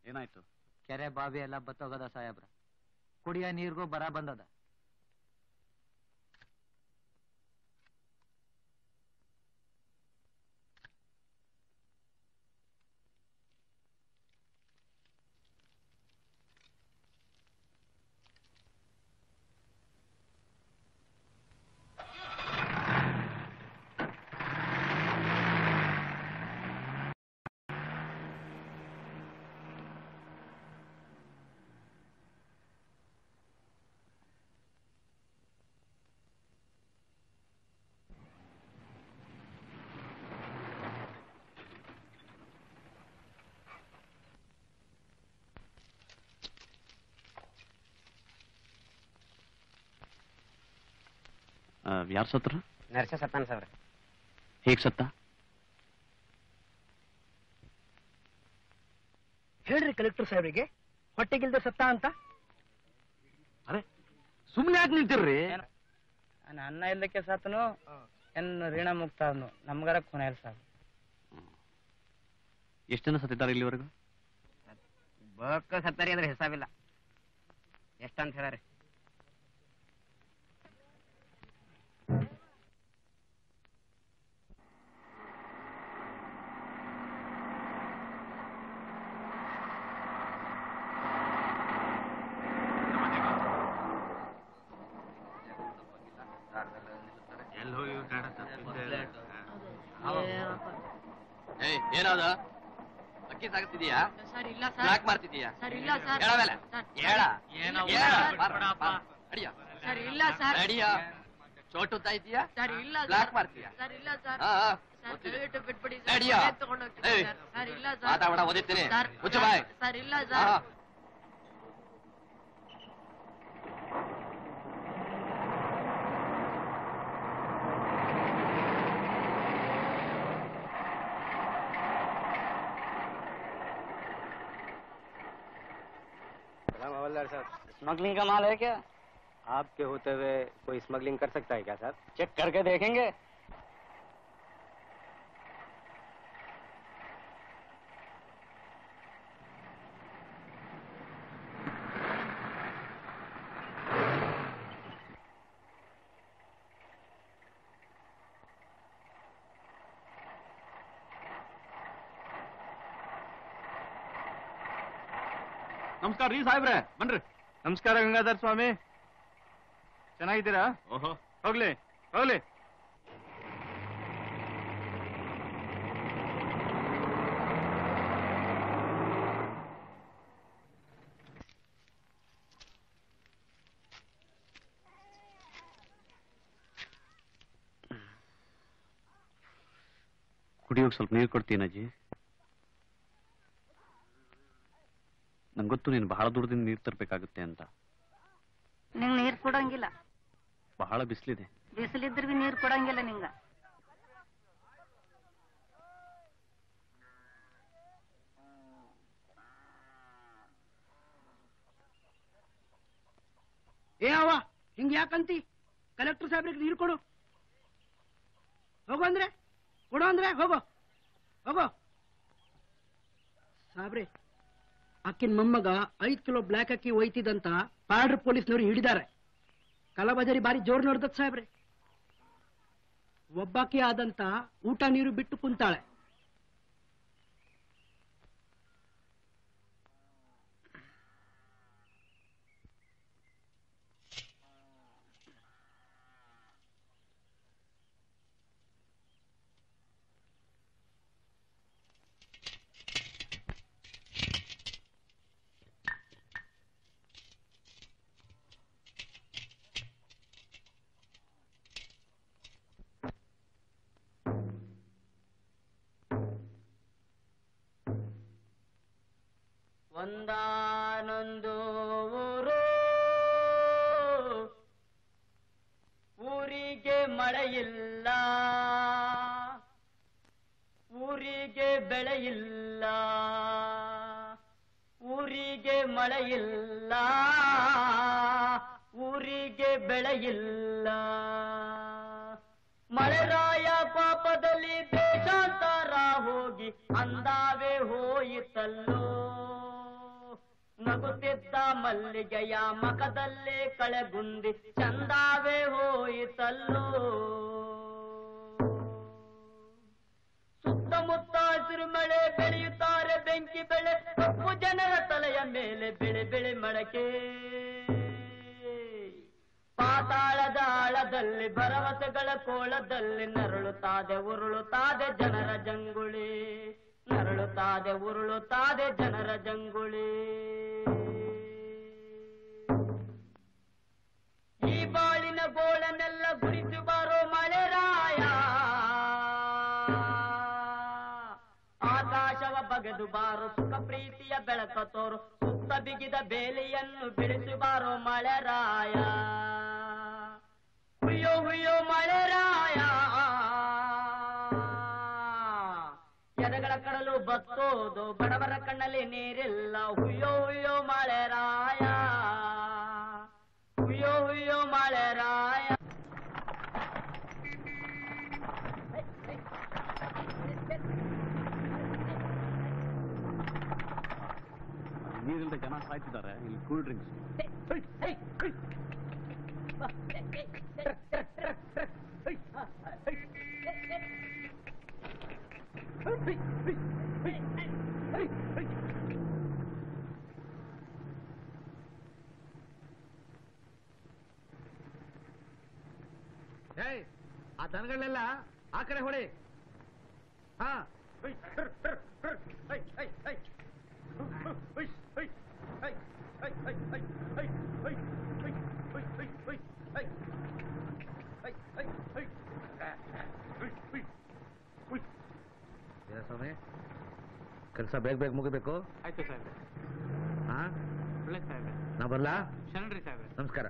ಏನಾಯ್ತು ಕೆರೆ ಬಾವಿ ಎಲ್ಲ ಬತ್ತೋಗದ ಸಾಹೇಬ್ರ ಕುಡಿಯ ನೀರ್ಗೂ ಬರ ಬಂದದ ಯಾರು ಸತ್ರ ನರ್ಸ ಸತ್ತಾನ ಸಾವ್ರ ಹೇಗ್ ಸತ್ತ ಹೇಳ್ರಿ ಕಲೆಕ್ಟರ್ ಸಾಹೇಬ್ರಿಗೆ ಹೊಟ್ಟೆಗಿಲ್ದ ಸತ್ತ ಅಂತ ಅರೆ ಸುಮ್ನೆ ಯಾಕೆ ನಿಂತಿರ್ರಿ ನಾನು ಅನ್ನ ಇಲ್ಲಕ್ಕೆ ಸಾತನು ಎನ್ ಋಣ ಮುಕ್ತ ಆದ್ನು ನಮ್ಗಾರ ಕೊನೆ ಸರ್ ಎಷ್ಟು ಜನ ಸತ್ತಿದ್ದಾರೆ ಇಲ್ಲಿವರೆಗೂ ಬಕ್ಕ ಸತ್ತಾರಿ ಅಂದ್ರೆ ಹಿಸಾಬಿಲ್ಲ ಎಷ್ಟಂತ ಹೇಳ್ರಿ ಏಯ್ ಏನಾದ ಅಕ್ಕಿ ಸಾಗಿಸ್ತಿದೀಯಾ ಸರ್ ಇಲ್ಲ ಬ್ಲಾಕ್ ಮಾಡ್ತಿದೀಯಾ ಸರ್ ಇಲ್ಲ ಸರ್ ಹೇಳ ಮೇಲೆ ಸರ್, ಹೇಳ ಏನೋ ಹೇಳ. ಸರ್. ಬಾರ, ಬಾರ. ಅಡಿಯ ಸರ್ ಇಲ್ಲ ಸರ್ ಅಡಿಯ ಚೋಟುತ್ತಾ ಇದೀಯಾ ಸರ್ ಇಲ್ಲ ಬ್ಲಾಕ್ ಸರ್ ಮಾಡ್ತೀಯಾ ಸರ್ ಇಲ್ಲ ಸರ್ ಹಾ, ಹಾ. ಸರ್ ಗೊತ್ತಿದೆ. ದಯವಿಟ್ಟು ಬಿಟ್ಬಿಡಿ ನಡಿಯೋ. ಸರ್ ತಗೊಂಡು ಹೋಗ್ತೀನಿ ಏಯ್. ಸರ್ ಸರ್ ಇಲ್ಲ ಸರ್ ಮಾತಾಡ ಓದಿತೀನಿ ಸರ್ ಮುಚ್ಚು ಬಾಯ್ ಸರ್ ಇಲ್ಲ ಹಾ. ಸರ್ स्मगलिंग का माल है क्या आपके होते हुए कोई स्मगलिंग कर सकता है क्या सर चेक करके देखेंगे ನಮಸ್ಕಾರ ರೀ ಸಾಹೇಬ್ರೆ ಬನ್ರಿ ನಮಸ್ಕಾರ ಗಂಗಾಧರ್ ಸ್ವಾಮಿ ಚೆನ್ನಾಗಿದ್ದೀರಾ ಓಹೋ ಹೋಗ್ಲಿ ಹೋಗ್ಲಿ ಕುಡಿಯೋಕ್ ಸ್ವಲ್ಪ ನೀರು ಕೊಡ್ತೀನಜ್ಜಿ ನಂಗೆ ಗೊತ್ತು ನೀನು ಬಹಳ ದೂರದಿಂದ ನೀರು ತರಬೇಕಾಗುತ್ತೆ ಅಂತ ನಿಂಗ್ ನೀರ್ ಕೊಡಂಗಿಲ್ಲ ಬಹಳ ಬಿಸಿಲಿದೆ ಬಿಸಿಲಿದ್ರ ಬಿ ನೀರ್ ಕೊಡಂಗಿಲ್ಲ ನಿಂಗ ಏ ಅವ ಹಿಂಗ್ ಯಾಕಂತಿ ಕಲೆಕ್ಟರ್ ಸಾಹೇಬ್ರಿಗೆ ನೀರು ಕೊಡು ಹೋಗು ಅಂದ್ರೆ ಕೊಡು ಅಂದ್ರೆ ಹೋಗೋ ಹೋಗೋ ಸಾಬ್ರೆ ಅಕ್ಕಿನ ಮೊಮ್ಮಗ ಐದ್ ಕಿಲೋ ಬ್ಲ್ಯಾಕ್ ಅಕ್ಕಿ ಒಯ್ತಿದಂತ ಪಾರ್ಡರ್ ಪೊಲೀಸ್ನವರು ಹಿಡಿದಾರೆ ಕಲಬಜಾರಿ ಬಾರಿ ಜೋರ್ ನೋಡ್ದತ್ ಸಾಹೇಬ್ರೆ ಒಬ್ಬಾಕಿ ಆದಂತ ಊಟ ನೀರು ಬಿಟ್ಟು ಕುಂತಾಳೆ ಒಂದಾನೊಂದು ಊರು ಊರಿಗೆ ಮಳೆಯಿಲ್ಲ ಊರಿಗೆ ಬೆಳೆಯಿಲ್ಲ ಊರಿಗೆ ಮಳೆಯಿಲ್ಲ ಊರಿಗೆ ಬೆಳೆಯಿಲ್ಲ ಮಳೆರಾಯ ಪಾಪದಲ್ಲಿ ದೇಶಾಂತರ ಹೋಗಿ ಅಂದಾವೆ ಹೋಯಿತಲ್ಲೋ ನಗುತ್ತಿದ್ದ ಮಲ್ಲಿಗೆಯ ಮಖದಲ್ಲಿ ಕಳೆಗುಂದಿ ಚಂದಾವೇ ಹೋಯಿತಲ್ಲೋ ಸುತ್ತಮುತ್ತ ಹಸಿರು ಮಳೆ ಬೆಳೆಯುತ್ತಾರೆ ಬೆಂಕಿ ಬೆಳೆ ಕಪ್ಪು ಜನರ ತಲೆಯ ಮೇಲೆ ಬೆಳೆ ಬೆಳೆ ಮಡಕೆ ಪಾತಾಳದ ಆಳದಲ್ಲಿ ಭರವಸೆಗಳ ಕೋಳದಲ್ಲಿ ನರಳುತ್ತಾದೆ ಉರುಳುತ್ತಾದೆ ಜನರ ಜಂಗುಳಿ ನರಳುತ್ತಾದೆ ಉರುಳುತ್ತಾದೆ ಜನರ ಜಂಗುಳಿ ಈ ಬಾಳಿನ ಗೋಳನ್ನೆಲ್ಲ ಗುರಿಸಿ ಬಾರೋ ಮಳೆರಾಯ ಆಕಾಶವ ಬಗೆದು ಬಾರೋ ಸುಖ ಪ್ರೀತಿಯ ಬೆಳಕ ತೋರು ಸುತ್ತ ಬಿಗಿದ ಬೇಲಿಯನ್ನು ಬಿಡಿಸಿ ಬಾರೋ ಮಳೆರಾಯ ಹುಯ್ಯೋ ಹುಯ್ಯೋ ಮಳೆರಾಯ ಎದಗಳ ಕಡಲು ಬತ್ತೋದು ಬಡವರ ಕಣ್ಣಲ್ಲಿ ನೀರಿಲ್ಲ ಹುಯ್ಯೋ ಹುಯ್ಯೋ ಮಳೆರಾಯ ಹುಯ್ಯೋ ಹುಯ್ಯೋ ಮಳೆರಾಯ ನೀರಿಲ್ಲದೆ ಜನ ಸಾಯ್ತಿದ್ದಾರೆ ಇಲ್ಲಿ ಕೂಲ್ ಡ್ರಿಂಕ್ಸ್ ಏಯ್ ಆ ದನಗಳನ್ನೆಲ್ಲ ಆ ಕಡೆ ಹೊಡಿ ಹಾ ಸ್ವಾಮಿ ಕೆಲಸ ಬೇಗ ಬೇಗ ಮುಗಿಬೇಕು ಆಯ್ತು ಸಾಹೇಬ್ರೆ ಹಾ ಒಳ್ಳೆ ಸಾಹೇಬ್ರೆ ನಾ ಬರ್ಲಾ ಶರಣ್ರಿ ಸಾಹೇಬ್ರೆ ನಮಸ್ಕಾರ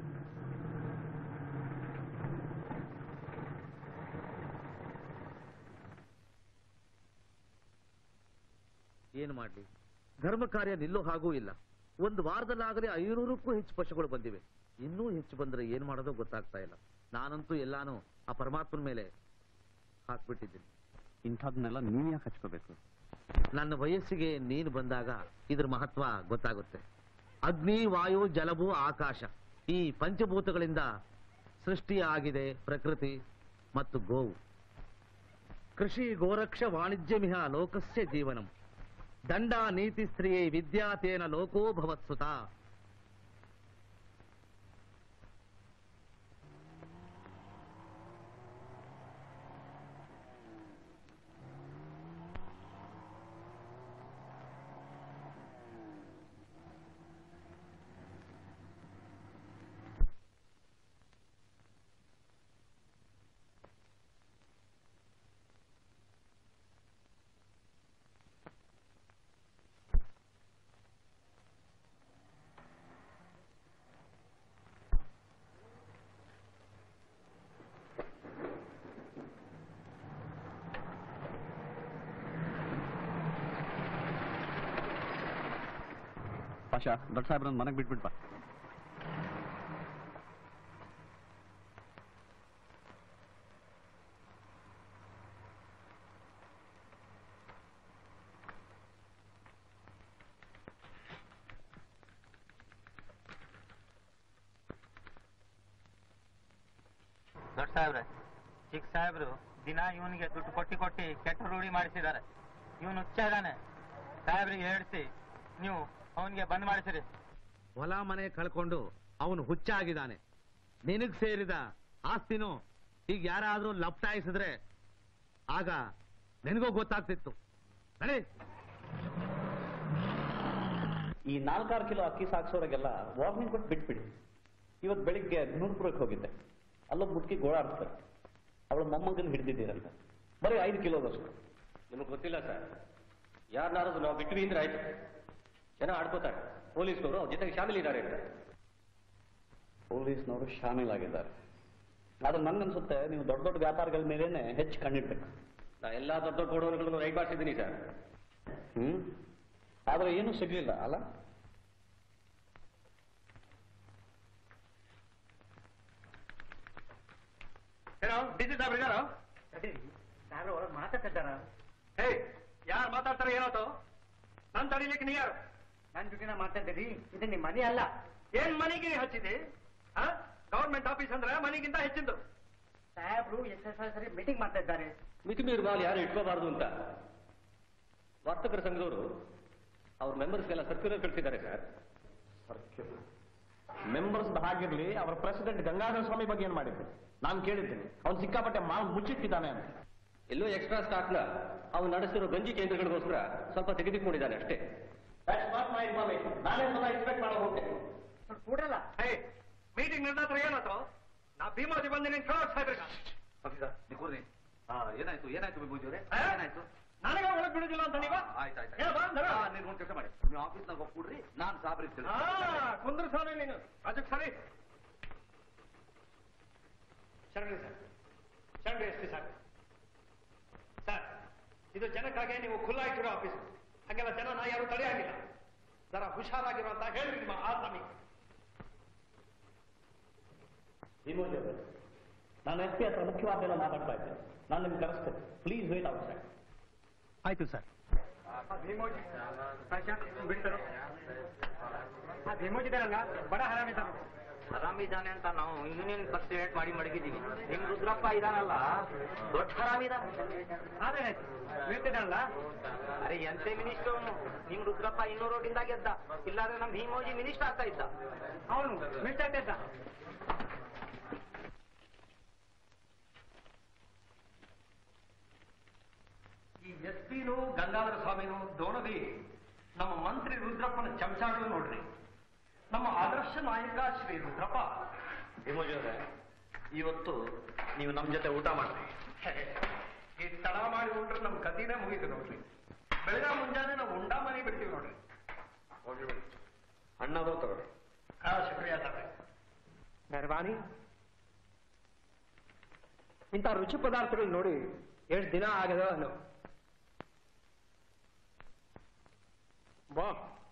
ಏನು ಮಾಡ್ಲಿ ಧರ್ಮ ಕಾರ್ಯ ನಿಲ್ಲೋ ಹಾಗೂ ಇಲ್ಲ ಒಂದು ವಾರದಲ್ಲಾಗಲೇ ಐನೂರಕ್ಕೂ ಹೆಚ್ಚು ಪಶುಗಳು ಬಂದಿವೆ ಇನ್ನೂ ಹೆಚ್ಚು ಬಂದ್ರೆ ಏನ್ ಮಾಡೋದೋ ಗೊತ್ತಾಗ್ತಾ ಇಲ್ಲ ನಾನಂತೂ ಎಲ್ಲಾನು ಆ ಪರಮಾತ್ಮನ ಮೇಲೆ ಹಾಕ್ಬಿಟ್ಟಿದ್ದೀನಿ ಇಂಥದನ್ನೆಲ್ಲ ನೀವ್ ಯಾಕೆ ಹಚ್ಕೋಬೇಕು ನನ್ನ ವಯಸ್ಸಿಗೆ ನೀನು ಬಂದಾಗ ಇದ್ರ ಮಹತ್ವ ಗೊತ್ತಾಗುತ್ತೆ ಅಗ್ನಿ ವಾಯು ಜಲಭೂ ಆಕಾಶ ಈ ಪಂಚಭೂತಗಳಿಂದ ಸೃಷ್ಟಿಯಾಗಿದೆ ಪ್ರಕೃತಿ ಮತ್ತು ಗೋವು ಕೃಷಿ ಗೋರಕ್ಷ ವಾಣಿಜ್ಯಮಿಹ ಲೋಕಸ್ಯ ಜೀವನಂ ದಂಡ ನೀತಿ ಸ್ತ್ರೀಯೇ ವಿದ್ಯಾತೇನ ಲೋಕೋ ಭವತ್ಸುತ ಪಾಷಾ ದೊಡ್ಡ ಸಾಹೇಬ್ರನ್ನ ಮನೆಗೆ ಬಿಟ್ಬಿಟ್ ಬಾ ದೊಡ್ಡ ಸಾಹೇಬ್ರೆ ಚಿಕ್ಕ ಸಾಹೇಬ್ರು ದಿನ ಇವನಿಗೆ ದುಡ್ಡು ಕೊಟ್ಟಿ ಕೊಟ್ಟಿ ಕೆಟ್ಟ ರೂಢಿ ಮಾಡಿಸಿದ್ದಾರೆ ಇವನು ಹುಚ್ಚ ಇದ್ದಾನೆ ಸಾಹೇಬ್ರಿಗೆ ಹೇಳಿಸಿ ನೀವು ಅವನಿಗೆ ಬಂದ್ ಮಾಡಿಸಿರಿ ಹೊಲ ಮನೆ ಕಳ್ಕೊಂಡು ಅವನು ಹುಚ್ಚಾಗಿದ್ದಾನೆ ನಿನಗ್ ಸೇರಿದ ಆಸ್ತಿನೂ ಈಗ ಯಾರಾದ್ರೂ ಲಪ್ಟಾಯಿಸಿದ್ರೆ ಆಗ ನಿನಗೂ ಗೊತ್ತಾಗ್ತಿತ್ತು ನಡಿ ಈ ನಾಲ್ಕಾರು ಕಿಲೋ ಅಕ್ಕಿ ಸಾಗಿಸೋರಿಗೆಲ್ಲ ವಾರ್ನಿಂಗ್ ಕೊಟ್ಟು ಬಿಟ್ಬಿಡಿ ಇವತ್ತು ಬೆಳಿಗ್ಗೆ ನೂರ್ಪುರಕ್ಕೆ ಹೋಗಿದ್ದೆ ಅಲ್ಲೊಬ್ಬ ಮುಟ್ಕಿ ಗೋಳಾಡ್ತಾರೆ ಅವಳ ಮೊಮ್ಮಗನ ಹಿಡಿದಿದ್ದೀರಂತೆ ಬರೀ ಐದು ಕಿಲೋದಷ್ಟು ನಿಮಗೆ ಗೊತ್ತಿಲ್ಲ ಸರ್ ಯಾರನ್ನಾರು ನಾವು ಬಿಟ್ವಿ ಅಂದ್ರೆ ಆಯ್ತು ಜನ ಆಡ್ಕೋತಾರೆ ಪೊಲೀಸ್ನವರು ಅವ್ರ ಜೊತೆಗೆ ಶಾಮಿಲ್ ಇದ್ದಾರೆ ಅಂತ ಪೊಲೀಸ್ನವರು ಶಾಮೀಲಾಗಿದ್ದಾರೆ ಆದ್ರೆ ನನ್ಗನ್ಸುತ್ತೆ ನೀವು ದೊಡ್ಡ ದೊಡ್ಡ ವ್ಯಾಪಾರಗಳ ಮೇಲೇನೆ ಹೆಚ್ಚು ಕಣ್ಣಿಡ್ಬೇಕು ನಾ ಎಲ್ಲಾ ದೊಡ್ಡ ದೊಡ್ಡ ಗೋಡೌನ್ಗಳನ್ನು ರೈಡ್ ಮಾಡಿಸಿದ್ದೀನಿ ಸರ್ ಹ್ಮ್ ಆದ್ರೆ ಏನೂ ಸಿಗ್ಲಿಲ್ಲ ಅಲ್ಲ ಏನೋ ಡಿಸಿ ಸಾಹೇಬ್ರು ಇದಾರೋ ಮಾತಾಡ್ತಿದ್ದಾರ ಹೇ ಯಾರು ಮಾತಾಡ್ತಾರೆ ಏನಾಯ್ತು ನನ್ ತಡಿಲಿಕ್ಕೆ ನೀ ಯಾರು ನಾನ್ ಡ್ಯೂಟಿನ ಮಾಡ್ತಾ ಇದ್ದೀರಿ ಇದು ನಿಮ್ ಮನೆ ಅಲ್ಲ ಏನ್ ಮನೆಗೆ ಹಚ್ಚಿದೆ ಗವರ್ಮೆಂಟ್ ಆಫೀಸ್ ಅಂದ್ರೆ ಮನೆಗಿಂತ ಹೆಚ್ಚಿದ್ದು ಸಾಹೇಬ್ರು ಎಸ್ ಎಸ್ ಸರಿ ಮೀಟಿಂಗ್ ಮಾಡ್ತಾ ಇದ್ದಾರೆ ಮಿತಿ ಮೀರ್ಬಾಲ್ ಯಾರು ಇಟ್ಕೋಬಾರ್ದು ಅಂತ ವರ್ತಕರ ಸಂಘದವರು ಅವ್ರ ಮೆಂಬರ್ಸ್ಗೆಲ್ಲ ಸರ್ಕ್ಯುಲರ್ ಕಳಿಸಿದ್ದಾರೆ ಸರ್ ಮೆಂಬರ್ಸ್ ಹಾಗಿರ್ಲಿ ಅವರ ಪ್ರೆಸಿಡೆಂಟ್ ಗಂಗಾಧರ ಸ್ವಾಮಿ ಬಗ್ಗೆ ಏನ್ ಮಾಡಿದ್ರು ನಾನು ಕೇಳಿದ್ದೀನಿ ಅವ್ನು ಸಿಕ್ಕಾಪಟ್ಟೆ ಮಾಲ್ ಮುಚ್ಚಿಟ್ಟಿದ್ದಾನೆ ಅಂತ ಎಲ್ಲೋ ಎಕ್ಸ್ಟ್ರಾ ಸ್ಟಾಕ್ನ ಅವ್ನು ನಡೆಸಿರೋ ಗಂಜಿ ಕೇಂದ್ರಗಳಿಗೋಸ್ಕರ ಸ್ವಲ್ಪ ತೆಗೆದುಕೊಂಡಿದ್ದಾನೆ ಅಷ್ಟೇ ನಾನೇ ಸದಾ ಎಕ್ಸ್ಪೆಕ್ಟ್ ಮಾಡೋ ಹೋಗ್ತೇನೆ ಕೂಡಲ್ಲ ಮೀಟಿಂಗ್ ನಡೆದ ಏನಾಯ್ತು ನಾ ಭೀಮಾಜಿ ಬಂದು ನಿನ್ ಕೇಳೋಕ್ ಸಾಯ್ಬೇಕ ಏನಾಯ್ತು ಏನಾಯ್ತು ವಿಭೂತಿ ಅವರೇ ಆ? ಏನಾಯ್ತು ನನಗೆ ಒಳಗ್ ಬಿಡುದಿಲ್ಲ ಅಂತ ನೀವ ಆಯ್ತಾಯ್ತು ಏ, ಬಾ, ನಡ. ನೀವು ಒಂದು ಕೆಲಸ ಮಾಡಿ ನೀವು ಆಫೀಸ್ನಾಗ ಹೋಗ್ಬಿಡ್ರಿ ನಾನು ಸಾಬ್ರಿಗೆ ಆ, ಕುಂದ್ರ ಸ್ವಾಮಿ ನೀನು ರಾಜಕ್ ಸರಿ ಶರಣಿ ಸರ್ ಶರಣಿ ಎಸ್ ಪಿ ಸರ್ ಸರ್ ಇದು ಜನಕ್ಕಾಗಿ ನೀವು ಖುಲ್ಲಾ ಇಟ್ಟಿರೋ ಆಫೀಸ್ ಹಾಗೆಲ್ಲ ಜನ ನಾ ಯಾರು ತಡೆಯಾಗಿಲ್ಲ ಜರ ಹುಷಾರಾಗಿರೋ ಅಂತ ಹೇಳಿ ನಿಮ್ಮ ಆಸಾಮಿ ವಿಮೋಜ್ ಅವರೇ ನಾನು ಎಸ್ ಪಿ ಹತ್ರ ಮುಖ್ಯವಾದ್ದೆಲ್ಲ ಮಾತಾಡ್ತಾ ಇದ್ದೇನೆ ನಾನು ನಿಮ್ಗೆ ಕರೆಸ್ತೇನೆ ಪ್ಲೀಸ್ ವೇಟ್ ಔಟ್ ಸೈಡ್ ಆಯ್ತು ಸರ್ ಭೀಮೋಜಿ ಬಿಡ್ತಾರೋ ಆ ಭೀಮೋಜಿ ಇದಾರಲ್ಲ ಬಡ ಹರಾಮಿದ್ದಾನ ಹರಾಮಿದಾನೆ ಅಂತ ನಾವು ಯೂನಿಯನ್ ಪ್ರೆಸಿಡೆಂಟ್ ಮಾಡಿ ಮಡಗಿದ್ದೀವಿ ನಿಮ್ ರುದ್ರಪ್ಪ ಇದಾನಲ್ಲ ದೊಡ್ಡ ಹರಾಮಿದ ಅದೇನಾಯ್ತು ಬೀಳ್ತಿದ್ದಾನಲ್ಲ ಅರೆ ಎಂತೆ ಮಿನಿಸ್ಟರ್ ಅವನು ನಿಮ್ ರುದ್ರಪ್ಪ ಇನ್ನೂರು ರೋಡಿಂದ ಗೆದ್ದ ಇಲ್ಲಾದ್ರೆ ನಮ್ ಭೀಮೋಜಿ ಮಿನಿಸ್ಟರ್ ಆಗ್ತಾ ಇದ್ದ ಅವನು ಮಿಸ್ಟರ್ ಇದ್ದ ಈ ಎಸ್ ಪಿನು ಗಂಗಾಧರ ಸ್ವಾಮಿನು ದೋಣದಿ ನಮ್ಮ ಮಂತ್ರಿ ರುದ್ರಪ್ಪನ ಚಮಚಾಗಳು ನೋಡ್ರಿ ನಮ್ಮ ಆದರ್ಶ ನಾಯಕ ಶ್ರೀ ರುದ್ರಪ್ಪ ವಿಮೋಜ್ ಅವರೇ ಇವತ್ತು ನೀವು ನಮ್ಮ ಜೊತೆ ಊಟ ಮಾಡ್ರಿ ಈ ತಡ ಮಾಡಿ ಉಂಡ್ರೆ ನಮ್ಮ ಕದಿನೇ ಮುಗೀತು ನೋಡ್ರಿ ಬೆಳಗ ಮುಂಜಾನೆ ನಾವು ಉಂಡಾ ಮನೆ ಬಿಡ್ತೀವಿ ನೋಡ್ರಿ ಅಣ್ಣದು ತಗೊಳ್ಳಿ ಹಾ ಶುಕ್ರಿಯಾ ಸಾಹೇಬ್ ಮೆಹರ್ಬಾನಿ ಇಂಥ ರುಚಿ ಪದಾರ್ಥಗಳು ನೋಡಿ ಎಷ್ಟು ದಿನ ಆಗದ ಅನ್ನೋ ವಾ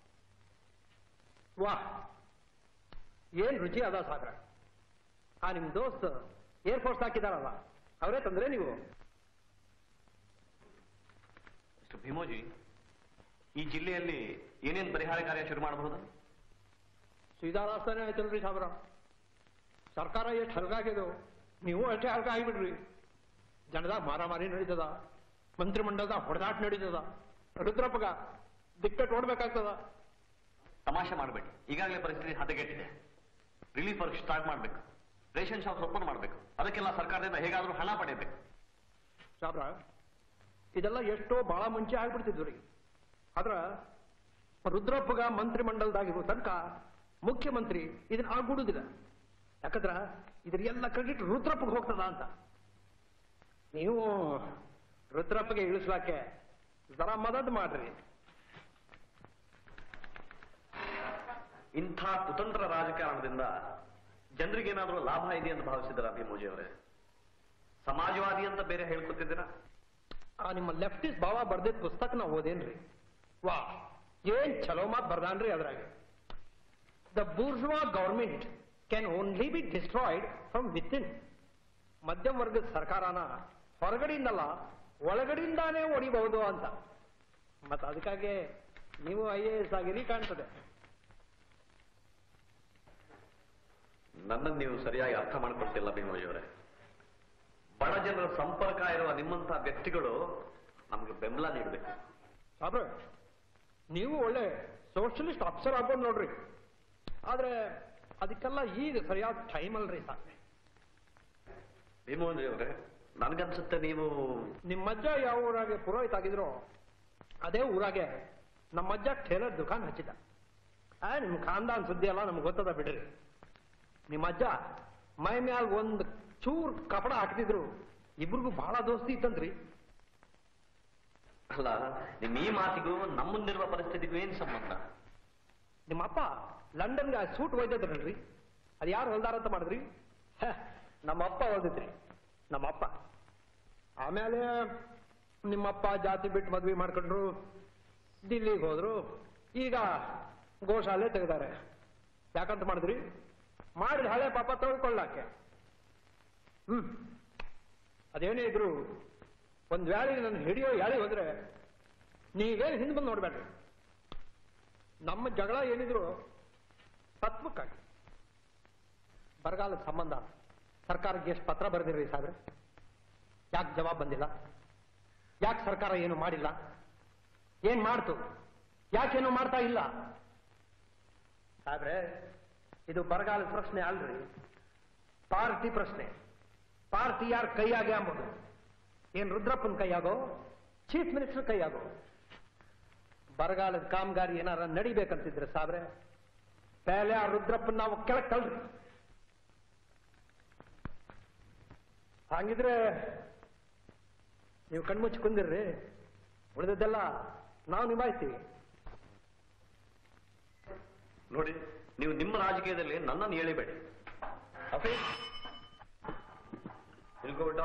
ವಾ ಏನ್ ರುಚಿ ಅದ ಸಾಗ್ರ ಆ ನಿಮ್ ದೋಸ್ತ್ ಏರ್ ಫೋರ್ಸ್ ಹಾಕಿದಾರಲ್ಲ ಅವರೇ ತಂದ್ರೆ ನೀವು ಮಿಸ್ಟರ್ ಭೀಮೋಜಿ ಈ ಜಿಲ್ಲೆಯಲ್ಲಿ ಏನೇನು ಪರಿಹಾರ ಕಾರ್ಯ ಶುರು ಮಾಡಬಹುದು ಸೀದಾ ರಾಸ್ತಾನೆ ಆಯ್ತಲ್ರಿ ಸಾಬ್ರ ಸರ್ಕಾರ ಎಷ್ಟು ಹಲ್ಕಾಗಿದು ನೀವು ಅಷ್ಟೇ ಹಲ್ಕ ಆಗಿಬಿಡ್ರಿ ಜನದಾಗ ಮಾರಾಮಾರಿ ನಡೀತದ ಮಂತ್ರಿಮಂಡಲದ ಹೊಡೆದಾಟ ನಡೀತದ ರುದ್ರಪ್ಪಗ ದಿಕ್ಕಟ್ ಓಡ್ಬೇಕಾಗ್ತದ ತಮಾಷೆ ಮಾಡಬೇಡಿ ಈಗಾಗಲೇ ಪರಿಸ್ಥಿತಿ ಹದಗೆಟ್ಟಿದೆ ರಿಲೀಫ್ ವರ್ಕ್ ಸ್ಟಾರ್ಟ್ ಮಾಡಬೇಕು ರೇಷನ್ ಶಾಪ್ಸ್ ಓಪನ್ ಮಾಡಬೇಕು ಅದಕ್ಕೆಲ್ಲ ಸರ್ಕಾರದಿಂದ ಹೇಗಾದ್ರೂ ಹಣ ಪಡೆಯಬೇಕು ಸಾಬ್ರ ಇದೆಲ್ಲ ಎಷ್ಟೋ ಬಹಳ ಮುಂಚೆ ಆಗ್ಬಿಡ್ತಿದ್ವು ರೀ ಆದ್ರ ರುದ್ರಪ್ಪಗ ಮಂತ್ರಿಮಂಡಲದಾಗಿರೋ ತನಕ ಮುಖ್ಯಮಂತ್ರಿ ಇದನ್ನ ಆಗ್ಬಿಡುದಿಲ್ಲ ಯಾಕಂದ್ರ ಇದ್ರ ಎಲ್ಲ ಕ್ರೆಡಿಟ್ ರುದ್ರಪ್ಪಗೆ ಹೋಗ್ತದ ಅಂತ ನೀವು ರುದ್ರಪ್ಪಗೆ ಇಳಿಸ್ಲಾಕೆ ಜರ ಮದದ್ ಮಾಡ್ರಿ ಇಂಥ ಕುತಂತ್ರ ರಾಜಕಾರಣದಿಂದ ಜನರಿಗೇನಾದ್ರೂ ಲಾಭ ಇದೆ ಅಂತ ಭಾವಿಸಿದ್ರ ಭೀಮೋಜಿ ಅವರೇ ಸಮಾಜವಾದಿ ಅಂತ ಬೇರೆ ಹೇಳ್ಕೊತಿದ್ದೀರಾ ಆ ನಿಮ್ಮ ಲೆಫ್ಟಿಸ್ಟ್ ಭಾವ ಬರ್ದಿದ್ ಪುಸ್ತಕ ನಾ ಓದೇನ್ರಿ ವಾ ಏನ್ ಚಲೋ ಮಾತ್ ಬರ್ದಾನ್ರಿ ಅದ್ರಾಗ the bourgeois government can only be destroyed from within ಮಧ್ಯಮ ವರ್ಗದ ಸರ್ಕಾರನ ಹೊರಗಡೆಯಿಂದಲ್ಲ ಒಳಗಡೆಯಿಂದಾನೇ ಹೊಡಿಬಹುದು ಅಂತ ಮತ್ತ ಅದಕ್ಕಾಗಿ ನೀವು ಐ ಎ ಎಸ್ ಆಗಿರಿ ಕಾಣ್ತದೆ ನನ್ನನ್ನು ನೀವು ಸರಿಯಾಗಿ ಅರ್ಥ ಮಾಡ್ಕೊಳ್ತಿಲ್ಲ ಭೀಮೋಜಿ ಅವರೇ ಬಡ ಜನರ ಸಂಪರ್ಕ ಇರುವ ನಿಮ್ಮಂತಹ ವ್ಯಕ್ತಿಗಳು ನಮಗೆ ಬೆಂಬಲ ನೀಡಬೇಕು ಸಾಬ್ರ ನೀವು ಒಳ್ಳೆ ಸೋಷಲಿಸ್ಟ್ ಆಫೀಸರ್ ಆಗ್ಬೋದು ನೋಡ್ರಿ ಆದ್ರೆ ಅದಕ್ಕೆಲ್ಲ ಈಗ ಸರಿಯಾದ ಟೈಮ್ ಅಲ್ರಿ ಸಾಕು ಭೀಮೋಜಿ ಅವರೇ ನನಗನ್ಸುತ್ತೆ ನೀವು ನಿಮ್ಮ ಅಜ್ಜ ಯಾವ ಊರಾಗೆ ಪುರೋಹಿತ ಆಗಿದ್ರು ಅದೇ ಊರಾಗೆ ನಮ್ಮ ಅಜ್ಜ ಟೇಲರ್ ದುಕಾನ್ ಹಚ್ಚಿದ ಆ ನಿಮ್ ಖಾನ್ದಾನ್ ಸುದ್ದಿ ಎಲ್ಲ ನಮ್ಗೆ ಗೊತ್ತದ ಬಿಡ್ರಿ ನಿಮ್ಮ ಅಜ್ಜ ಮೈ ಮ್ಯಾಲ್ ಒಂದ್ ಚೂರ್ ಕಪಡ ಹಾಕ್ತಿದ್ರು ಇಬ್ರಿಗೂ ಬಹಳ ದೋಸ್ತಿ ಇತ್ತಂತ್ರಿ ಅಲ್ಲ ನಿಮ್ಮ ಈ ಮಾತಿಗೂ ನಮ್ಮ ಮುಂದಿರುವ ಪರಿಸ್ಥಿತಿಗೂ ಏನ್ ಸಂಬಂಧ ನಿಮ್ಮ ಅಪ್ಪ ಲಂಡನ್ಗೆ ಆ ಸೂಟ್ ಒಯ್ದದ್ರಲ್ರಿ ಅದು ಯಾರು ಹೊಲ್ದಾರ ಅಂತ ಮಾಡಿದ್ರಿ ಹ, ನಮ್ಮ ಅಪ್ಪ ಹೊಲ್ದಿದ್ರಿ ನಮ್ಮ ಅಪ್ಪ ಆಮೇಲೆ ನಿಮ್ಮಪ್ಪ ಜಾತಿ ಬಿಟ್ಟು ಮದ್ವೆ ಮಾಡ್ಕೊಂಡ್ರು ದಿಲ್ಲಿಗೆ ಹೋದ್ರು ಈಗ ಗೋಶಾಲೆ ತೆಗೆದಾರೆ ಯಾಕಂತ ಮಾಡಿದ್ರಿ ಮಾಡಿದ ಹಳೆ ಪಾಪ ತೊಳ್ಕೊಳ್ಳಾಕೆ ಹ್ಮ್ ಅದೇನೇ ಇದ್ರು ಒಂದ್ ವೇಳೆ ನನ್ನ ಹಿಡಿಯೋ ಯಾಳಿ ಹೋದ್ರೆ ನೀವೇನು ಹಿಂದೆ ಬಂದು ನೋಡ್ಬೇಡ್ರಿ ನಮ್ಮ ಜಗಳ ಏನಿದ್ರು ತತ್ವಕ್ಕಾಗಿ ಬರಗಾಲದ ಸಂಬಂಧ ಸರ್ಕಾರಕ್ಕೆ ಎಷ್ಟು ಪತ್ರ ಬರೆದಿರಿ ಸಾಹೇಬ್ರೆ ಯಾಕೆ ಜವಾಬ್ ಬಂದಿಲ್ಲ ಯಾಕೆ ಸರ್ಕಾರ ಏನು ಮಾಡಿಲ್ಲ ಏನ್ ಮಾಡ್ತು ಯಾಕೇನು ಮಾಡ್ತಾ ಇಲ್ಲ ಸಾಹೇಬ್ರೆ ಇದು ಬರಗಾಲದ ಪ್ರಶ್ನೆ ಅಲ್ರಿ ಪಾರ್ಟಿ ಪ್ರಶ್ನೆ ಪಾರ್ಟಿ ಯಾರ ಕೈಯಾಗೆ ಅಂಬೋದು ಏನ್ ರುದ್ರಪ್ಪನ ಕೈಯಾಗೋ ಚೀಫ್ ಮಿನಿಸ್ಟರ್ ಕೈಯಾಗೋ ಬರಗಾಲದ ಕಾಮಗಾರಿ ಏನಾರ ನಡಿಬೇಕಂತಿದ್ರೆ ಸಾಬ್ರೆ ಪೇಲೆ ಆ ರುದ್ರಪ್ಪನ ನಾವು ಕೆಳಗ್ ತಳ್ರಿ ಹಾಗಿದ್ರೆ ನೀವು ಕಣ್ಮುಚ್ಚಿ ಕುಂದಿರ್ರಿ ಉಳಿದದ್ದೆಲ್ಲ ನಾವು ನಿಭಾಯಿಸ್ತೀವಿ ನೋಡಿ ನೀವು ನಿಮ್ಮ ರಾಜಕೀಯದಲ್ಲಿ ನನ್ನನ್ನು ಹೇಳಿಬೇಡಿ ಹಫೀಸ್ ತಿಳ್ಕೊಬಿಟ್ಟ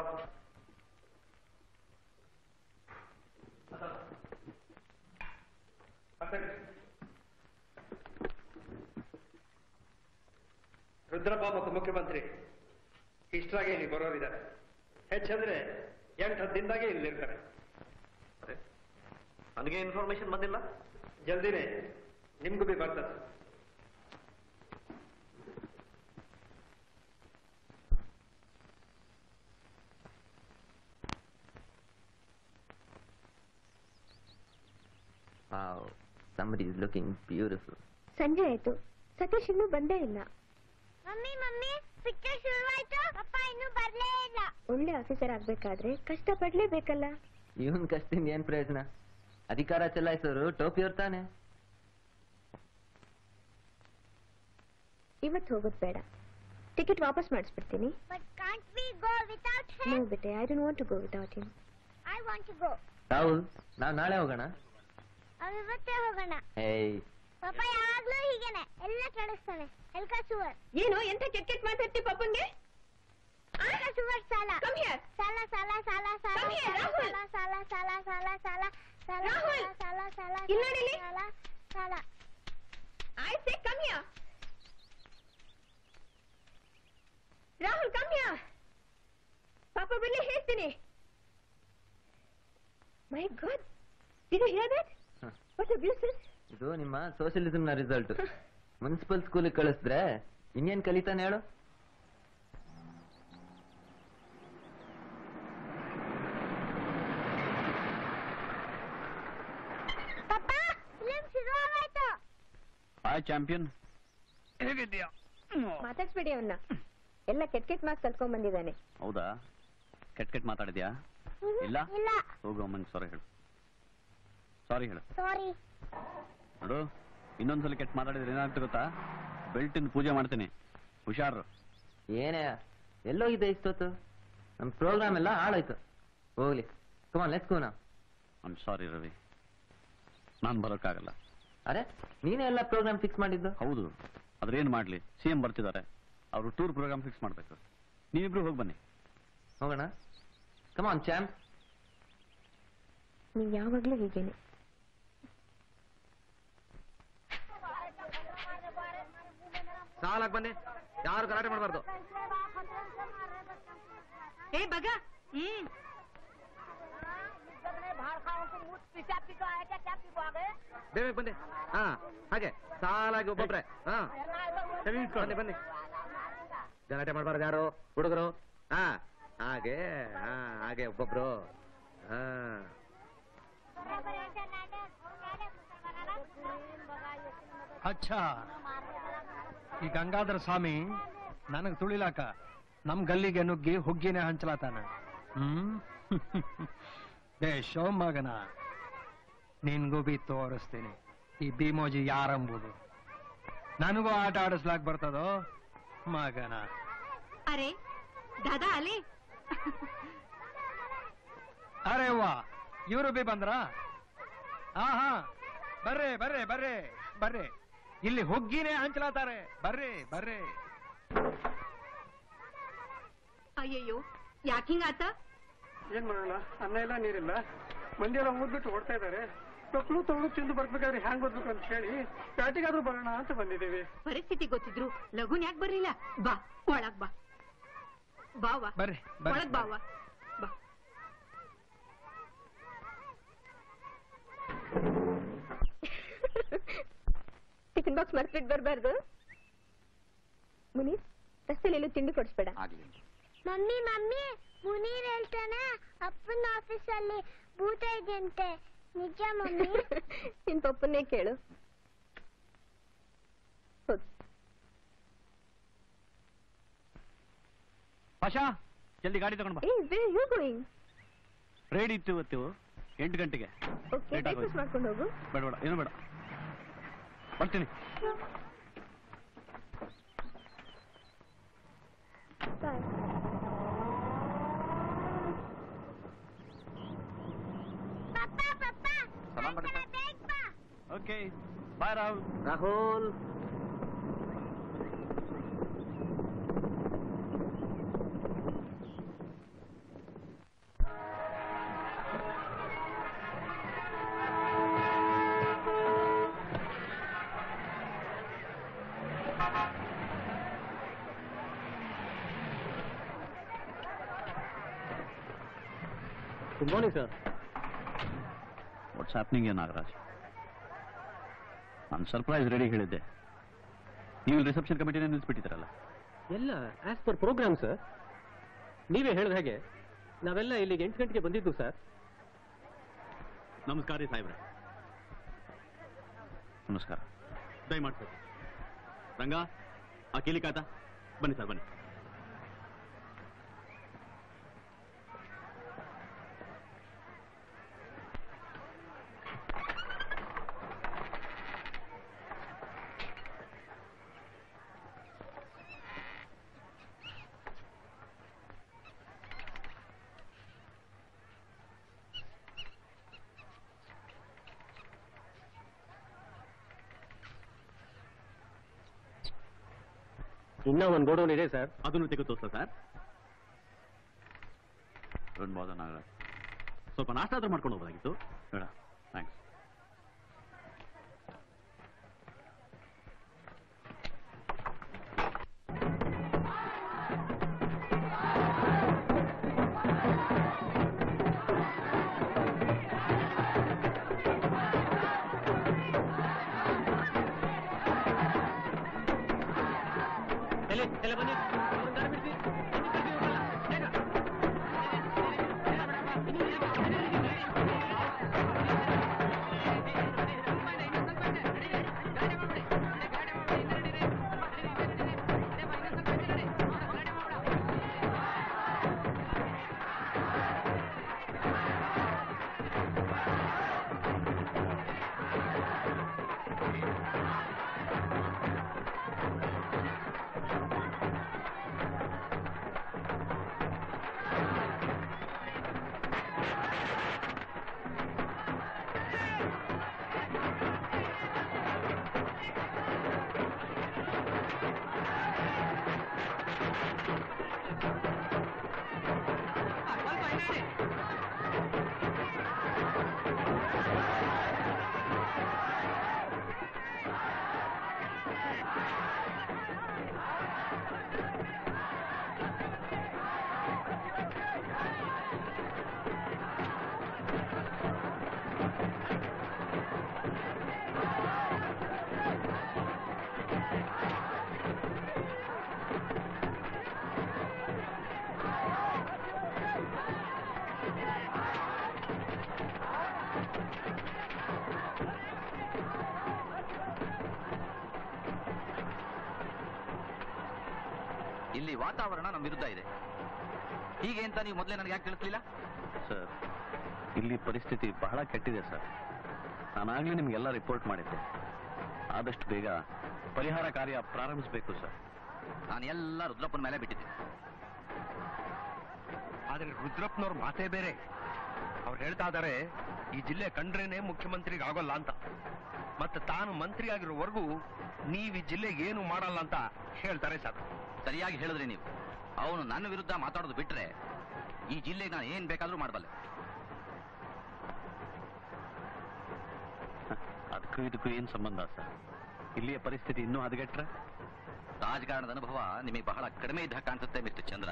ರುದ್ರಪ್ಪ ಮತ್ತು ಮುಖ್ಯಮಂತ್ರಿ ಇಷ್ಟರಾಗೆ ಇಲ್ಲಿ ಬರೋರಿದ್ದಾರೆ ಹೆಚ್ಚಂದ್ರೆ ಎಂಟು ಹತ್ತು ದಿನದಾಗೆ ಇಲ್ಲಿ ಇರ್ತಾರೆ ನನಗೆ ಇನ್ಫಾರ್ಮೇಶನ್ ಬಂದಿಲ್ಲ ಜಲ್ದಿನೇ ನಿಮ್ಗೂ ಬಿ ಬರ್ತದೆ Wow, somebody is looking beautiful. ಸಂಜೆ ಆಯ್ತು ಸತೀಶ್ ಇನ್ನೂ ಬಂದೇ ಇಲ್ಲ ಮಮ್ಮಿ ಮಮ್ಮಿ ಪಿಕ್ಚರ್ ಶುರುವಾಯ್ತು ಪಪ್ಪ ಇನ್ನೂ ಬರ್ಲೇ ಇಲ್ಲ ಒಳ್ಳೆ ಆಫೀಸರ್ ಆಗ್ಬೇಕಾದ್ರೆ ಕಷ್ಟ ಪಡ್ಲೇಬೇಕಲ್ಲ ಇವನ್ ಕಷ್ಟದಿಂದ ಏನ್ ಪ್ರಯೋಜನ ಅಧಿಕಾರ ಚಲಾಯಿಸೋರು ಟೋಪಿಯವ್ರು ತಾನೆ ಇವತ್ತು ಹೋಗೋದು ಬೇಡ ಟಿಕೆಟ್ ವಾಪಸ್ ಮಾಡಿಸ್ಬಿಡ್ತೀನಿ but can't we go without no him ಬಿಟ್ಟೆ I don't want to go without him I want to go Rahul ನಾವ್ ನಾಳೆ ಹೋಗೋಣ ನಾವು ಇವತ್ತೇ ಹೋಗೋಣ ಏಯ್ ಪಪ್ಪ ಯಾವಾಗ್ಲೂ ಹೀಗೇನೆ ಎಲ್ಲ ಕೆಡಿಸ್ತಾನೆ ಎಲ್ಕ ಸುವರ್ ಏನು ಎಂತ ಕೆಟ್ಟ ಕೆಟ್ಟ ಮಾತಾಡ್ತಿ ಪಾಪನ್ಗೆ ಎಲ್ಕ ಸುವರ್ ಸಾಲ Come here. ಸಾಲ ಸಾಲ ಸಾಲ ಸಾಲ Come here, ಸಾಲ Rahul. ಸಾಲ ಸಾಲ ಸಾಲ ಸಾಲ ಸಾಲ Rahul. ಸಾಲ ಸಾಲ ಇಲ್ಲಿ ನೋಡಿ ಇಲ್ಲಿ. ಸಾಲ ಸಾಲ I say come here Rahul come here ಪಾಪ ಬನ್ನಿ ಹೇಳ್ತೀನಿ my god did you hear that ಹ. ವಾಟ್ ಅಬ್ಯೂಸಸ್ ಇದು ನಿಮ್ಮ ಸೋಷಿಯಲಿಸಂ ನ ರಿಸಲ್ಟ್ ಮುನ್ಸಿಪಲ್ ಸ್ಕೂಲಿಗೆ ಕಳಿಸಿದ್ರೆ ಇನ್ನೇನ್ ಕಲಿತಾನೆ ಹೇಳು ಪಪ್ಪ ಫಿಲ್ಮ್ ಶುರುವಾಗೋಯ್ತು ಹಾಯ್ ಚಾಂಪಿಯನ್ ಹೇಗಿದ್ದೀಯಾ ಮಾತಾಡ್ಸ್ಬೇಡಿ ಅವನ್ನ ಎಲ್ಲ ಕೆಟ್ಟ ಕೆಟ್ಟ ಮಾರ್ಕ್ಸ್ ಕಲ್ತ್ಕೊಂಡ್ ಬಂದಿದ್ದಾನೆ ಹೌದಾ ಕೆಟ್ಟ ಕೆಟ್ಟ ಮಾತಾಡಿದ್ಯಾ ಇಲ್ಲ ಇಲ್ಲ ಹೋಗು ಅಮ್ಮಂಗೆ ಸಾರಿ ಹೇಳು ಸಾರಿ ಹೇಳು ಸಾರಿ ನೋಡು ಇನ್ನೊಂದ್ಸಲ ಕೆಟ್ಟ ಮಾತಾಡಿದ್ರೆ ಏನಾಗ್ತದೆ ಗೊತ್ತಾ ಬೆಲ್ಟಿನ ಪೂಜೆ ಮಾಡ್ತೀನಿ ಹುಷಾರು ಏನೇ ಎಲ್ಲೋಗಿದೆ ಇಷ್ಟೊತ್ತು ನಮ್ ಪ್ರೋಗ್ರಾಮ್ ಎಲ್ಲ ಹಾಳಾಯ್ತು ಹೋಗ್ಲಿ ಕಮಾನ್ ಲೆಟ್ಸ್ ಗೋ ನಾವು ಐಮ್ ಸಾರಿ ರವಿ ನಾನು ಬರೋಕ್ಕಾಗಲ್ಲ ಅರೆ ನೀನೇ ಎಲ್ಲ ಪ್ರೋಗ್ರಾಮ್ ಫಿಕ್ಸ್ ಮಾಡಿದ್ದು ಹೌದು ಆದ್ರೆ ಏನ್ ಮಾಡ್ಲಿ ಸಿ ಎಂ ಬರ್ತಿದ್ದಾರೆ ಅವರು ಟೂರ್ ಪ್ರೋಗ್ರಾಮ್ ಫಿಕ್ಸ್ ಮಾಡ್ಬೇಕು ನೀವಿಬ್ರು ಹೋಗಿ ಬನ್ನಿ ಹೋಗೋಣ ಕಮಾನ್ ಚಾಂಪ್ ನೀವ್ ಯಾವಾಗ್ಲೂ ಹೀಗೇನೆ ಸಾಲಾಗ್ ಬನ್ನಿ ಯಾರು ಗಲಾಟೆ ಮಾಡಬಾರ್ದು ಏ ಬಗ ಹ್ಮ್ ಬೇಗ ಬನ್ನಿ ಹಾ ಹಾಗೆ ಸಾಲಾಗಿ ಒಬ್ಬೊಬ್ರೆ ಹಾ ಬನ್ನಿ ಬನ್ನಿ ಗಲಾಟೆ ಮಾಡಬಾರ್ದು ಯಾರು ಹುಡುಗರು ಹಾ ಹಾಗೆ ಹಾ ಹಾಗೆ ಒಬ್ಬೊಬ್ರು ಹಾ ಅಚ್ಚಾ ಈ ಗಂಗಾಧರ ಸ್ವಾಮಿ ನನಗ್ ತುಳಿಲಾಕ ನಮ್ ಗಲ್ಲಿಗೆ ನುಗ್ಗಿ ಹುಗ್ಗಿನೇ ಹಂಚಲಾತಾನ ಹ್ಮ್ ಬೇಷೋ ಮಗನ ನಿನ್ಗೂ ಬಿ ತೋರಿಸ್ತೀನಿ ಈ ಬಿಮೋಜಿ ಯಾರಂಬುದು ನನಗೂ ಆಟ ಆಡಿಸ್ಲಾಕ್ ಬರ್ತದೋ ಮಗನ ಅರೆ ದಾದಾ ಅಲಿ ಅರೆ ವಾ ಇವರು ಬಿ ಬಂದ್ರ ಹಾ ಹಾ ಬರ್ರಿ ಬರ್ರಿ ಬರ್ರಿ ಬರ್ರಿ ಇಲ್ಲಿ ಹುಗ್ಗಿನೇ ಹಂಚಲಾತಾರೆ ಬರ್ರಿ ಬರ್ರಿ ಅಯ್ಯಯ್ಯೋ ಯಾಕಿಂಗಾತ ಏನ್ ಮಾಡೋಣ ಅನ್ನ ಇಲ್ಲ ನೀರಿಲ್ಲ ಮಂದಿ ಎಲ್ಲ ಓದ್ಬಿಟ್ಟು ಓಡ್ತಾ ಇದ್ದಾರೆ ಮಕ್ಕಳು ತಗೊಂಡು ತಿಂದು ಬರ್ಬೇಕಾದ್ರೆ ಹ್ಯಾಂಗ್ ಓದ್ಬೇಕು ಅಂತ ಹೇಳಿ ಪ್ಯಾಟಿಗಾದ್ರೂ ಬರೋಣ ಅಂತ ಬಂದಿದ್ದೀವಿ ಪರಿಸ್ಥಿತಿ ಗೊತ್ತಿದ್ರು ಲಘುನ್ ಯಾಕೆ ಬರ್ಲಿಲ್ಲ ಬಾ ಒಳಗ್ ಬಾ ಬಾವಾ ಬರ್ರಿ ಬರ್ರಿ ಒಳಗ್ ಬಾವಾ ಬಾ ಟಿಫಿನ್ ಬಾಕ್ಸ್ ಮರ್ತ್ಬಿಟ್ಟು ಬರಬಾರ್ದು ಮುನೀರ್ ರಸ್ತೆಲಿ ಎಲ್ಲೂ ತಿಂಡಿ ಕೊಡಿಸ್ಬೇಡ ಆಗ್ಲಿ ಮಮ್ಮಿ ಮಮ್ಮಿ ಮುನೀರ್ ಹೇಳ್ತಾನೆ ಅಪ್ಪನ ಆಫೀಸಲ್ಲಿ ಭೂತ ಇದೆಯಂತೆ ನಿಜ ಮಮ್ಮಿ ನಿನ್ ಪಪ್ಪನ್ನೇ ಕೇಳು ಹೋಗಿ ಆಶಾ ಜಲ್ದಿ ಗಾಡಿ ತಗೊಂಡ್ ಬಾ ಏ ವೇರ್ ಯು ಗೋಯಿಂಗ್ ರೆಡಿ ಇತ್ತು ಇವತ್ತು ಎಂಟು ಗಂಟೆಗೆ ಓಕೆ Late ಆಗೋಯ್ತು. ಬ್ರೇಕ್ಫಾಸ್ಟ್ ಮಾಡ್ಕೊಂಡು ಹೋಗು ಬೇಡ ಬೇಡ ಏನು ಬೇಡ ಬರ್ತೀನಿ ಬಾಯ್ ಸಲಾಮ್ buddy okay bye Rahul Rahul good morning sir what's happening Nagaraj ನಾನು ಸರ್ಪ್ರೈಸ್ ರೆಡಿ ಹೇಳಿದ್ದೆ ನೀವು ರಿಸೆಪ್ಷನ್ ಕಮಿಟಿನೇ ನಿಲ್ಲಿಸ್ಬಿಟ್ಟಿದ್ದೀರಲ್ಲ ಎಲ್ಲ ಆಸ್ ಪರ್ ಪ್ರೋಗ್ರಾಮ್ ಸರ್ ನೀವೇ ಹೇಳಿದ ಹಾಗೆ ನಾವೆಲ್ಲ ಇಲ್ಲಿಗೆ ಎಂಟು ಗಂಟೆಗೆ ಬಂದಿದ್ದು ಸರ್ ನಮಸ್ಕಾರ ರೀ ಸಾಹೇಬ್ರೆ ನಮಸ್ಕಾರ ದಯಮಾಡಿ ಸರ್ ರಂಗ ಆ ಕೀಲಿ ಕಾಯ್ತಾ ಬನ್ನಿ ಸರ್ ಬನ್ನಿ ಇನ್ನೂ ಒಂದು ಗೋಡೌನ್ ಇದೆ ಸರ್ ಅದನ್ನು ತೆಗೆದು ತೋರ್ಸ ಸರ್ ಅನ್ಬೋದ ನಾಗರಾಜ್ ಸ್ವಲ್ಪ ನಾಷ್ಟ ಆದ್ರೂ ಮಾಡ್ಕೊಂಡು ಹೋಗ್ಬೋದಾಗಿತ್ತು ಬೇಡ ಥ್ಯಾಂಕ್ಸ್ ಎಲ್ಲಿ ಎಲ್ಲ ಬನ್ನಿ ಅವ್ರನ್ನ ದಾರಿ ಬಿಡಿಸಿ. ಬನ್ನಿ, ಕರ್ಕೊಂಡು ಹೋಗಲ್ಲ. ಬೇಗ. ಇಲ್ಲಿ ವಾತಾವರಣ ನಮ್ಮ ವಿರುದ್ಧ ಇದೆ ಹೀಗೆ ಅಂತ ನೀವು ಮೊದಲೇ ನನಗೆ ಯಾಕೆ ತಿಳಿಸ್ಲಿಲ್ಲ ಸರ್ ಇಲ್ಲಿ ಪರಿಸ್ಥಿತಿ ಬಹಳ ಕೆಟ್ಟಿದೆ ಸರ್ ನಾನಾಗಲೇ ನಿಮಗೆಲ್ಲ ರಿಪೋರ್ಟ್ ಮಾಡಿದ್ದೆ ಆದಷ್ಟು ಬೇಗ ಪರಿಹಾರ ಕಾರ್ಯ ಪ್ರಾರಂಭಿಸಬೇಕು ಸರ್ ನಾನು ಎಲ್ಲ ರುದ್ರಪ್ಪನ ಮೇಲೆ ಬಿಟ್ಟಿದ್ದೆ ಆದ್ರೆ ರುದ್ರಪ್ಪನವ್ರ ಮಾತೇ ಬೇರೆ ಅವ್ರು ಹೇಳ್ತಾ ಇದಾರೆ ಈ ಜಿಲ್ಲೆ ಕಂಡ್ರೇನೆ ಮುಖ್ಯಮಂತ್ರಿಗೆ ಆಗೋಲ್ಲ ಅಂತ ಮತ್ತೆ ತಾನು ಮಂತ್ರಿ ಆಗಿರೋವರೆಗೂ ನೀವು ಈ ಜಿಲ್ಲೆಗೆ ಏನು ಮಾಡಲ್ಲ ಅಂತ ಹೇಳ್ತಾರೆ ಸರ್ ಸರಿಯಾಗಿ ಹೇಳಿದ್ರಿ ನೀವು ಅವನು ನನ್ನ ವಿರುದ್ಧ ಮಾತಾಡೋದು ಬಿಟ್ರೆ ಈ ಜಿಲ್ಲೆಗೆ ನಾನು ಏನ್ ಬೇಕಾದ್ರೂ ಮಾಡಬಲ್ಲೆ ಅದಕ್ಕೂ ಇದಕ್ಕೂ ಏನು ಸಂಬಂಧ ಸರ್ ಇಲ್ಲಿಯ ಪರಿಸ್ಥಿತಿ ಇನ್ನೂ ಹದಗೆಟ್ರೆ ರಾಜಕಾರಣದ ಅನುಭವ ನಿಮಗೆ ಬಹಳ ಕಡಿಮೆ ಇದ್ದ ಹಾಗೆ ಕಾಣಿಸುತ್ತೆ ಮಿಸ್ಟರ್ ಚಂದ್ರ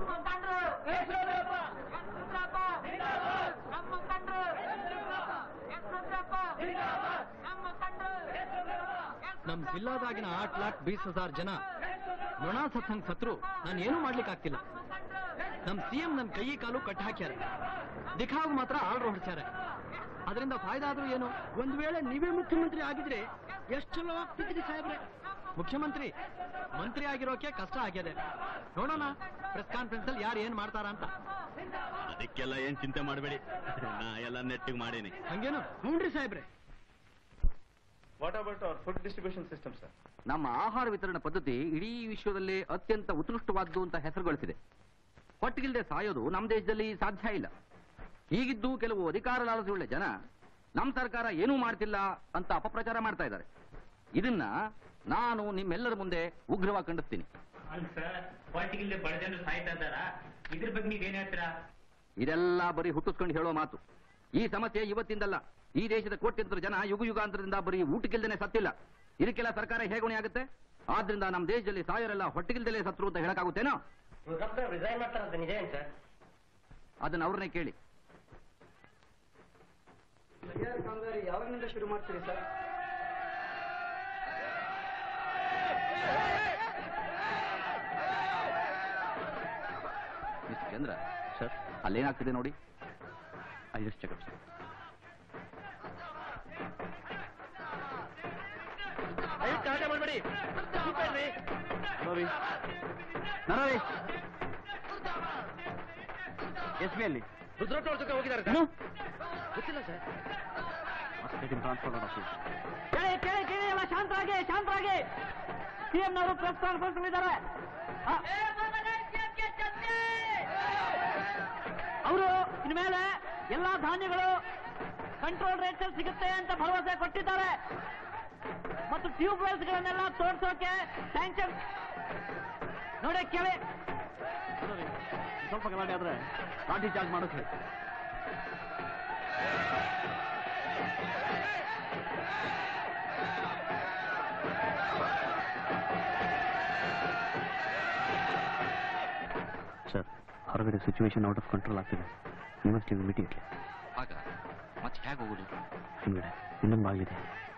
ನಮ್ ಜಿಲ್ಲಾದಾಗಿನ ಆಟ್ ಲಾಕ್ ಬೀಸ್ ಹಜಾರ್ ಜನ ನೊಣ ಸತ್ತಂಗ್ ಸತ್ರು ನಾನು ಏನೂ ಮಾಡ್ಲಿಕ್ಕೆ ಆಗ್ತಿಲ್ಲ ನಮ್ ಸಿಎಂ ನನ್ ಕೈ ಕಾಲು ಕಟ್ ಹಾಕ್ಯಾರ ದಿಖಾವ್ ಮಾತ್ರ ಆರ್ಡರ್ ಹೊಡ್ಸ್ಯಾರ ಅದರಿಂದ ಫಾಯ್ದಾ ಆದ್ರೂ ಏನು ಒಂದ್ ವೇಳೆ ನೀವೇ ಮುಖ್ಯಮಂತ್ರಿ ಆಗಿದ್ರೆ ಎಷ್ಟು ಚಲೋ ಆಗ್ತಿದ್ರಿ ಸಾಹೇಬ್ರೆ ಮುಖ್ಯಮಂತ್ರಿ ಮಂತ್ರಿ ಆಗಿರೋಕೆ ಕಷ್ಟ ಆಗ್ಯದೆ ನೋಡೋಣ ಪ್ರೆಸ್ ಕಾನ್ಫರೆನ್ಸ್ ಅಲ್ಲಿ ಯಾರು ಏನ್ ಮಾಡ್ತಾರ ಅಂತ ಅದಕ್ಕೆಲ್ಲ ಏನ್ ಚಿಂತೆ ಮಾಡಬೇಡಿ ನಾ ಎಲ್ಲ ನೆಟ್ಟಿಗೆ ಮಾಡೀನಿ ಹಂಗೇನು ಹ್ಞೂನ್ರಿ ಸಾಹೇಬ್ರೆ what about our food distribution system sir ನಮ್ಮ ಆಹಾರ ವಿತರಣಾ ಪದ್ಧತಿ ಇಡೀ ವಿಶ್ವದಲ್ಲಿ ಅತ್ಯಂತ ಉತ್ಕೃಷ್ಟವಾದ್ದು ಅಂತ ಹೆಸರು ಗಳಿಸಿದೆ ಹೊಟ್ಟಿಗಿಲ್ದೆ ಸಾಯೋದು ನಮ್ಮ ದೇಶದಲ್ಲಿ ಸಾಧ್ಯ ಇಲ್ಲ ಹೀಗಿದ್ದು ಕೆಲವು ಅಧಿಕಾರ ಲಾಲಸೆಯುಳ್ಳ ಜನ ನಮ್ಮ ಸರ್ಕಾರ ಏನೂ ಮಾಡ್ತಿಲ್ಲ ಅಂತ ಅಪಪ್ರಚಾರ ಮಾಡ್ತಾ ಇದ್ದಾರೆ ಇದನ್ನ ನಾನು ನಿಮ್ಮೆಲ್ಲರ ಮುಂದೆ ಉಗ್ರವಾಗಿ ಖಂಡಿಸ್ತೀನಿ ಅಲ್ಲ ಸರ್ ಪಾರ್ಟಿಗಿಲ್ದೆ ಬಡ ಜನರು ಸಾಯ್ತಾ ಇದ್ದಾರ ಇದ್ರ ಬಗ್ಗೆ ನೀವೇನ್ ಹೇಳ್ತೀರಾ ಇದೆಲ್ಲ ಬರೀ ಹುಟ್ಟಿಸ್ಕೊಂಡು ಹೇಳೋ ಮಾತು ಈ ಸಮಸ್ಯೆ ಇವತ್ತಿಂದಲ್ಲ ಈ ದೇಶದ ಕೋಟ್ಯಂತರ ಜನ ಯುಗ ಯುಗಾಂತರದಿಂದ ಬರೀ ಊಟಕ್ಕಿಲ್ದೇನೆ ಸತ್ತಿಲ್ಲ ಇದಕ್ಕೆಲ್ಲ ಸರ್ಕಾರ ಹೇಗೆ ಹೊಣೆ ಆಗುತ್ತೆ ಆದ್ರಿಂದ ನಮ್ಮ ದೇಶದಲ್ಲಿ ಸಾಯರೆಲ್ಲ ಹೊಟ್ಟೆಗಿಲ್ದಲೇ ಸತ್ರು ಅಂತ ಹೇಳಕ್ಕಾಗುತ್ತೇನೋ ರಿಸೈನ್ ಮಾಡ್ತಾರಂತ ನಿಜ ಏನ್ ಸರ್ ಅದನ್ನ ಅವ್ರನ್ನೇ ಕೇಳಿ ಕಾಮಗಾರಿ ಯಾವಾಗಿನಿಂದ ಶುರು ಮಾಡ್ತೀರಿ ಸರ್ ಮಿಸ್ಟರ್ ಚಂದ್ರ ಸರ್ ಅಲ್ಲೇನಾಗ್ತಿದೆ ನೋಡಿ ಐ ಜಸ್ಟ್ ಚೆಕಪ್ ಸರ್ ಕಾಟ ಮಾಡಬೇಡಿ ನರವಿ ಎಸ್ ಬಿ ಅಲ್ಲಿ ರುದ್ರಪ್ಪ ಜೊತೆ ಹೋಗಿದ್ದಾರೆ ಗೊತ್ತಿಲ್ಲ ಸರ್ ಟ್ರಾನ್ಸ್ಫರ್ ಆಫೀಸ್ ಕೇಳಿ ಕೇಳಿ ಕೇಳಿ ಎಲ್ಲ ಶಾಂತರಾಗಿ ಶಾಂತರಾಗಿ ಸಿಎಂ ನವರು ಪ್ರೆಸ್ ಕಾನ್ಫರೆನ್ಸ್ ಇದ್ದಾರೆ ಅವರು ಇನ್ಮೇಲೆ ಎಲ್ಲಾ ಧಾನ್ಯಗಳು ಕಂಟ್ರೋಲ್ ರೇಟ್ ಅಲ್ಲಿ ಸಿಗುತ್ತೆ ಅಂತ ಭರವಸೆ ಕೊಟ್ಟಿದ್ದಾರೆ ಮತ್ತು ಟ್ಯೂಬ್ ವೆಲ್ಸ್ ಗಳನ್ನೆಲ್ಲ ತೋರ್ಸೋಕೆ ಸ್ಯಾಂಕ್ಷನ್ ನೋಡಿ ಕೇಳಿ ಸ್ವಲ್ಪ ಗಲಾಟೆ ಆದ್ರೆ ಲಾಠಿ ಚಾರ್ಜ್ ಮಾಡೋಕೆ ಸರ್ ಹೊರಗಡೆ ಸಿಚುವೇಶನ್ ಔಟ್ ಆಫ್ ಕಂಟ್ರೋಲ್ ಆಗ್ತಿದೆ ಯು ಮಸ್ಟ್ ಇಮಿಡಿಯೇಟ್ಲಿ ಆಗ ಮತ್ತೆ ಹೇಗೆ ಹೋಗುದು ಹಿಂದ್ಗಡೆ ಇನ್ನೊಂದು ಬಾಗಿದೆ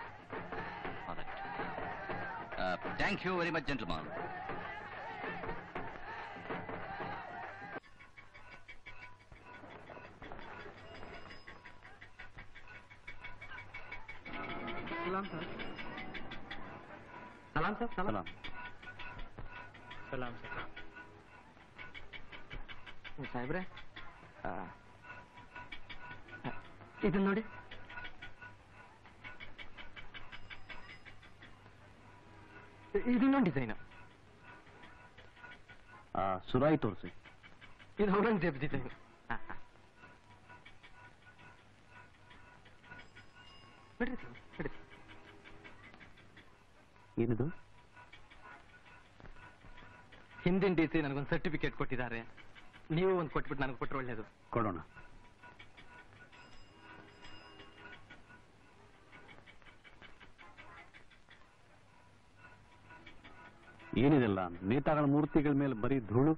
thank you very much gentleman ಸಲಾಂ ಸರ್ ಸಲಾಂ ಸರ್ ಸಲಾಂ ಸಲಾಂ ಸರ್ ಸಾಹೇಬ್ರೆ ಇದನ್ನ ನೋಡಿ ಇದನ್ನೊಂದು ಡಿಸೈನ್ ಸುರಾಯಿ ತೋರಿಸಿ ಇದು ಔರಂಗಜೇಬ್ ಡಿಸೈನ್ ಬಿಡ್ರಿ ಸರ್ ಬಿಡ್ರಿ ಏನಿದು ಹಿಂದಿನ ಡಿ ಸಿ ನನಗೊಂದು ಸರ್ಟಿಫಿಕೇಟ್ ಕೊಟ್ಟಿದ್ದಾರೆ ನೀವು ಒಂದು ಕೊಟ್ಬಿಟ್ಟು ನನಗೆ ಕೊಟ್ಟರೆ ಒಳ್ಳೇದು ಕೊಡೋಣ ಏನಿದೆಲ್ಲ ನೇತಾಗಳ ಮೂರ್ತಿಗಳ ಮೇಲೆ ಬರೀ ಧೂಳು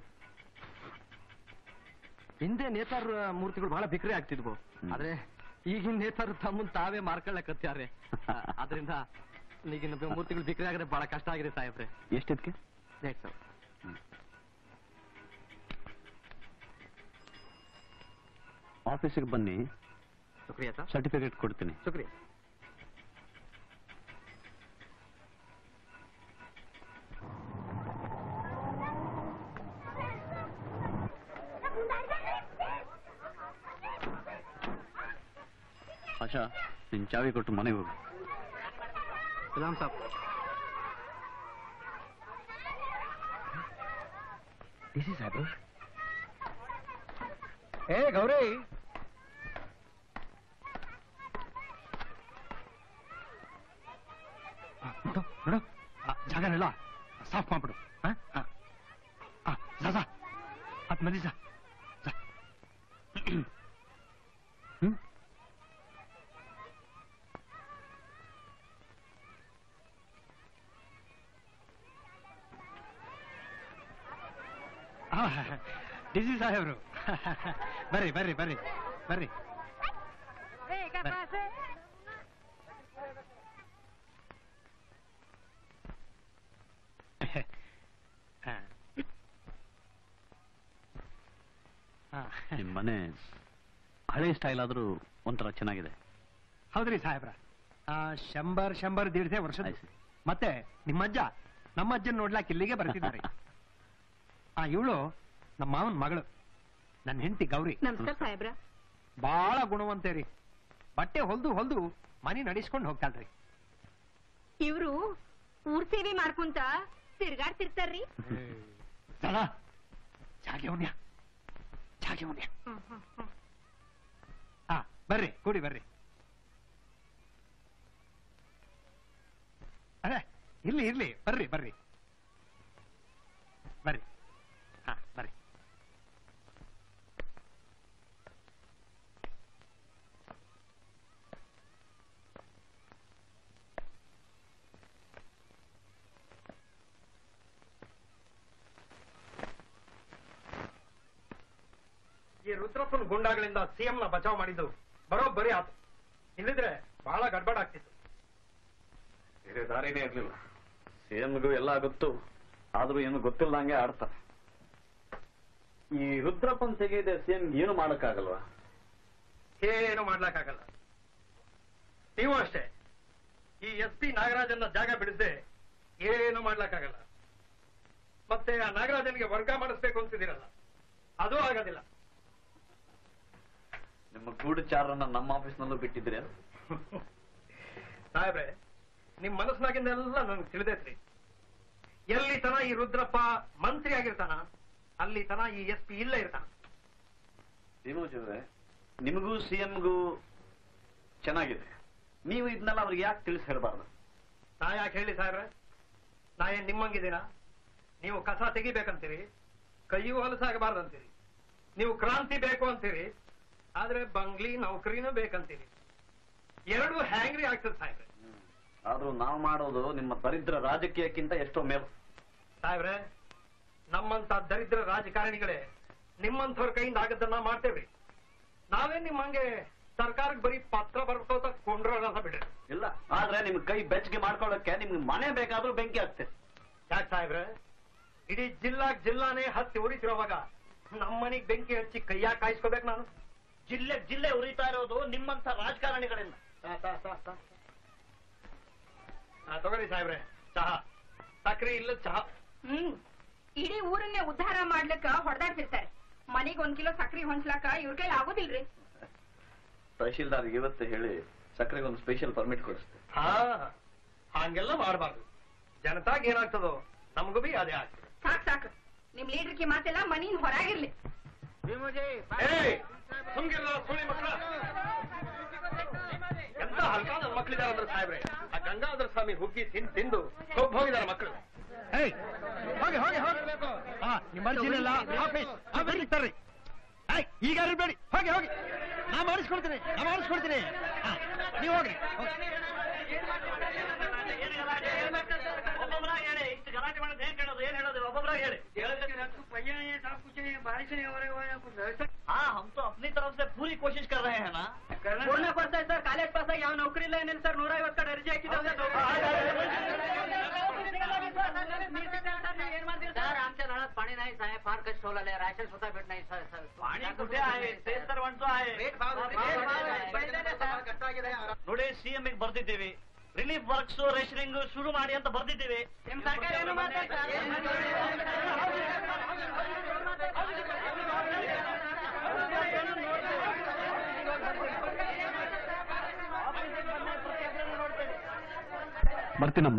ಹಿಂದೆ ನೇತಾರ ಮೂರ್ತಿಗಳು ಬಹಳ ಬಿಕ್ರಿ ಆಗ್ತಿದ್ವು ಆದ್ರೆ ಈಗಿನ ನೇತಾರು ತಮ್ಮನ್ ತಾವೇ ಮಾರ್ಕೊಳ್ಳಕತ್ತಾರೆ ಅದರಿಂದ ಈಗಿನ ಮೂರ್ತಿಗಳು ಬಿಕ್ರಿ ಆಗಿದ್ರೆ ಬಹಳ ಕಷ್ಟ ಆಗಿದೆ ಸಾಹೇಬ್ರೆ ಎಷ್ಟಕ್ಕೆ ರೈಟ್ ಸರ್ ಆಫೀಸಿಗೆ ಬನ್ನಿ ಶುಕ್ರಿಯಾ ಸರ್ ಸರ್ಟಿಫಿಕೇಟ್ ಕೊಡ್ತೀನಿ ಶುಕ್ರಿಯಾ ಆಶಾ ನಿನ್ ಚಾವಿ ಕೊಟ್ಟು ಮನೆಗೆ ಹೋಗು ಸಲಾಂ ಸಾಬ್ ಡಿ ಸಿ ಸಾಹೇಬ್ರು ಏ ಗೌರಿ ನೋಡು ನೋಡು ಆ, ಜಾಗನೆಲ್ಲ ಸಾಫ್ ಮಾಡ್ಬಿಡು ಆ? ಆ. ಆ, ಜಾ, ಜಾ. ಹತ್ ಮಂದಿ ಜಾ. ಜಾ. ಹ್ಮ್? ಆ, ಡಿಸಿ ಸಾಹೇಬ್ರು ಬರ್ರಿ ಬರ್ರಿ ಬರ್ರಿ ಬರ್ರಿ ಹಾ. ಹಾ. ನಿಮ್ ಮನೆ ಹಳೆ ಸ್ಟೈಲ್ ಆದ್ರೂ ಒಂಥರ ಚೆನ್ನಾಗಿದೆ ಹೌದ್ರಿ ಸಾಹೇಬ್ರ ಆ, ಶಂಬರ್ ಶಂಬರ್ ದೀಡ್ಸೆ ವರ್ಷದ ಮತ್ತೆ ನಿಮ್ಮಜ್ಜ ನಮ್ಮ ಅಜ್ಜನ್ ನೋಡ್ಲಾಕ್ ಇಲ್ಲಿಗೆ ಬರ್ತಿದ್ದಾರೆ ಆ ಇವಳು ನಮ್ಮ ಮಾವನ್ ಮಗಳು ನನ್ನ ಹೆಂಡತಿ ಗೌರಿ ನಮಸ್ಕಾರ ಸಾಹೇಬ್ರ ಬಾಳ ಗುಣವಂತೇರಿ ಬಟ್ಟೆ ಹೊಲ್ದು ಹೊಲ್ದು ಮನಿ ನಡೆಸ್ಕೊಂಡು ಹೋಗ್ತಾಳ್ರಿ ಇವ್ರು ಊರ್ ಸೇವೆ ಮಾಡ್ಕೊಂತ ತಿರ್ಗಾಡ್ತಿರ್ತಾರ್ರಿ ಸಲ ಜಾಗೆ ಉಣ್ಯ ಜಾಗೆ ಉಣ್ಯ ಹಾ ಬರ್ರಿ ಕೂಡಿ ಬರ್ರಿ ಅದೇ ಇರ್ಲಿ ಇರ್ಲಿ ಬರ್ರಿ ಬರ್ರಿ ಬರ್ರಿ ಹಾ ಬರ್ರಿ ಈ ರುದ್ರಪ್ಪನ ಗುಂಡಾಗಳಿಂದ ಸಿಎಂ ನ ಬಚಾವ್ ಮಾಡಿದ್ದು ಬರೋಬ್ಬರಿ ಆತು ಇಲ್ಲಿದ್ರೆ ಬಹಳ ಗಡ್ಬಡ್ ಆಗ್ತಿತ್ತು ಬೇರೆ ದಾರಿನೇ ಇರ್ಲಿಲ್ಲ ಸಿಎಂಗೂ ಎಲ್ಲ ಗೊತ್ತು ಆದ್ರೂ ಏನು ಗೊತ್ತಿಲ್ಲದಂಗೆ ಆಡ್ತಾರೆ ಈ ರುದ್ರಪ್ಪನ್ ತೆಗೆಯದೆ ಸಿಎಂ ಏನು ಮಾಡಕ್ಕಾಗಲ್ವಾ ಏನು ಮಾಡ್ಲಕ್ಕಾಗಲ್ಲ ನೀವು ಅಷ್ಟೇ ಈ ಎಸ್ ಪಿ ನಾಗರಾಜನ್ನ ಜಾಗ ಬಿಡಿಸದೆ ಏನು ಮಾಡ್ಲಕ್ಕಾಗಲ್ಲ ಮತ್ತೆ ಆ ನಾಗರಾಜನ್ಗೆ ವರ್ಗ ಮಾಡಿಸ್ಬೇಕು ಅಂತಿದ್ದೀರಲ್ಲ ಅದು ಆಗೋದಿಲ್ಲ ನಿಮ್ಮ ಗೂಢಚಾರನ್ನ ನಮ್ಮ ಆಫೀಸ್ನಲ್ಲೂ ಬಿಟ್ಟಿದ್ರೆ ಸಾಹೇಬ್ರೆ ನಿಮ್ ಮನಸ್ಸಿನಾಗಿಂದೆಲ್ಲ ನನ್ಗೆ ತಿಳಿದೈತ್ರಿ ಎಲ್ಲಿ ತನ ಈ ರುದ್ರಪ್ಪ ಮಂತ್ರಿ ಆಗಿರ್ತಾನ ಅಲ್ಲಿ ತನ ಈ ಎಸ್ ಪಿ ಇಲ್ಲೇ ಇರ್ತಾನ ಭೀಮೋಜವ್ರೆ ನಿಮಗೂ ಸಿಎಂಗೂ ಚೆನ್ನಾಗಿದೆ ನೀವು ಇದನ್ನೆಲ್ಲ ಅವ್ರಿಗೆ ಯಾಕೆ ತಿಳಿಸಿ ಹೇಳಬಾರ್ದು ನಾ ಯಾಕೆ ಹೇಳಿ ಸಾಹೇಬ್ರೆ ನಾ ಏನ್ ನಿಮ್ಮಂಗಿದ್ದೀನ ನೀವು ಕಸ ತೆಗಿಬೇಕಂತೀರಿ ಕೈಯೂ ಹೊಲಸಾಗಬಾರ್ದಂತೀರಿ ನೀವು ಕ್ರಾಂತಿ ಬೇಕು ಅಂತೀರಿ ಆದ್ರೆ ಬಂಗ್ಲಿ ನೌಕರಿನೂ ಬೇಕಂತೀರಿ ಎರಡೂ ಹ್ಯಾಂಗ್ರಿ ಆಗ್ತದೆ ಸಾಹೇಬ್ರೆ ಆದ್ರೂ ನಾವು ಮಾಡೋದು ನಿಮ್ಮ ದರಿದ್ರ ರಾಜಕೀಯಕ್ಕಿಂತ ಎಷ್ಟೋ ಮೇಲು ಸಾಹೇಬ್ರೆ ನಮ್ಮಂತ ದರಿದ್ರ ರಾಜಕಾರಣಿಗಳೇ ನಿಮ್ಮಂಥವ್ರ ಕೈಯಿಂದ ಆಗದ್ದನ್ನ ಮಾಡ್ತೇವ್ರಿ ನಾವೇನ್ ನಿಮ್ಮಂಗೆ ಸರ್ಕಾರಕ್ಕೆ ಬರೀ ಪತ್ರ ಬರ್ಕೋತ ಕೊಂಡ್ರೋಲ್ಲ ಬಿಡ್ರಿ ಇಲ್ಲ ಆದ್ರೆ ನಿಮ್ ಕೈ ಬೆಚ್ಚಗೆ ಮಾಡ್ಕೊಳ್ಳೋಕೆ ನಿಮ್ಗೆ ಮನೆ ಬೇಕಾದ್ರೂ ಬೆಂಕಿ ಆಗ್ತದೆ ಯಾಕೆ ಸಾಹೇಬ್ರೆ ಇಡೀ ಜಿಲ್ಲಾ ಜಿಲ್ಲಾನೇ ಹತ್ತಿ ಉರಿತಿರೋವಾಗ ನಮ್ಮನಿಗ್ ಬೆಂಕಿ ಹಚ್ಚಿ ಕೈಯಾಗ ಕಾಯಿಸ್ಕೋಬೇಕು ನಾನು ಜಿಲ್ಲೆ ಜಿಲ್ಲೆ ಉರಿತಾ ಇರೋದು ನಿಮ್ಮಂತ ರಾಜಕಾರಣಿಗಳಿಂದ ಆ, ತಗೊಳ್ಳಿ ಸಾಹೇಬ್ರೆ ಚಹಾ ಸಕ್ರೆ ಇಲ್ಲ ಚಹಾ ಹ್ಮ್ ಇಡೀ ಊರನ್ನೇ ಉದ್ಧಾರ ಮಾಡ್ಲಿಕ್ಕ ಹೊಡೆದಾಡ್ತಿರ್ತಾರೆ ಮನೆಗ್ ಒಂದ್ ಕಿಲೋ ಸಕ್ರಿ ಹೊಂಚ್ಲಾಕ ಇವ್ರ ಕೈಲಿ ಆಗೋದಿಲ್ರಿ ತಹಶೀಲ್ದಾರ್ ಇವತ್ತು ಹೇಳಿ ಸಕ್ಕರೆಗೆ ಒಂದು ಸ್ಪೆಷಲ್ ಪರ್ಮಿಟ್ ಕೊಡಿಸ್ತೆ ಹಾ ಹಂಗೆಲ್ಲ ಮಾಡಬಾರ್ದು ಜನತಾಗ ಏನಾಗ್ತದೋ ನಮಗೂ ಬಿ ಅದೇ ಆಗ್ತದೆ ಸಾಕ್ ಸಾಕ್ ನಿಮ್ ಲೀಡರ್ಗೆ ಮಾತೆಲ್ಲ ಮನಿನ್ ಹೊರಾಗಿರ್ಲಿ ಏಯ್ ಸುಮ್ಗಿರ್ಲ ಸುಳಿ ಮಕ್ಕಳ ಎಂತ ಹಲ್ಕ ನನ್ನ ಮಕ್ಕಳಿದಾರ ಅಂದ್ರೆ ಸಾಹೇಬ್ರೆ ಆ ಗಂಗಾಧರ ಸ್ವಾಮಿ ಹುಗ್ಗಿ ತಿಂದು ತಿಂದು ಕೊಬ್ಬ್ ಹೋಗಿದಾರೆ ಮಕ್ಕಳು ಏಯ್ ಹೋಗಿ ಹೋಗಿ ಹೋಗಿ ಹಾ ನಿಮ್ಮ ಅರ್ಜಿನೆಲ್ಲ ಆಫೀಸ್ ಆಫೀಸ್ ಇರ್ತಾರ್ರಿ ಏಯ್ ಈಗ ಇರ್ಬೇಡಿ ಹೋಗಿ ಹೋಗಿ ನಾ ಮಾಡಿಸ್ಕೊಡ್ತೀನಿ ನಾ ಮಾಡಿಸ್ಕೊಡ್ತೀನಿ ಹಾ, ನೀವು ಹೋಗ್ರಿ ಹೋಗಿ. ಒಬ್ಬೊಬ್ರಾಗ ಹೇಳಿ ಇಷ್ಟು ಗಲಾಟೆ ಮಾಡೋದು ಏನ್ ಕೇಳೋದು ಏನ್ ಹೇಳೋದು ಒಬ್ಬೊಬ್ರಾಗ ಹೇಳಿ हाँ हम तो अपनी तरफ से पूरी कोशिश कर रहे हैं ना ಪೂರ್ಣ ಕೊಡ್ತಾ ಸರ್ ಕಾಲೇಜ್ ಪಾಸ್ ಆಗಿ ಯಾವ ನೌಕರಿ ಇಲ್ಲ ಏನಿಲ್ಲ ಸರ್ ನೂರ ಐವತ್ತು ಕಡೆ ಅರ್ಜಿ सर आमच्या नळात पाणी नाही साहेब फार कष्ट होईल राशन सुद्धा भेट नाही सर सर पाणी कुठे आहे तेच तर म्हणतो आहे ನೋಡಿ ಸಿಎಂ ಬರ್ದಿದ್ದೀವಿ ರಿಲೀಫ್ ವರ್ಕ್ಸ್ ರೇಷನಿಂಗ್ ಶುರು ಮಾಡಿ ಅಂತ ಬರ್ದಿದ್ದೀವಿ ನಿಮ್ ಸರ್ಕಾರ ಏನು ಬರ್ತೀನಮ್ಮ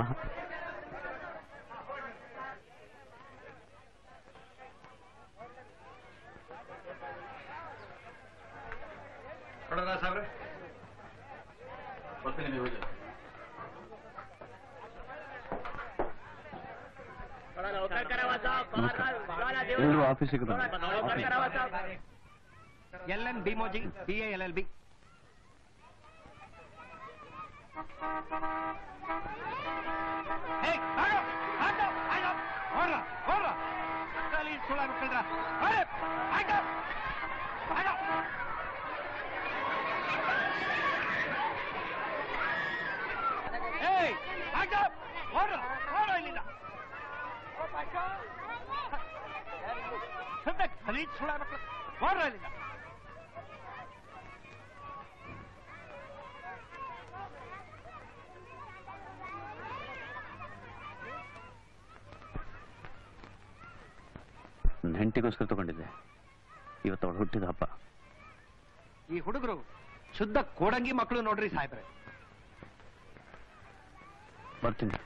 ನೋಡೋಣ ಸಾಹೇಬ್ರೆ ಬರ್ತೀನಿ ನೀವು ಹೋಗಿ ಎಲ್ಲರೂ ಆಫೀಸಿಗೆ ಬನ್ನಿ L N Bhimoji B A L L B ಸುಳ್ಳ ಗಲೀಜ್ ಸುಳ ಮಕ್ಕಳು ನೋಡ್ರ ಇಲ್ಲಿಂದ ನನ್ನ ಹೆಂಡತಿಗೋಸ್ಕರ ತಗೊಂಡಿದ್ದೆ ಇವತ್ತು ಅವಳು ಹುಟ್ಟಿದ ಹಬ್ಬ ಈ ಹುಡುಗರು ಶುದ್ಧ ಕೋಡಂಗಿ ಮಕ್ಕಳು ನೋಡ್ರಿ ಸಾಹೇಬ್ರೆ ಬರ್ತೀನಿ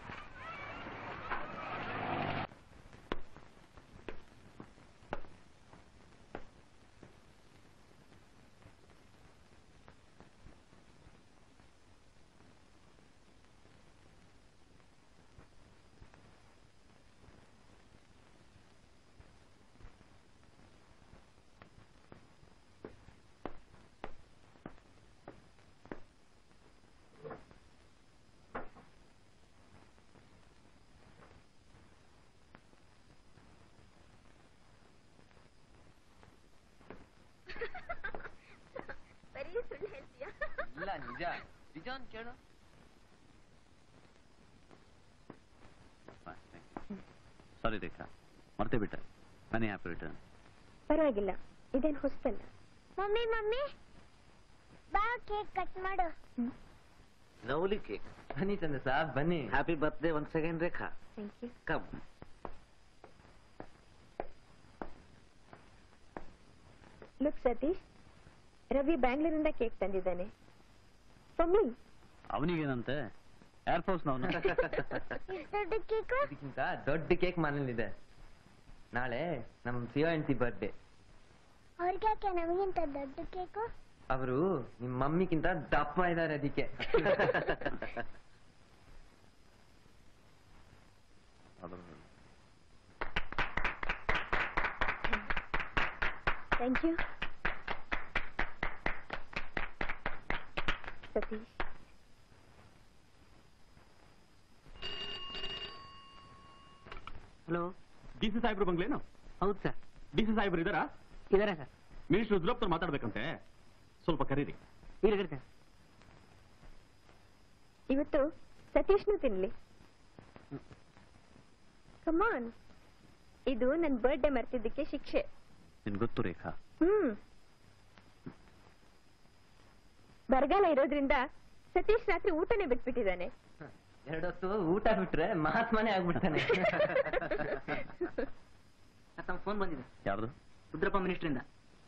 ಬರೀ ಸುಳ್ಳು ಹೇಳ್ತೀಯಾ ಇಲ್ಲ ನಿಜ ನಿಜ ಅಂತ ಕೇಳು ಸಾರಿ ರೇಖಾ ಮರ್ತೇ ಬಿಟ್ಟೆ ಮನೆ ಹ್ಯಾಪಿ ರಿಟರ್ನ್ ಪರವಾಗಿಲ್ಲ ಇದೇನು ಹೊಸ್ತಲ್ಲ ಮಮ್ಮಿ ಮಮ್ಮಿ ಬಾ ಕೇಕ್ ಕಟ್ ಮಾಡು ಲವ್ಲಿ ಕೇಕ್ ಬನ್ನಿ ಚಂದ್ರ ಸಾಬ್ ಬನ್ನಿ ಹ್ಯಾಪಿ ಬರ್ತ್ಡೇ ಒಂದ್ second Rekha thank you come look Satish Ravi ಬ್ಯಾಂಗ್ಳೂರಿಂದ ಕೇಕ್ ತಂದಿದ್ದಾನೆ ಮಮ್ಮಿ ಅವನಿಗೇನಂತೆ ಏರ್ಫೋರ್ಸ್ ನಾವು ದೊಡ್ಡ ಕೇಕು ಇದಕ್ಕಿಂತ ದೊಡ್ಡ ಕೇಕ್ ಮನೇಲಿದೆ ನಾಳೆ ನಮ್ ಸಿಯೋ ಹೆಂಡತಿ ಬರ್ಡೇ ಅವ್ರಿಗೆ ಯಾಕೆ ನಮಗಿಂತ ದೊಡ್ಡ ಕೇಕು ಅವರು ನಿಮ್ ಮಮ್ಮಿಗಿಂತ ದಪ್ಪ ಇದಾರೆ ಅದಕ್ಕೆ thank you Satish hello D C ಸಾಹೇಬ್ರು ಬಂಗ್ಲೇನು ಹೌದು ಸರ್ ಡಿ ಸಿ ಸಾಹೇಬ್ರು ಇದಾರಾ ಇದಾರೆ ಸರ್ ಮಿನಿಸ್ಟರ್ ರುದ್ರಪ್ಪ ಮಾತಾಡ್ಬೇಕಂತೆ ಸ್ವಲ್ಪ ಕರೀರಿ ಇರಗಡೆ ಸರ್ ಇವತ್ತು ಸತೀಶ್ನು ತಿನ್ಲಿ ಕಮಾನ್ ಇದು ನನ್ನ ಬರ್ಡೇ ಮರ್ತಿದ್ದಕ್ಕೆ ಶಿಕ್ಷೆ ನಿನ್ ಗೊತ್ತು ರೇಖಾ ಹ್ಮ್ ಬರಗಾಲ ಇರೋದ್ರಿಂದ ಸತೀಶ್ ರಾತ್ರಿ ಊಟನೇ ಬಿಟ್ಬಿಟ್ಟಿದ್ದಾನೆ ಎರಡೊತ್ತು ಊಟ ಬಿಟ್ರೆ ಮಹಾತ್ಮನೇ ಆಗ್ಬಿಡ್ತಾನೆ ತಮ್ಮ ಫೋನ್ ಬಂದಿದೆ ಯಾರ್ದು ರುದ್ರಪ್ಪ ಮಿನಿಸ್ಟ್ರಿಂದ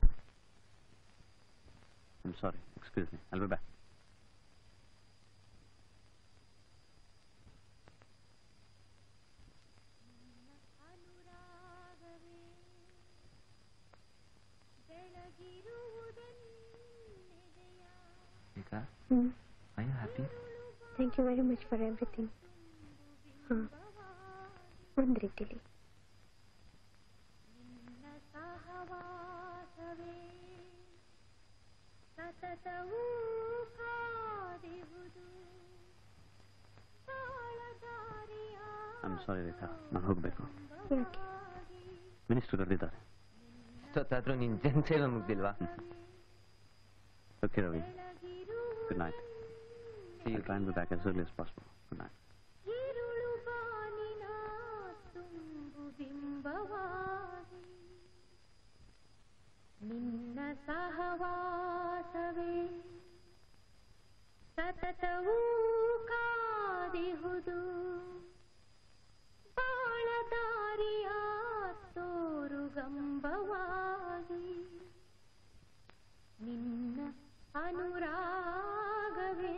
I'm sorry excuse me I'll be back Rekha hmm I happy thank you very much for everything ಹಾಂ ಒಂದು ರೀತಿಲಿ ಸತತವೂ ಕಾದಿರುವುದು ತಾಳದಾರಿಯ ಐಮ್ ಸಾರಿ ರೇಖಾ ನಾನು ಹೋಗ್ಬೇಕು ಯಾಕೆ ಮಿನಿಸ್ಟರ್ ಕರೆದಿದ್ದಾರೆ ಇಷ್ಟೊತ್ತಾದ್ರೂ ನಿನ್ ಜನಸೇವೆ ಮುಗ್ದಿಲ್ವಾ okay Ravi good night try and be back as early as possible good night ഇരുളു ಬಾನಿನ ತುಂಬು ಬಿಂಬವಾಗಿ ನಿನ್ನ ಸಹವಾಸವೇ ಸತತವೂ ಕಾದಿಹುದು ಬಾಳದಾರಿಯ ತೋರುಗಂಬವಾಗಿ ನಿನ್ನ ಅನುರಾಗವೇ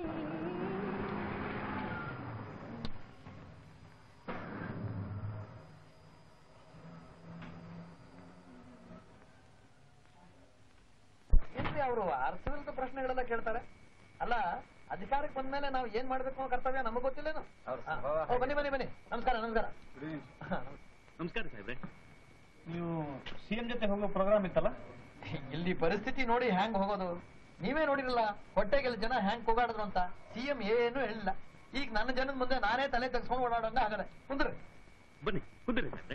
ಏನ್ರಿ ಅವರು ಅರ್ಥವಿರುದ್ಧ ಪ್ರಶ್ನೆಗಳೆಲ್ಲ ಕೇಳ್ತಾರೆ ಅಲ್ಲ ಅಧಿಕಾರಕ್ಕೆ ಬಂದ್ಮೇಲೆ ನಾವು ಏನ್ ಮಾಡ್ಬೇಕು ಅನ್ನೋ ಕರ್ತವ್ಯ ನಮಗ್ ಗೊತ್ತಿಲ್ಲೇನು ಹಾ. ಓ, ಬನ್ನಿ ಬನ್ನಿ ಬನ್ನಿ ನಮಸ್ಕಾರ ನಮಸ್ಕಾರ ನಮಸ್ಕಾರ ಸಾಹೇಬ್ರೆ ನೀವು ಸಿ ಎಂ ಜೊತೆ ಹೋಗೋ ಪ್ರೋಗ್ರಾಮ್ ಇತ್ತಲ್ಲ ಇಲ್ಲಿ ಪರಿಸ್ಥಿತಿ ನೋಡಿ ಹ್ಯಾಂಗ್ ಹೋಗೋದು ನೀವೇ ನೋಡಿರಲ್ಲ ಹೊಟ್ಟೆಗೆಲ್ಲ ಜನ ಹ್ಯಾಂಗ್ ಕೂಗಾಡಿದ್ರು ಅಂತ ಸಿಎಂ ಏನು ಹೇಳಿಲ್ಲ ಈಗ ನನ್ನ ಜನದ ಮುಂದೆ ನಾನೇ ತಲೆ ತೆಗ್ಸ್ಕೊಂಡು ಓಡಾಡೋಂಗ ಆಗದೆ ಕುಂದ್ರಿ ಬನ್ನಿ ಕುಂದಿರಿ ಸಾಹೇಬ್ರೆ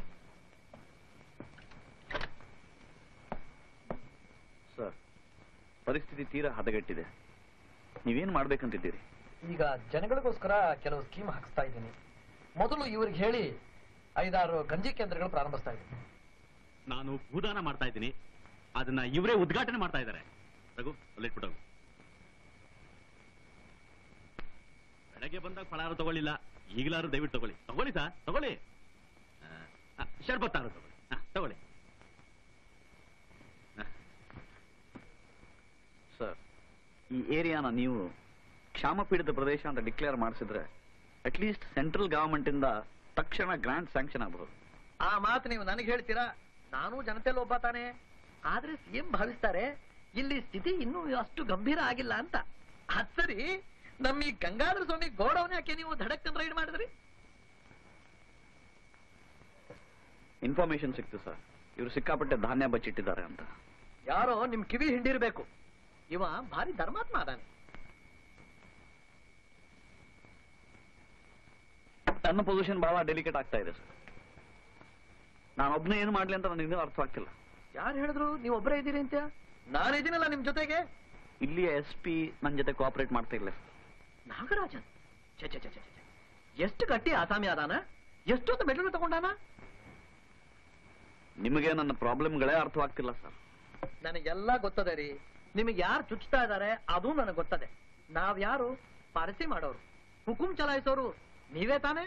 ಸರ್ ಪರಿಸ್ಥಿತಿ ತೀರಾ ಹದಗೆಟ್ಟಿದೆ ನೀವೇನ್ ಮಾಡ್ಬೇಕಂತಿದ್ದೀರಿ ಈಗ ಜನಗಳಿಗೋಸ್ಕರ ಕೆಲವು ಸ್ಕೀಮ್ ಹಾಕಿಸ್ತಾ ಇದ್ದೀನಿ ಮೊದಲು ಇವ್ರಿಗೆ ಹೇಳಿ ಐದಾರು ಗಂಜಿ ಕೇಂದ್ರಗಳು ಪ್ರಾರಂಭಿಸ್ತಾ ಇದ್ದೀನಿ ನಾನು ಭೂದಾನ ಮಾಡ್ತಾ ಇದ್ದೀನಿ ಅದನ್ನ ಇವರೇ ಉದ್ಘಾಟನೆ ಮಾಡ್ತಾ ಇದ್ದಾರೆ ರಘು ಅಲ್ಲಿಟ್ಬಿಟ್ಟೋಗು ಬೆಳಗ್ಗೆ ಬಂದಾಗ ಫಲಾರು ತಗೊಳ್ಳಿಲ್ಲ ಈಗಲಾರು ದಯವಿಟ್ಟು ತಗೊಳ್ಳಿ ತಗೊಳ್ಳಿ ಸರ್ ತಗೊಳ್ಳಿ ಆ, ಆ, ಶರ್ಬತ್ತಾರು ತಗೊಳ್ಳಿ ಆ, ತಗೊಳ್ಳಿ ಸರ್ ಈ ಏರಿಯಾನ ನೀವು ಕ್ಷಾಮ ಪೀಡಿತ ಪ್ರದೇಶ ಅಂತ ಡಿಕ್ಲೇರ್ ಮಾಡಿಸಿದ್ರೆ ಅಟ್ಲೀಸ್ಟ್ ಸೆಂಟ್ರಲ್ ಗವರ್ಮೆಂಟ್ ಇಂದ ತಕ್ಷಣ ಗ್ರಾಂಟ್ ಸ್ಯಾಂಕ್ಷನ್ ಆಗಬಹುದು ಆ ಮಾತು ನೀವು ನನಗೆ ಹೇಳ್ತೀರಾ ನಾನು ಜನತೆಯಲ್ಲಿ ಒಬ್ಬ ತಾನೆ ಆದ್ರೆ ಸಿಎಂ ಭಾವಿಸ್ತಾರೆ ಇಲ್ಲಿ ಸ್ಥಿತಿ ಇನ್ನೂ ಅಷ್ಟು ಗಂಭೀರ ಆಗಿಲ್ಲ ಅಂತ ಅದ್ ಸರಿ ನಮ್ಮ ಈ ಗಂಗಾಧರ ಸ್ವಾಮಿ ಗೋಡೌನ್ ಯಾಕೆ ನೀವು ಧಡಕ್ಕನ್ ರೈಡ್ ಮಾಡಿದ್ರಿ ಇನ್ಫಾರ್ಮೇಶನ್ ಸಿಕ್ತು ಸರ್ ಇವರು ಸಿಕ್ಕಾಪಟ್ಟೆ ಧಾನ್ಯ ಬಚ್ಚಿಟ್ಟಿದ್ದಾರೆ ಅಂತ ಯಾರೋ ನಿಮ್ ಕಿವಿ ಹಿಂಡಿರ್ಬೇಕು ಇವ ಭಾರಿ ಧರ್ಮಾತ್ಮ ಅದಾನೆ ನನ್ನ ಪೊಸಿಷನ್ ಬಹಳ ಡೆಲಿಕೇಟ್ ಆಗ್ತಾ ಇದೆ ಸರ್ ನಾನು ಒಬ್ಬನೇ ಏನು ಮಾಡ್ಲಿ ಅಂತ ನನಗೆ ಇನ್ನೂ ಅರ್ಥ ಆಗ್ತಿಲ್ಲ ಯಾರು ಹೇಳಿದ್ರು ನೀವು ಒಬ್ಬರೇ ಇದ್ದೀರಿ ಅಂತ ನಾನು ಇದೀನಲ್ಲ ನಿಮ್ ಜೊತೆಗೆ ಇಲ್ಲಿಯ ಎಸ್ ಪಿ ನನ್ನ ಜೊತೆ ಕೋಆಪರೇಟ್ ಮಾಡ್ತಾ ಇಲ್ಲ ನಾಗರಾಜನ್ ಛೆ, ಛೆ, ಛೆ, ಛೆ, ಛೆ. ಎಷ್ಟು ಗಟ್ಟಿ ಆಸಾಮಿ ಅದಾನ ಎಷ್ಟೊತ್ತು ಮೆಡಲ್ ತಗೊಂಡಾನ ನಿಮಗೆ ನನ್ನ ಪ್ರಾಬ್ಲಮ್ಗಳೇ ಅರ್ಥವಾಗ್ತಿಲ್ಲ ಸರ್ ನನಗೆಲ್ಲ ಗೊತ್ತದೆ ರೀ ನಿಮಗೆ ಯಾರು ಚುಚ್ತಾ ಇದ್ದಾರೆ ಅದು ನನಗೆ ಗೊತ್ತದೆ ನಾವ್ ಯಾರು ಪಾರಸಿ ಮಾಡೋರು ಹುಕುಂ ಚಲಾಯಿಸೋರು ನೀವೇ ತಾನೇ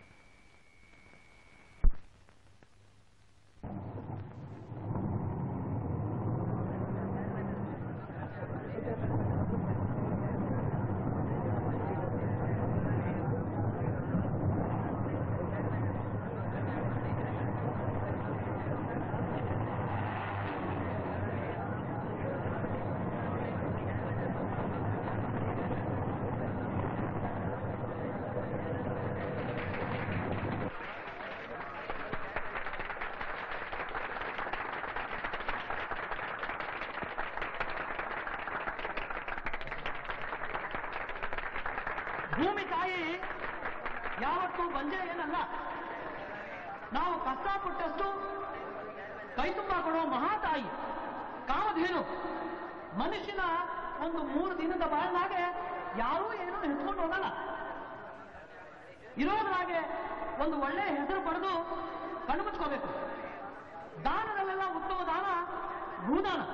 ಭೂಮಿ ತಾಯಿ ಯಾವತ್ತೂ ಬಂಜೆ ಏನಲ್ಲ ನಾವು ಕಷ್ಟಪಟ್ಟಷ್ಟು ಕೈ ತುಂಬ ಕೊಡೋ ಮಹಾತಾಯಿ ಕಾಮಧೇನು ಮನುಷ್ಯನ ಒಂದು ಮೂರು ದಿನದ ಬಾಳನಾಗೆ ಯಾರೂ ಏನೂ ಹೆಚ್ಕೊಂಡು ಹೋಗಲ್ಲ ಇರೋದ್ರಾಗೆ ಒಂದು ಒಳ್ಳೆ ಹೆಸರು ಪಡೆದು ಕಣ್ಣು ಮುಚ್ಕೋಬೇಕು ದಾನದಲ್ಲೆಲ್ಲ ಉತ್ತಮ ದಾನ ಭೂದಾನ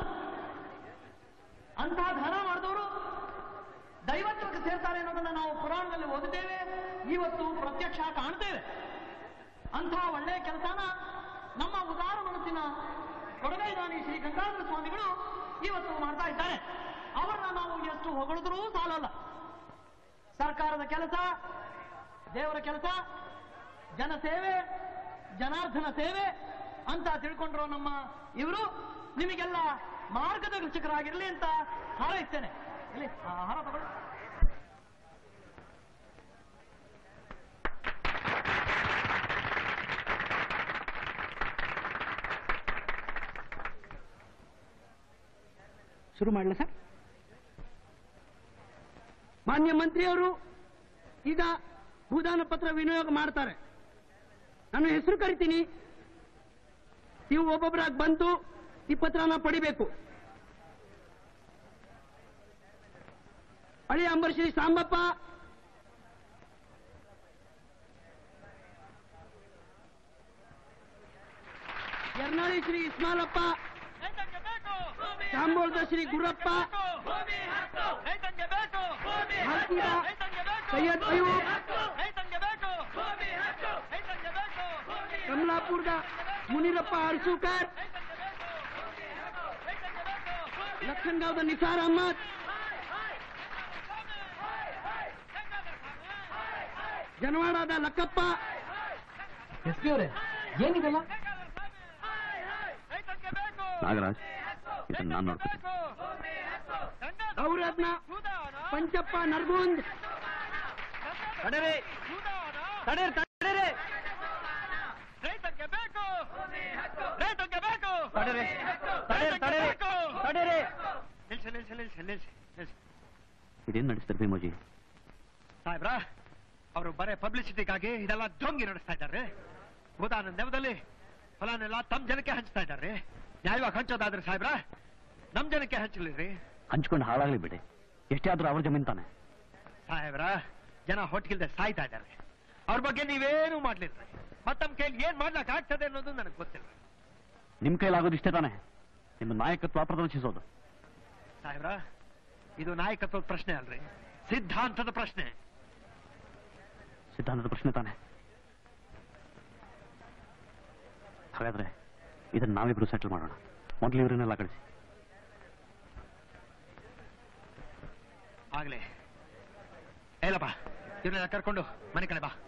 ಅಂತಹ ದಾನ ಮಾಡಿದವರು ದೈವತ್ವಕ್ಕೆ ಸೇರ್ತಾರೆ ಅನ್ನೋದನ್ನ ನಾವು ಪುರಾಣದಲ್ಲಿ ಓದಿದ್ದೇವೆ ಇವತ್ತು ಪ್ರತ್ಯಕ್ಷ ಕಾಣ್ತೇವೆ ಅಂಥ ಒಳ್ಳೆಯ ಕೆಲಸನ ನಮ್ಮ ಉದಾರ ಮನಸ್ಸಿನ ಕೊಡಗೈದಾನಿ ಶ್ರೀ ಗಂಗಾಧರ ಸ್ವಾಮಿಗಳು ಇವತ್ತು ಮಾಡ್ತಾ ಇದ್ದಾರೆ ಅವರನ್ನ ನಾವು ಎಷ್ಟು ಹೊಗಳಿದ್ರೂ ಸಾಲಲ್ಲ ಸರ್ಕಾರದ ಕೆಲಸ ದೇವರ ಕೆಲಸ ಜನ ಸೇವೆ ಜನಾರ್ದನ ಸೇವೆ ಅಂತ ತಿಳ್ಕೊಂಡ್ರು ನಮ್ಮ ಇವರು ನಿಮಗೆಲ್ಲ ಮಾರ್ಗದರ್ಶಕರಾಗಿರ್ಲಿ ಅಂತ ಹಾರೈಸ್ತೇನೆ ಇಲ್ಲಿ ಆ ಆಹಾರ ತಗೊಳ್ಳಿ ಶುರು ಮಾಡಲ ಸರ್ ಮಾನ್ಯ ಮಂತ್ರಿಯವರು ಈಗ ಭೂದಾನ ಪತ್ರ ವಿನಿಯೋಗ ಮಾಡ್ತಾರೆ ನಾನು ಹೆಸರು ಕರಿತೀನಿ ನೀವು ಒಬ್ಬೊಬ್ಬರಾಗಿ ಬಂದು ಈ ಪತ್ರನ ಪಡಿಬೇಕು ಹಳಿ ಅಂಬರೀಶ್ರೀ ಸಾಂಬಪ್ಪ ಯರ್ನಾಳಿ ಶ್ರೀ ಇಸ್ಮಾಲಪ್ಪ ಶಾಂಬೋಳ್ದ ಶ್ರೀ ಗುರಪ್ಪ ಹಾಕಿದ ಸೈಯದ್ ಅಯೂಬ್ ಕಮಲಾಪುರದ ಮುನಿರಪ್ಪ ಅರ್ಸೂಕರ್ ಲಕ್ಷನ್ಗಾಂವ್ದ ನಿಸಾರ್ ಅಹಮದ್ ಜನವಾಡದ ಲಕ್ಕಪ್ಪ ಎಸ್ ಪಿ ಅವರೇ ಏನಿದೆಲ್ಲ ನಾಗರಾಜ್ ಇದನ್ನ ನಾನು ನೋಡ್ತೀನಿ ಗೌರತ್ನ ಪಂಚಪ್ಪ ನರ್ಗುಂದ್ ತಡೀರಿ ತಡೀರಿ ತಡೀರಿ ತಡೀರಿ ತಡೀರಿ ತಡೀರಿ ತಡೀರಿ ನಿಲ್ಸಿ ನಿಲ್ಸಿ ನಿಲ್ಸಿ ನಿಲ್ಸಿ ನಿಲ್ಸಿ ಇದೇನ್ ನಡೆಸ್ತಾರೆ ಭೀಮೋಜಿ ಸಾಹೇಬ್ರ ಅವರು ಬರೇ ಪಬ್ಲಿಸಿಟಿಗಾಗಿ ಇದೆಲ್ಲ ಜೋಂಗಿ ನಡೆಸ್ತಾ ಇದ್ದಾರೆ ಭೂದಾನ ನೆವದಲ್ಲಿ ಫಲಾನೆಲ್ಲ ತಮ್ಮ ಜನಕ್ಕೆ ಹಂಚ್ತಾ ಇದ್ದಾರೆ ನ್ಯಾಯವಾಗಿ ಹಂಚೋದಾದ್ರೆ ಸಾಹೇಬ್ರ ನಮ್ ಜನಕ್ಕೆ ಹಂಚಲಿರಿ ಹಂಚ್ಕೊಂಡು ಹಾಳಾಗ್ಲಿ ಬಿಡಿ ಎಷ್ಟೇ ಆದ್ರೂ ಅವ್ರ ಜಮೀನ್ ತಾನೆ ಸಾಹೇಬ್ರ ಜನ ಹೊಟ್ಟಿಗಿಲ್ದೆ ಸಾಯ್ತಾ ಇದ್ದಾರೆ ಅವ್ರ ಬಗ್ಗೆ ನೀವೇನು ಮಾಡ್ಲಿಲ್ಲ ಮತ್ತಮ್ ಕೈಲಿ ಏನ್ ಮಾಡ್ಲಕ್ ಆಗ್ತದೆ ಅನ್ನೋದು ನನಗೆ ಗೊತ್ತಿಲ್ಲ ನಿಮ್ ಕೈಲಾಗೋದು ಇಷ್ಟೇ ತಾನೆ ನಿಮ್ಮ ನಾಯಕತ್ವ ಪ್ರದರ್ಶಿಸೋದು ಸಾಹೇಬ್ರ ಇದು ನಾಯಕತ್ವದ ಪ್ರಶ್ನೆ ಅಲ್ರಿ ಸಿದ್ಧಾಂತದ ಪ್ರಶ್ನೆ ಸಿದ್ಧಾಂತದ ಪ್ರಶ್ನೆ ತಾನೆ ಹಾಗಾದ್ರೆ ಇದನ್ನ ನಾವಿಬ್ರು ಸೆಟಲ್ ಮಾಡೋಣ ಮೊದಲು ಇವರನ್ನೆಲ್ಲ ಕಳಿಸಿ ಆಗ್ಲೇ ಹೇಳಪ್ಪ ಇವ್ರನ್ನೆಲ್ಲ ಕರ್ಕೊಂಡು ಮನೆ ಕಡೆ ಬಾ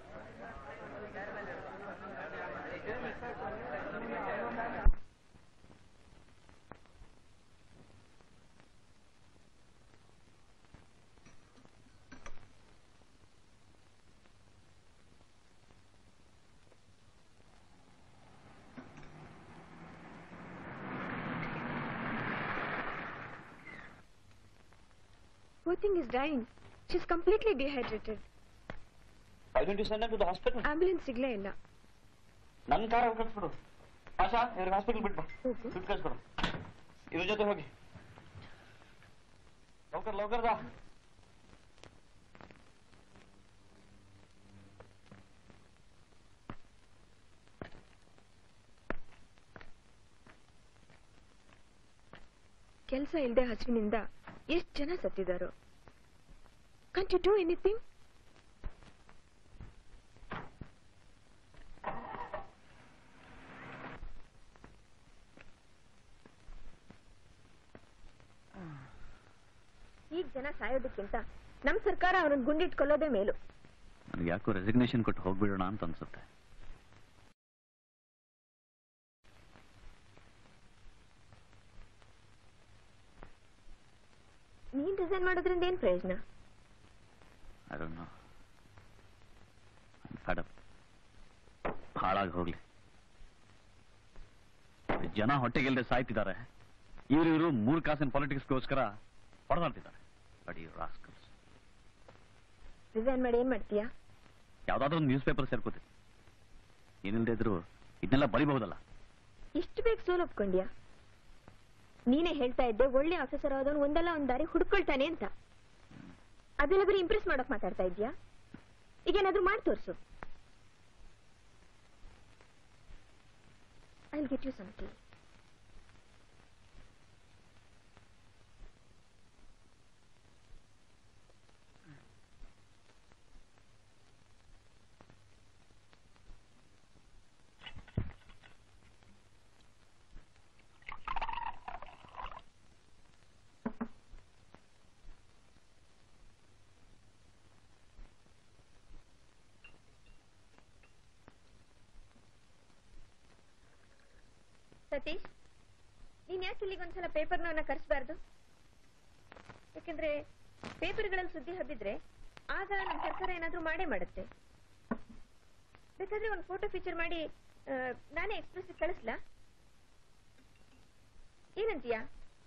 Poor thing is dying. She's completely dehydrated. Why don't you send her to the hospital? Ambulance ಸಿಗ್ಲೇ ಇಲ್ಲ ನನ್ನ ಕಾರ್ ಕಳ್ಸ್ಬಿಡು ಆಶಾ ಇವ್ರಿಗೆ ಹಾಸ್ಪಿಟಲ್ ಬಿಟ್ಬಾ ದುಡ್ಡು ಕಳ್ಸ್ಕೊಡು ಇವ್ರ ಜೊತೆ ಹೋಗಿ ಲೌಕರ್ ಲೌಕರ್ ಬಾ ಕೆಲಸ ಇಲ್ಲದೆ ಹಸುವಿನಿಂದ ಎಷ್ಟು ಜನ ಸತ್ತಿದಾರೋ ಕಂಟ್ ಯು ಡೂ ಎನಿಥಿಂಗ್ ಈಗ ಜನ ಸಾಯೋದಕ್ಕಿಂತ ನಮ್ ಸರ್ಕಾರ ಅವನನ್ನ ಗುಂಡಿಟ್ಕೊಳ್ಳೋದೇ ಮೇಲು ನನಗೆ ಯಾಕೋ ರೆಸಿಗ್ನೇಷನ್ ಕೊಟ್ಟು ಹೋಗ್ಬಿಡೋಣ ಅಂತ ಅನ್ಸುತ್ತೆ ನೀನ್ ರಿಸೈನ್ ಮಾಡೋದ್ರಿಂದ ಏನ್ ಪ್ರಯೋಜನ I don't know fed up ಹಾಳಾಗಿ ಹೋಗ್ಲಿ ಜನ ಹೊಟ್ಟೆಗೆಲ್ದೆ ಸಾಯ್ತಿದ್ದಾರೆ ಇವರು ಇವರು ಮೂರು ಕಾಸಿನ ಪಾಲಿಟಿಕ್ಸ್ಗೋಸ್ಕರ ಹೊಡೆದಾಡ್ತಿದ್ದಾರೆ ಬಡಿ ರಾಸ್ಕಲ್ಸ್ ರಿಸೈನ್ ಮಾಡಿ ಏನ್ ಮಾಡ್ತೀಯಾ ಯಾವ್ದಾದ್ರು ಒಂದು ನ್ಯೂಸ್ ಪೇಪರ್ ಸೇರ್ಕೋತೀನಿ ಏನಿಲ್ಲದೆ ಇದ್ರು ಇದನ್ನೆಲ್ಲ ಬರಿಬಹುದಲ್ಲ ಇಷ್ಟು ಬೇಗ ಸೋಲ್ ಒಪ್ಕೊಂಡ್ಯಾ ನೀನೇ ಹೇಳ್ತಾ ಇದ್ದೆ ಒಳ್ಳೆ ಆಫೀಸರ್ ಆದವನು ಒಂದಲ್ಲ ಒಂದ್ ದಾರಿ ಹುಡ್ಕೊಳ್ತಾನೆ ಅಂತ ಅದೆಲ್ಲ ಬರೀ ಇಂಪ್ರೆಸ್ ಮಾಡಕ್ ಮಾತಾಡ್ತಾ ಇದ್ಯಾ ಈಗೇನಾದ್ರೂ ಮಾಡಿ ತೋರ್ಸು I get you something Satish ನೀನ್ ಯಾಕೆ ಇಲ್ಲಿಗೆ ಒಂದ್ಸಲ ಪೇಪರ್ನವನ್ನ ಕರ್ಸ್ಬಾರ್ದು ಯಾಕಂದ್ರೆ ಪೇಪರ್ಗಳಲ್ಲಿ ಸುದ್ದಿ ಹಬ್ಬಿದ್ರೆ ಆಗ ನಮ್ಮ ಸರ್ಕಾರ ಏನಾದ್ರೂ ಮಾಡೇ ಮಾಡುತ್ತೆ ಬೇಕಾದ್ರೆ ಒಂದು ಫೋಟೋ ಫೀಚರ್ ಮಾಡಿ ಆ, ನಾನೇ ಎಕ್ಸ್ಪ್ರೆಸ್ ಕಳಿಸ್ಲಾ ಏನಂತೀಯಾ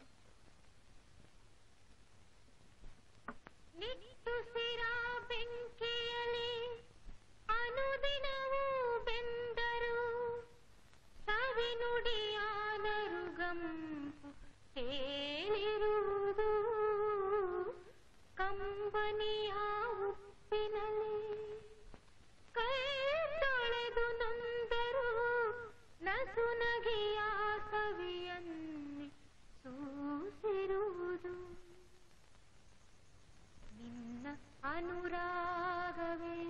ನಿಟ್ಟುಸಿರ ಬೆಂಕಿಯಲಿ ಅನುದಿನವೂ ಬೆಂದರು ಸವಿನುಡಿಯ ನರುಗಂಪು ಕೇಳಿರುವುದು ಕಂಬನಿಯ ಉಪ್ಪಿನಲ್ಲಿ ಕೈ ತೊಳೆದು ನೊಂದರು ನಸುನಗೆಯ ಸವಿಯನ್ನಿ ಸೂಸಿರುವುದು ನಿನ್ನ ಅನುರಾಗವೇ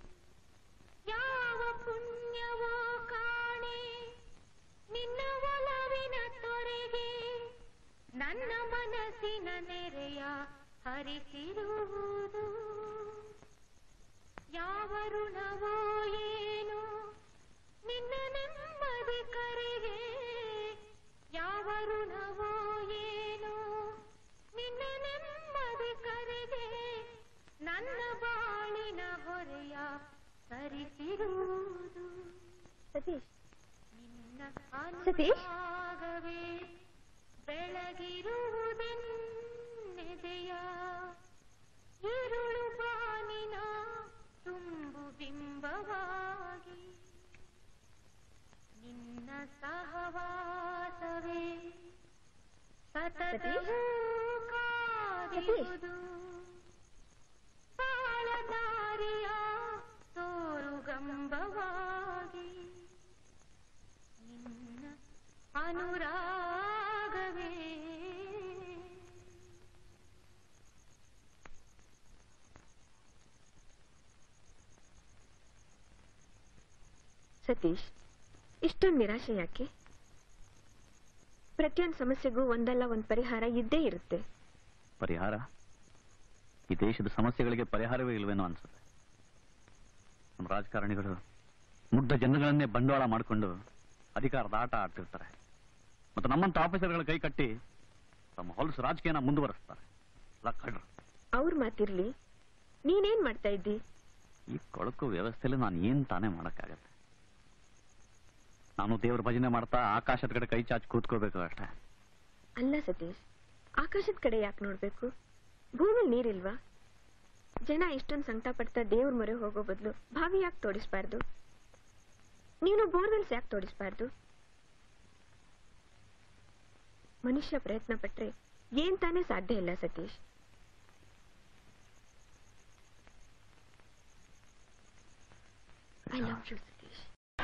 ಯಾವ ಪುಣ್ಯವೋ ಕಾಣೆ ನಿನ್ನ ಒಲವಿನ ತೊರೆಗೆ ನನ್ನ ಮನಸ್ಸಿನ ನೆರೆಯ ಹರಿಸಿರುವುದು ಯಾವ ಋಣವೋ ಏನೋ ನಿನ್ನ ನೆಮ್ಮದಿ ಕರೆಗೆ ಯಾವ ಋಣವೋ ಏನೋ ನಿನ್ನ ನೆಮ್ಮದಿ ಕರೆಗೆ ನನ್ನ ಬಾಳಿನ ಹೊರೆಯ ಸರಿಸಿರುವುದು ಸತೀಶ್ ನಿನ್ನ ಸತೀಶ್? ಅನುರಾಗವೇ ಬೆಳಗಿರುವುದೆನ್ನೆದೆಯ ഇരുಳು ಬಾನಿನ ತುಂಬು ಬಿಂಬವಾಗಿ ನಿನ್ನ ಸಹವಾಸವೇ ಸತತವೂ ಕಾದಿರುವುದು ಬಾಳದಾರಿಯ ತೋರುಗಂಬವಾಗಿ ನಿನ್ನ ಸತೀಶ್ ಇಷ್ಟೊಂದು ನಿರಾಶೆ ಯಾಕೆ ಪ್ರತಿಯೊಂದು ಸಮಸ್ಯೆಗೂ ಒಂದಲ್ಲ ಒಂದು ಪರಿಹಾರ ಇದ್ದೇ ಇರುತ್ತೆ ಪರಿಹಾರ ಈ ದೇಶದ ಸಮಸ್ಯೆಗಳಿಗೆ ಪರಿಹಾರವೇ ಇಲ್ವೇನೋ ಅನ್ಸುತ್ತೆ ನಮ್ಮ ರಾಜಕಾರಣಿಗಳು ಮುಗ್ಧ ಜನಗಳನ್ನೇ ಬಂಡವಾಳ ಮಾಡಿಕೊಂಡು ಅಧಿಕಾರದ ಆಟ ಆಡ್ತಿರ್ತಾರೆ ಮತ್ತು ನಮ್ಮಂತ ಆಫೀಸರ್ಗಳ ಕೈ ಕಟ್ಟಿ ತಮ್ಮ ಹೊಲಸು ರಾಜಕೀಯನ ಮುಂದುವರಿಸ್ತಾರೆ ಲಕ್ಕಡ್ರು ಅವ್ರ ಮಾತಿರ್ಲಿ ನೀನೇನ್ ಮಾಡ್ತಾ ಇದ್ದಿ ಈ ಕೊಳಕು ವ್ಯವಸ್ಥೆಯಲ್ಲಿ ನಾನು ಏನ್ ತಾನೇ ಮಾಡಕ್ಕಾಗತ್ತೆ ನಾನು ದೇವ್ರ ಭಜನೆ ಮಾಡ್ತಾ ಆಕಾಶದ ಕಡೆ ಕೈ ಚಾಚಿ ಕೂತ್ಕೋಬೇಕು ಅಷ್ಟೇ ಅಲ್ಲ ಸತೀಶ್ ಆಕಾಶದ ಕಡೆ ಯಾಕೆ ನೋಡ್ಬೇಕು ಭೂಮಿಲ್ ನೀರಿಲ್ವಾ ಜನ ಇಷ್ಟೊಂದು ಸಂಕಟ ಪಡ್ತಾ ದೇವ್ರ ಮೊರೆ ಹೋಗೋ ಬದಲು ಬಾವಿ ಯಾಕೆ ತೋಡಿಸ್ಬಾರ್ದು ನೀನು ಬೋರ್ವೆಲ್ಸ್ ಯಾಕೆ ತೋಡಿಸ್ಬಾರ್ದು ಮನುಷ್ಯ ಪ್ರಯತ್ನ ಪಟ್ರೆ ಏನ್ ತಾನೇ ಸಾಧ್ಯ ಇಲ್ಲ Satish I love you Satish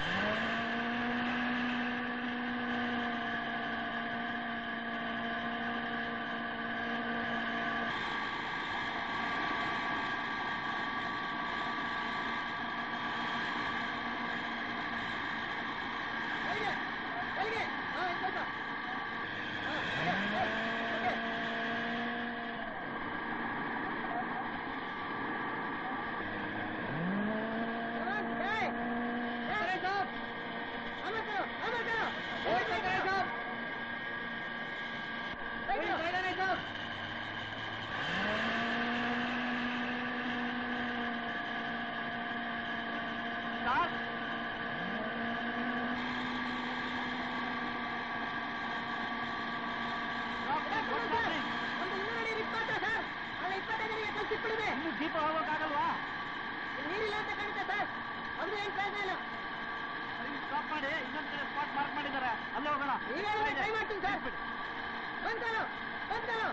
Deepa ಹೋಗೋಕ್ಕಾಗಲ್ವಾ ನೀರಿಲ್ಲ ಅಂತ ಕಾಣುತ್ತೆ ಸರ್ ಅದು ಏನ್ ಪ್ರಯೋಜನ ಇಲ್ಲ ಸ್ಟಾಪ್ ಮಾಡಿ ಇನ್ನೊಂದು ಕಡೆ ಸ್ಪಾಟ್ ಮಾರ್ಕ್ ಮಾಡಿದ್ದಾರೆ ಅಲ್ಲೇ ಹೋಗೋಣ ಟ್ರೈ ಮಾಡ್ತೀನಿ ಸರ್ ಬಂತಲ್ಲ ಬಂತಲ್ಲ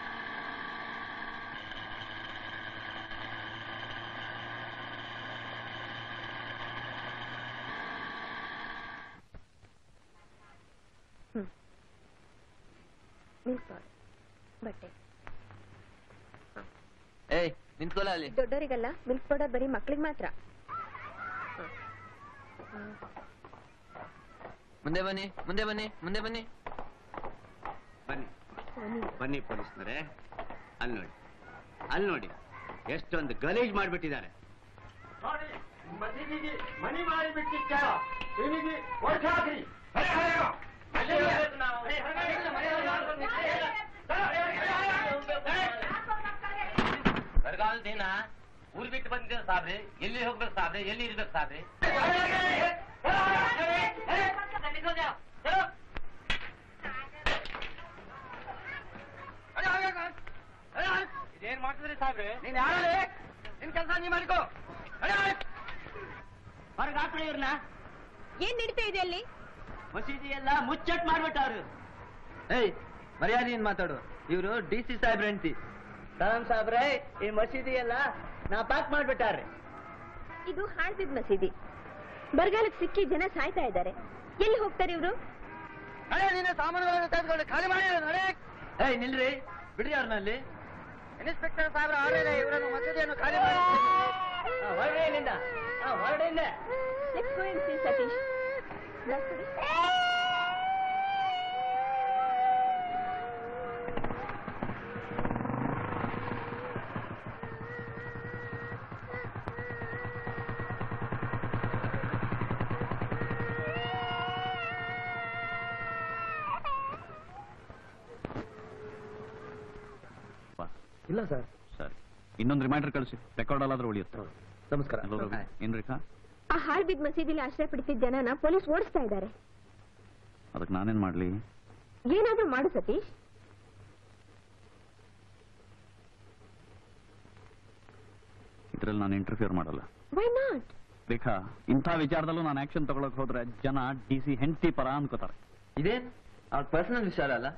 ಮಿಲ್ಕ್ ಪೌಡರ್ ಬಟ್ಟೆ ಏಯ್ ನಿಂತ್ಕೊಲ್ಲ ಅಲ್ಲಿ ದೊಡ್ಡವರಿಗಲ್ಲ ಮಿಲ್ಕ್ ಪೌಡರ್ ಬರೀ ಮಕ್ಳಿಗೆ ಮಾತ್ರ ಮುಂದೆ ಬನ್ನಿ ಮುಂದೆ ಬನ್ನಿ ಮುಂದೆ ಬನ್ನಿ ಬನ್ನಿ ಬನ್ನಿ ಪೊಲೀಸ್ನವರೇ ಅಲ್ಲಿ ನೋಡಿ ಅಲ್ಲಿ ನೋಡಿ ಎಷ್ಟೊಂದು ಗಲೀಜ್ ಮಾಡ್ಬಿಟ್ಟಿದ್ದಾರೆ ನೋಡಿ ಮಸೀದಿಗೆ ಮನಿ ಮಾಡಿ ಬಿಟ್ಟಿದ್ದ ಇವನಿಗೆ ವರ್ಷ ಹಾಕ್ರಿ ಬರಗಾಲ ದಿನ ಊರ್ ಬಿಟ್ಟು ಬಂದಿದ್ದೇವೆ ಸಾಬ್ರಿ ಎಲ್ಲಿ ಹೋಗ್ಬೇಕು ಸಾಬ್ರಿ ಎಲ್ಲಿ ಇರ್ಬೇಕು ಸಾಬ್ರಿ ಇದೇನ್ ಮಾಡ್ತಿದ್ರಿ ಸಾಬ್ರಿ ನೀನ್ ಯಾರೇ ನಿನ್ ಕೆಲಸ ನೀ ಮಾಡ್ಕೋ ಹೊರಗೆ ಹಾಕ್ರಿ ಇವ್ರನ್ನ ಏನ್ ನಡೀತಾ ಇದೆ ಅಲ್ಲಿ ಮಸೀದಿ ಎಲ್ಲ ಮುಚ್ಚಟ್ ಮಾಡ್ಬಿಟ್ಟವ್ರು ಏಯ್ ಮರ್ಯಾದೆಯಿಂದ ಮಾತಾಡು ಇವರು ಡಿ ಸಿ ಸಾಹೇಬ್ರ ಹೆಂಡತಿ ಕಲಾಂ ಸಾಬ್ರೆ ಈ ಮಸೀದಿ ಎಲ್ಲ ನಾ ಪಾಕ್ ಮಾಡ್ಬಿಟ್ಟಾರ್ರಿ ಇದು ಹಾಳ್ಬಿದ್ ಮಸೀದಿ ಬರಗಾಲಕ್ಕೆ ಸಿಕ್ಕಿ ಜನ ಸಾಯ್ತಾ ಇದ್ದಾರೆ ಎಲ್ಲಿ ಹೋಗ್ತಾರೆ ಇವರು ಅರೆ ನಿನ್ನ ಸಾಮಾನುಗಳನ್ನು ತೆಗೆದುಕೊಂಡು ಖಾಲಿ ಮಾಡಿ ನಡೆ ಏಯ್ ನಿಲ್ರಿ ಬಿಡ್ರಿ ಅವ್ರನ್ನ ಅಲ್ಲಿ ಇನ್ಸ್ಪೆಕ್ಟರ್ ಸಾಹೇಬ್ರ ಆಮೇಲೆ ಇವರನ್ನು ಮಸೀದಿಯನ್ನು ಖಾಲಿ ಮಾಡಿ ಹಾ, ಹೊರಡಿ ಇಲ್ಲಿಂದ ಹಾ, ಹೊರಡಿ ಇಲ್ಲೇ let's go and see Satish glass ಕೊಡಿ. ಇಲ್ಲ ಸರ್ ಸರಿ ಇನ್ನೊಂದು ರಿಮೈಂಡರ್ ಕಳಿಸಿ ರೆಕಾರ್ಡ್ ಅಲ್ಲಾದ್ರೂ ಉಳಿಯುತ್ತೆ ನಮಸ್ಕಾರ ಏನ್ ರೇಖಾ ಆ ಹಾಳ್ಬಿದ್ ಮಸೀದಿಲಿ ಆಶ್ರಯ ಪಡಿತಿದ್ದ ಜನನ ಪೊಲೀಸ್ ಓಡಿಸ್ತಾ ಇದ್ದಾರೆ ಅದಕ್ಕೆ ನಾನೇನ್ ಮಾಡ್ಲಿ ಏನಾದ್ರೂ ಮಾಡು ಸತೀಶ್ ಇದ್ರಲ್ಲಿ ನಾನು ಇಂಟರ್ಫಿಯರ್ ಮಾಡಲ್ಲ ವೈ ನಾಟ್ ರೇಖಾ ಇಂಥ ವಿಚಾರದಲ್ಲೂ ನಾನು ಆಕ್ಷನ್ ತಗೊಳಕ್ ಹೋದ್ರೆ ಜನ ಡಿ ಸಿ ಹೆಂಡತಿ ಪರ ಅನ್ಕೋತಾರೆ ಇದೇನ್ ಅವ್ರ ಪರ್ಸನಲ್ ವಿಚಾರ ಅಲ್ಲ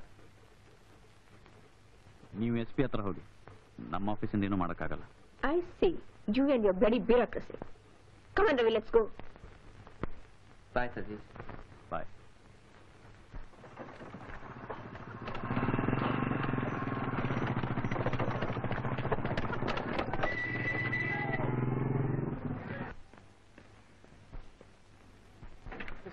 ನೀವು ಎಸ್ ಪಿ ಹತ್ರ ಹೋಗಿ ನಮ್ಮ ಆಫೀಸಿಂದ ಏನೂ ಮಾಡೋಕ್ಕಾಗಲ್ಲ I see you and your bloody bureaucracy come on Ravi let's go bye Satish bye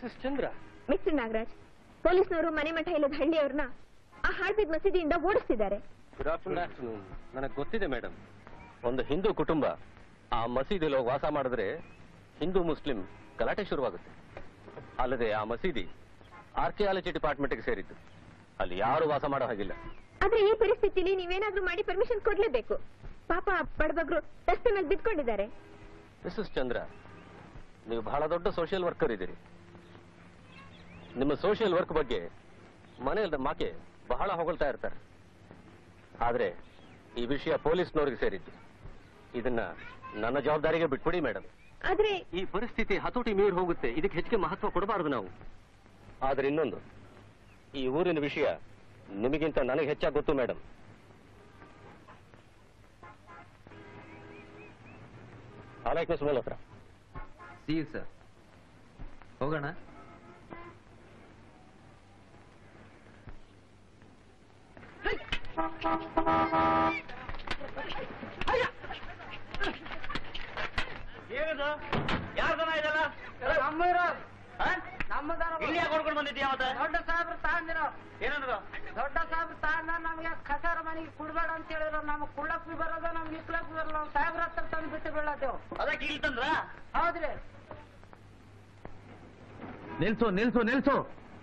missus Chandra mister Nagaraj ಪೊಲೀಸ್ನವರು ಮನೆ ಮಠ ಇಲ್ಲದ ಹಳ್ಳಿಯವ್ರನ್ನ ಆ ಹಾಳ್ಬಿದ್ ಮಸೀದಿಯಿಂದ ಓಡಿಸ್ತಿದ್ದಾರೆ ಗುಡ್ ಆಫ್ಟರ್ನೂನ್ ನನಗೆ ಗೊತ್ತಿದೆ ಮೇಡಮ್ ಒಂದು ಹಿಂದೂ ಕುಟುಂಬ ಆ ಮಸೀದಿಲಿ ಹೋಗಿ ವಾಸ ಮಾಡಿದ್ರೆ ಹಿಂದೂ ಮುಸ್ಲಿಂ ಗಲಾಟೆ ಶುರುವಾಗುತ್ತೆ ಅಲ್ಲದೆ ಆ ಮಸೀದಿ ಆರ್ಕಿಯಾಲಜಿ ಡಿಪಾರ್ಟ್ಮೆಂಟ್ಗೆ ಸೇರಿದ್ದು ಅಲ್ಲಿ ಯಾರು ವಾಸ ಮಾಡೋ ಹಾಗಿಲ್ಲ ಆದ್ರೆ ಈ ಪರಿಸ್ಥಿತಿಲಿ ನೀವೇನಾದ್ರೂ ಮಾಡಿ ಪರ್ಮಿಷನ್ ಕೊಡ್ಲೇಬೇಕು ಪಾಪ ಬಡಬಗ್ರು ರಸ್ತೆ ಮೇಲೆ ಬಿದ್ಕೊಂಡಿದ್ದಾರೆ ಮಿಸಸ್ ಚಂದ್ರ ನೀವು ಬಹಳ ದೊಡ್ಡ ಸೋಷಿಯಲ್ ವರ್ಕರ್ ಇದ್ದೀರಿ ನಿಮ್ಮ ಸೋಷಿಯಲ್ ವರ್ಕ್ ಬಗ್ಗೆ ಮನೆಯಲ್ಲ ಮಾಕೆ ಬಹಳ ಹೊಗಳ್ತಾ ಇರ್ತಾರೆ ಆದ್ರೆ ಈ ವಿಷಯ ಪೊಲೀಸ್ನವ್ರಿಗೆ ಸೇರಿದ್ದು ಇದನ್ನ ನನ್ನ ಜವಾಬ್ದಾರಿಗೆ ಬಿಟ್ಬಿಡಿ ಮೇಡಮ್ ಆದ್ರೆ ಈ ಪರಿಸ್ಥಿತಿ ಹತೋಟಿ ಮೀರಿ ಹೋಗುತ್ತೆ ಇದಕ್ಕೆ ಹೆಚ್ಚಿಗೆ ಮಹತ್ವ ಕೊಡಬಾರದು ನಾವು ಆದ್ರೆ ಇನ್ನೊಂದು ಈ ಊರಿನ ವಿಷಯ ನಿಮಗಿಂತ ನನಗೆ ಹೆಚ್ಚಾಗಿ ಗೊತ್ತು ಮೇಡಮ್ ಆಲೈಕ್ ಮಿಸ್ ಹತ್ರ ಸಿ ಯು ಸರ್ ಹೋಗೋಣ ಏನದು ಯಾರ ದನ ಇದೆಲ್ಲ ಇಲ್ಲಿ ಯಾಕೆ ಹೊಡ್ಕೊಂಡು ಬಂದಿದ್ದೀಯ ಮತ್ತೆ ದೊಡ್ಡ ಸಾಹೇಬ್ರು ತಗೊಂಡಿರೋ ಏನಂದ್ರು ದೊಡ್ಡ ಸಾಹೇಬ್ರು ತಗೊಂಡ ನಮ್ಗೆ ಕಸಾರ ಮನೆಗೆ ಕುಡ್ಬೇಡ ಅಂತ ಹೇಳಿದ್ರು ನಮ್ಗೆ ಕುಳ್ಳಕ್ ಬಿ ಬರೋದ ನಮ್ಗೆ ಇಕ್ಲಕ್ ಬಿ ಬರಲ್ಲ ಸಾಹೇಬ್ರ ಹತ್ರ ತಂದು ಬಿಟ್ಟು ಬೀಳತ್ತೇವ್ ಅದಕ್ಕೆ ಇಲ್ಲಿ ತಂದ್ರ ಹೌದ್ರಿ ನಿಲ್ಸು ನಿಲ್ಸು ನಿಲ್ಸು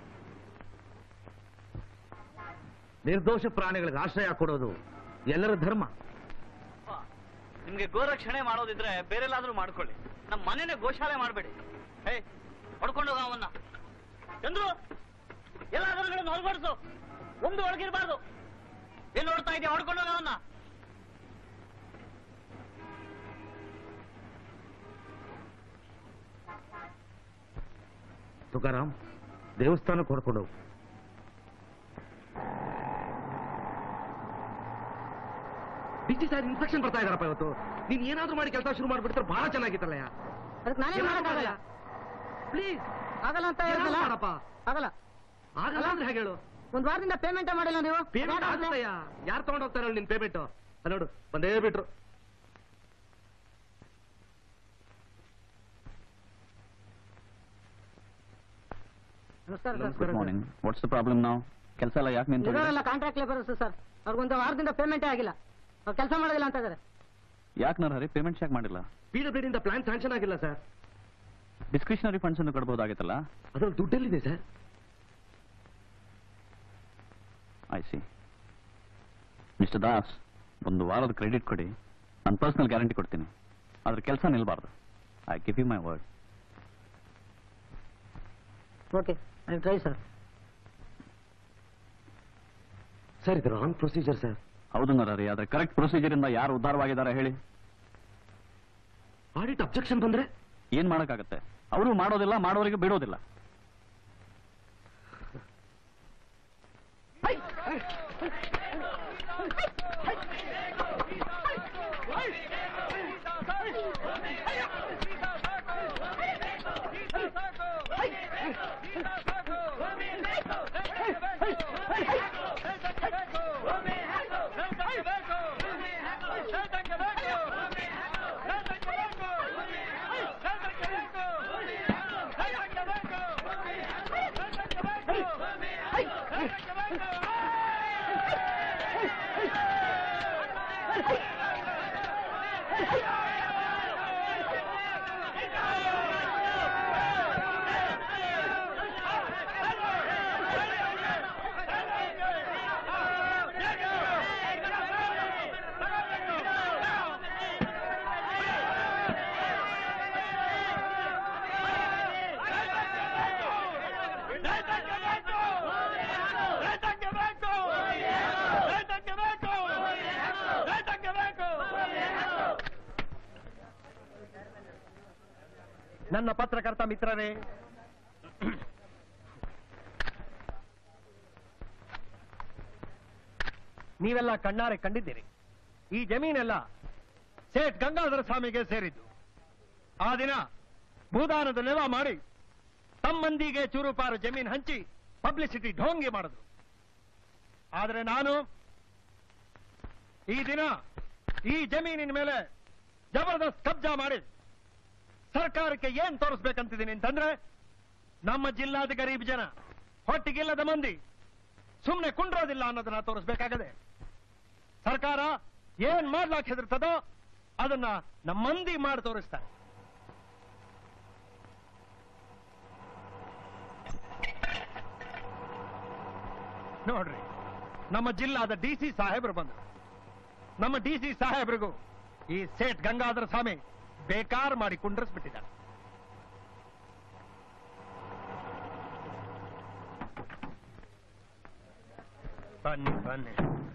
ನಿರ್ದೋಷ ಪ್ರಾಣಿಗಳಿಗೆ ಆಶ್ರಯ ಕೊಡೋದು ಎಲ್ಲರ ಧರ್ಮ ನಿಮ್ಗೆ ಗೋರಕ್ಷಣೆ ಮಾಡೋದಿದ್ರೆ ಬೇರೆಲ್ಲಾದ್ರೂ ಮಾಡ್ಕೊಳ್ಳಿ ನಮ್ಮ ಮನೆನೇ ಗೋಶಾಲೆ ಮಾಡಬೇಡಿ ಹೇ ಹೊಡ್ಕೊಂಡು ಹೋಗ ಅವನ್ನ ಚಂದ್ರು ಎಲ್ಲ ಅದರಗಳನ್ನು ಹೊರಗಡಿಸು ಒಂದು ಒಳಗಿರಬಾರ್ದು ಎಲ್ಲಿ ನೋಡ್ತಾ ಇದೆಯಾ ಹೊಡ್ಕೊಂಡು ಹೋಗ ಅವನ್ನ ತುಕಾರಾಮ್ ದೇವಸ್ಥಾನಕ್ಕೆ ಹೊಡ್ಕೊಂಡು ಹೋಗು ಬಿಸಿ ಸರ್ ಇನ್ಸ್ಪೆಕ್ಷನ್ ಬರ್ತಾ ಇದಾರಪ್ಪ ಇವತ್ತು ನೀನ್ ಏನಾದ್ರೂ ಮಾಡಿ ಕೆಲಸ ಶುರು ಮಾಡ್ಬಿಡ್ತಾರೆ ಬಹಳ ಚೆನ್ನಾಗಿತ್ತಲ್ಲಯ್ಯ ಅದಕ್ಕೆ ನಾನೇ ಮಾಡೋಕ್ಕಾಗಲ್ಲ ಪ್ಲೀಸ್ ಆಗಲ್ಲ ಅಂತ ಹೇಳಿದ್ನಲ್ಲ ಮಾಡಪ್ಪ ಆಗಲ್ಲ ಆಗಲ್ಲ ಅಂದ್ರೆ ಹೇಗೆ ಹೇಳು ಒಂದ್ ವಾರದಿಂದ ಪೇಮೆಂಟ್ ಮಾಡಿಲ್ಲ ನೀವು ಪೇಮೆಂಟ್ ಆಗುತ್ತಯ್ಯ ಯಾರು ತಗೊಂಡ್ ಹೋಗ್ತಾರೆ ನಿನ್ ಪೇಮೆಂಟ್ ನೋಡು ಬಂದೇ ಬಿಟ್ರು ನಮಸ್ಕಾರ good morning what's the problem ನಾವು ಕೆಲಸ ಎಲ್ಲ ಯಾಕೆ ನಿಂತು ಇವರೆಲ್ಲ ಕಾಂಟ್ರಾಕ್ಟ್ ಲೇಬರ್ಸ್ ಸರ್ ಅವ್ರಿಗೊಂದು ವಾರದಿಂದ ಪೇಮೆಂಟೇ ಆಗಿಲ್ಲ ಅವ್ರು ಕೆಲಸ ಮಾಡೋದಿಲ್ಲ ಅಂತ ಇದಾರೆ ಯಾಕೆ ನರಹರಿ ಪೇಮೆಂಟ್ ಯಾಕೆ ಮಾಡಿಲ್ಲ ಪಿ ಡಬ್ಲ್ಯೂ ಇಂದ ಪ್ಲಾನ್ ಸ್ಯಾಂಕ್ಷನ್ ಆಗಿಲ್ಲ ಸರ್ ಡಿಸ್ಕ್ರಿಷನರಿ ಫಂಡ್ಸ್ ಅನ್ನು ಕೊಡ್ಬೋದಾಗಿತ್ತಲ್ಲ ಅದ್ರಲ್ಲಿ ದುಡ್ಡೆಲ್ಲಿದೆ sir I see mister Das ಒಂದು ವಾರದ ಕ್ರೆಡಿಟ್ ಕೊಡಿ ನಾನು ಪರ್ಸನಲ್ ಗ್ಯಾರಂಟಿ ಕೊಡ್ತೀನಿ ಅದ್ರ ಕೆಲಸ ನಿಲ್ಬಾರ್ದು I give you my word okay I try sir sir ಇದು ರಾಂಗ್ ಪ್ರೊಸೀಜರ್ ಸರ್ ಹೌದು ನರಹರಿ ಆದ್ರೆ ಕರೆಕ್ಟ್ ಪ್ರೊಸೀಜರ್ ಇಂದ ಯಾರು ಉದ್ಧಾರವಾಗಿದ್ದಾರೆ ಹೇಳಿ ಆಡಿಟ್ ಅಬ್ಜೆಕ್ಷನ್ ಬಂದ್ರೆ ಏನ್ ಮಾಡಕ್ಕಾಗತ್ತೆ ಅವರು ಮಾಡೋದಿಲ್ಲ ಮಾಡೋರಿಗೆ ಬಿಡೋದಿಲ್ಲ ನನ್ನ ಪತ್ರಕರ್ತ ಮಿತ್ರರೇ ನೀವೆಲ್ಲ ಕಣ್ಣಾರೆ ಕಂಡಿದ್ದೀರಿ ಈ ಜಮೀನೆಲ್ಲ ಸೇಠ್ ಗಂಗಾಧರ ಸ್ವಾಮಿಗೆ ಸೇರಿದ್ದು ಆ ದಿನ ಭೂದಾನದ ನೆಲ ಮಾಡಿ ತಮ್ಮಂದಿಗೆ ಚೂರುಪಾರು ಜಮೀನ್ ಹಂಚಿ ಪಬ್ಲಿಸಿಟಿ ಢೋಂಗಿ ಮಾಡಿದ್ರು ಆದ್ರೆ ನಾನು ಈ ದಿನ ಈ ಜಮೀನಿನ ಮೇಲೆ ಜಬರ್ದಸ್ತ್ ಕಬ್ಜಾ ಮಾಡಿ ಸರ್ಕಾರಕ್ಕೆ ಏನ್ ತೋರಿಸ್ಬೇಕಂತಿದ್ದೀನಿ ಅಂತಂದ್ರೆ ನಮ್ಮ ಜಿಲ್ಲಾದ ಗರೀಬ್ ಜನ ಹೊಟ್ಟಿಗಿಲ್ಲದ ಮಂದಿ ಸುಮ್ಮನೆ ಕುಂಡ್ರೋದಿಲ್ಲ ಅನ್ನೋದನ್ನ ತೋರಿಸ್ಬೇಕಾಗದೆ ಸರ್ಕಾರ ಏನ್ ಮಾಡ್ಲಾಕ್ ಹೆದರ್ತದೋ ಅದನ್ನ ನಮ್ಮ ಮಂದಿ ಮಾಡಿ ತೋರಿಸ್ತಾರೆ ನೋಡ್ರಿ ನಮ್ಮ ಜಿಲ್ಲಾದ ಡಿ ಸಿ ಸಾಹೇಬರು ಬಂದರು ನಮ್ಮ ಡಿ ಸಿ ಸಾಹೇಬ್ರಿಗೂ ಈ ಸೇಠ್ ಗಂಗಾಧರ ಸ್ವಾಮಿ ಬೇಕಾರ ಮಾಡಿ ಕುಂಡ್ರಿಸ್ಬಿಟ್ಟಿದ್ದಾರೆ ಬನ್ನಿ ಬನ್ನಿ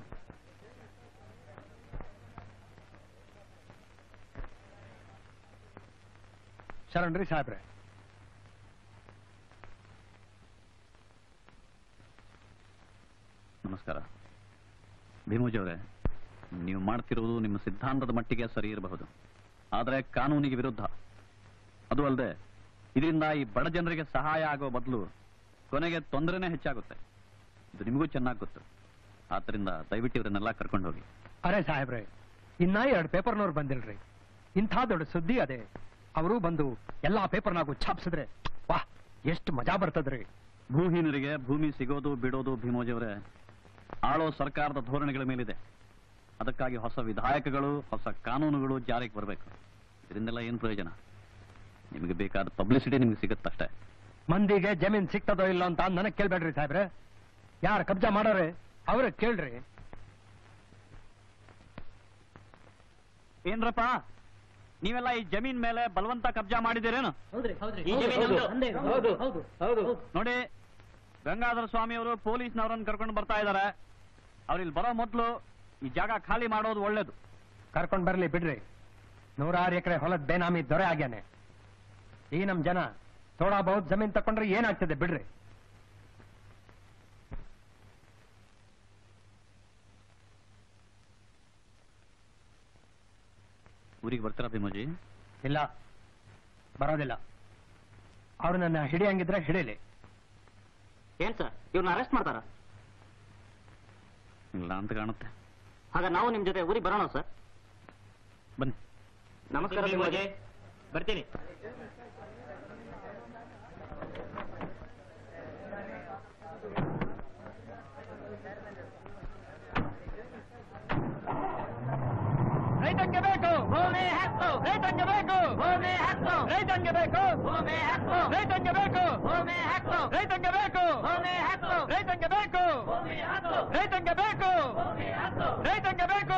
ಶರಣ್ರಿ ಸಾಹೇಬ್ರೆ ನಮಸ್ಕಾರ ಭೀಮೋಜಿ ಅವರೇ ನೀವು ಮಾಡ್ತಿರುವುದು ನಿಮ್ಮ ಸಿದ್ಧಾಂತದ ಮಟ್ಟಿಗೆ ಸರಿ ಇರಬಹುದು ಆದರೆ ಕಾನೂನಿಗೆ ವಿರುದ್ಧ ಅದು ಅಲ್ಲದೆ ಇದರಿಂದ ಈ ಬಡ ಜನರಿಗೆ ಸಹಾಯ ಆಗೋ ಬದಲು ಕೊನೆಗೆ ತೊಂದರೆನೇ ಹೆಚ್ಚಾಗುತ್ತೆ ಇದು ನಿಮಗೂ ಚೆನ್ನಾಗಿ ಗೊತ್ತು ಆದ್ದರಿಂದ ದಯವಿಟ್ಟು ಇವರನ್ನೆಲ್ಲ ಕರ್ಕೊಂಡು ಹೋಗಿ ಅರೆ ಸಾಹೇಬ್ರೆ ಇನ್ನ ಎರಡು ಪೇಪರ್ನವ್ರು ಬಂದಿಲ್ರಿ ಇಂಥ ದೊಡ್ಡ ಸುದ್ದಿ ಅದೇ ಅವರು ಬಂದು ಎಲ್ಲಾ ಪೇಪರ್ನಾಗೂ ಛಾಪಿಸಿದ್ರೆ ವಾಹ್ ಎಷ್ಟು ಮಜಾ ಬರ್ತದ್ರಿ ಭೂಹೀನರಿಗೆ ಭೂಮಿ ಸಿಗೋದು ಬಿಡೋದು ಭೀಮೋಜಿ ಅವರೇ ಆಳೋ ಸರ್ಕಾರದ ಧೋರಣೆಗಳ ಮೇಲಿದೆ ಅದಕ್ಕಾಗಿ ಹೊಸ ವಿಧಾಯಕಗಳು ಹೊಸ ಕಾನೂನುಗಳು ಜಾರಿಗೆ ಬರಬೇಕು ಇದರಿಂದೆಲ್ಲ ಏನು ಪ್ರಯೋಜನ ನಿಮಗೆ ಬೇಕಾದ ಪಬ್ಲಿಸಿಟಿ ನಿಮಗೆ ಸಿಗುತ್ತಷ್ಟೇ ಮಂದಿಗೆ ಜಮೀನ್ ಸಿಗ್ತದೋ ಇಲ್ಲೋ ಅಂತ ನನಗ್ ಕೇಳ್ಬೇಡ್ರಿ ಸಾಹೇಬ್ರೆ ಯಾರು ಕಬ್ಜಾ ಮಾಡೋರೆ ಅವ್ರ ಕೇಳ್ರಿ ಏನ್ರಪ್ಪ ನೀವೆಲ್ಲ ಈ ಜಮೀನ್ ಮೇಲೆ ಬಲವಂತ ಕಬ್ಜಾ ಮಾಡಿದ್ದೀರೇನು ಈ ಜಮೀನು ನಮ್ದು. ನೋಡಿ ಗಂಗಾಧರ ಸ್ವಾಮಿ ಅವರು ಪೊಲೀಸ್ನವರನ್ನು ಕರ್ಕೊಂಡು ಬರ್ತಾ ಇದ್ದಾರೆ ಅವ್ರು ಇಲ್ಲಿ ಬರೋ ಮೊದಲು ಈ ಜಾಗ ಖಾಲಿ ಮಾಡೋದು ಒಳ್ಳೇದು ಕರ್ಕೊಂಡ್ ಬರ್ಲಿ ಬಿಡ್ರಿ ನೂರಾರು ಎಕರೆ ಹೊಲದ ಬೇನಾಮಿ ದೊರೆ ಆಗ್ಯಾನೆ ಈ ನಮ್ ಜನ ಥೋಡಾ ಬಹುತ್ ಜಮೀನ್ ತಕೊಂಡ್ರೆ ಏನಾಗ್ತದೆ ಬಿಡ್ರಿ ಊರಿಗೆ ಬರ್ತೀರಾ ಭೀಮೋಜಿ ಇಲ್ಲ ಬರೋದಿಲ್ಲ ಅವ್ರು ನನ್ನ ಹಿಡಿಯಂಗಿದ್ರೆ ಹಿಡೀಲಿ ಏನ್ ಸರ್ ಇವ್ರನ್ನ ಅರೆಸ್ಟ್ ಮಾಡ್ತಾರ ಇಲ್ಲ ಅಂತ ಕಾಣುತ್ತೆ ಹಾಗ ನಾವು ನಿಮ್ ಜೊತೆ ಊರಿಗೆ ಬರೋಣ ಸರ್ ಬನ್ನಿ ನಮಸ್ಕಾರ ಭೀಮೋಜಿ. ಬರ್ತೀನಿ ರೈತಂಗೆ ಬೇಕು ಭೂಮಿ ಹಕ್ಕು ರೈತಂಗೆ ಬೇಕು ಭೂಮಿ ಹಕ್ಕು ರೈತಂಗೆ ಬೇಕು ಭೂಮಿ ಹಕ್ಕು ರೈತಂಗೆ ಬೇಕು ಭೂಮಿ ಹಕ್ಕು ರೈತಂಗೆ ಬೇಕು ಭೂಮಿ ಹಕ್ಕು ರೈತಂಗೆ ಬೇಕು ಭೂಮಿ ಹಕ್ಕು ರೈತಂಗೆ ಬೇಕು ಭೂಮಿ ಹಕ್ಕು ರೈತಂಗೆ ಬೇಕು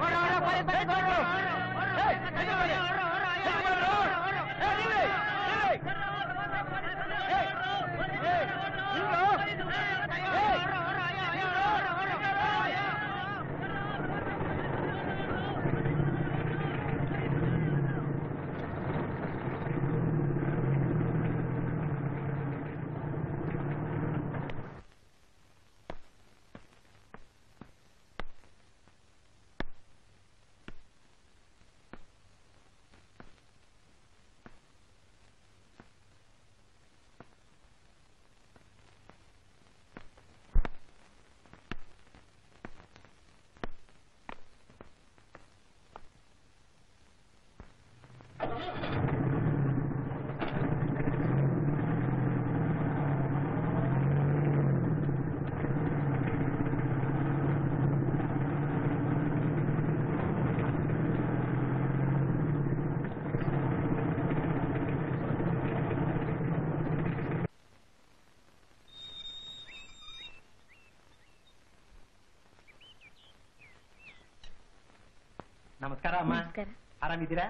ನಮಸ್ಕಾರ ಅಮ್ಮ ನಮಸ್ಕಾರ. ಆರಾಮಿದ್ದೀರಾ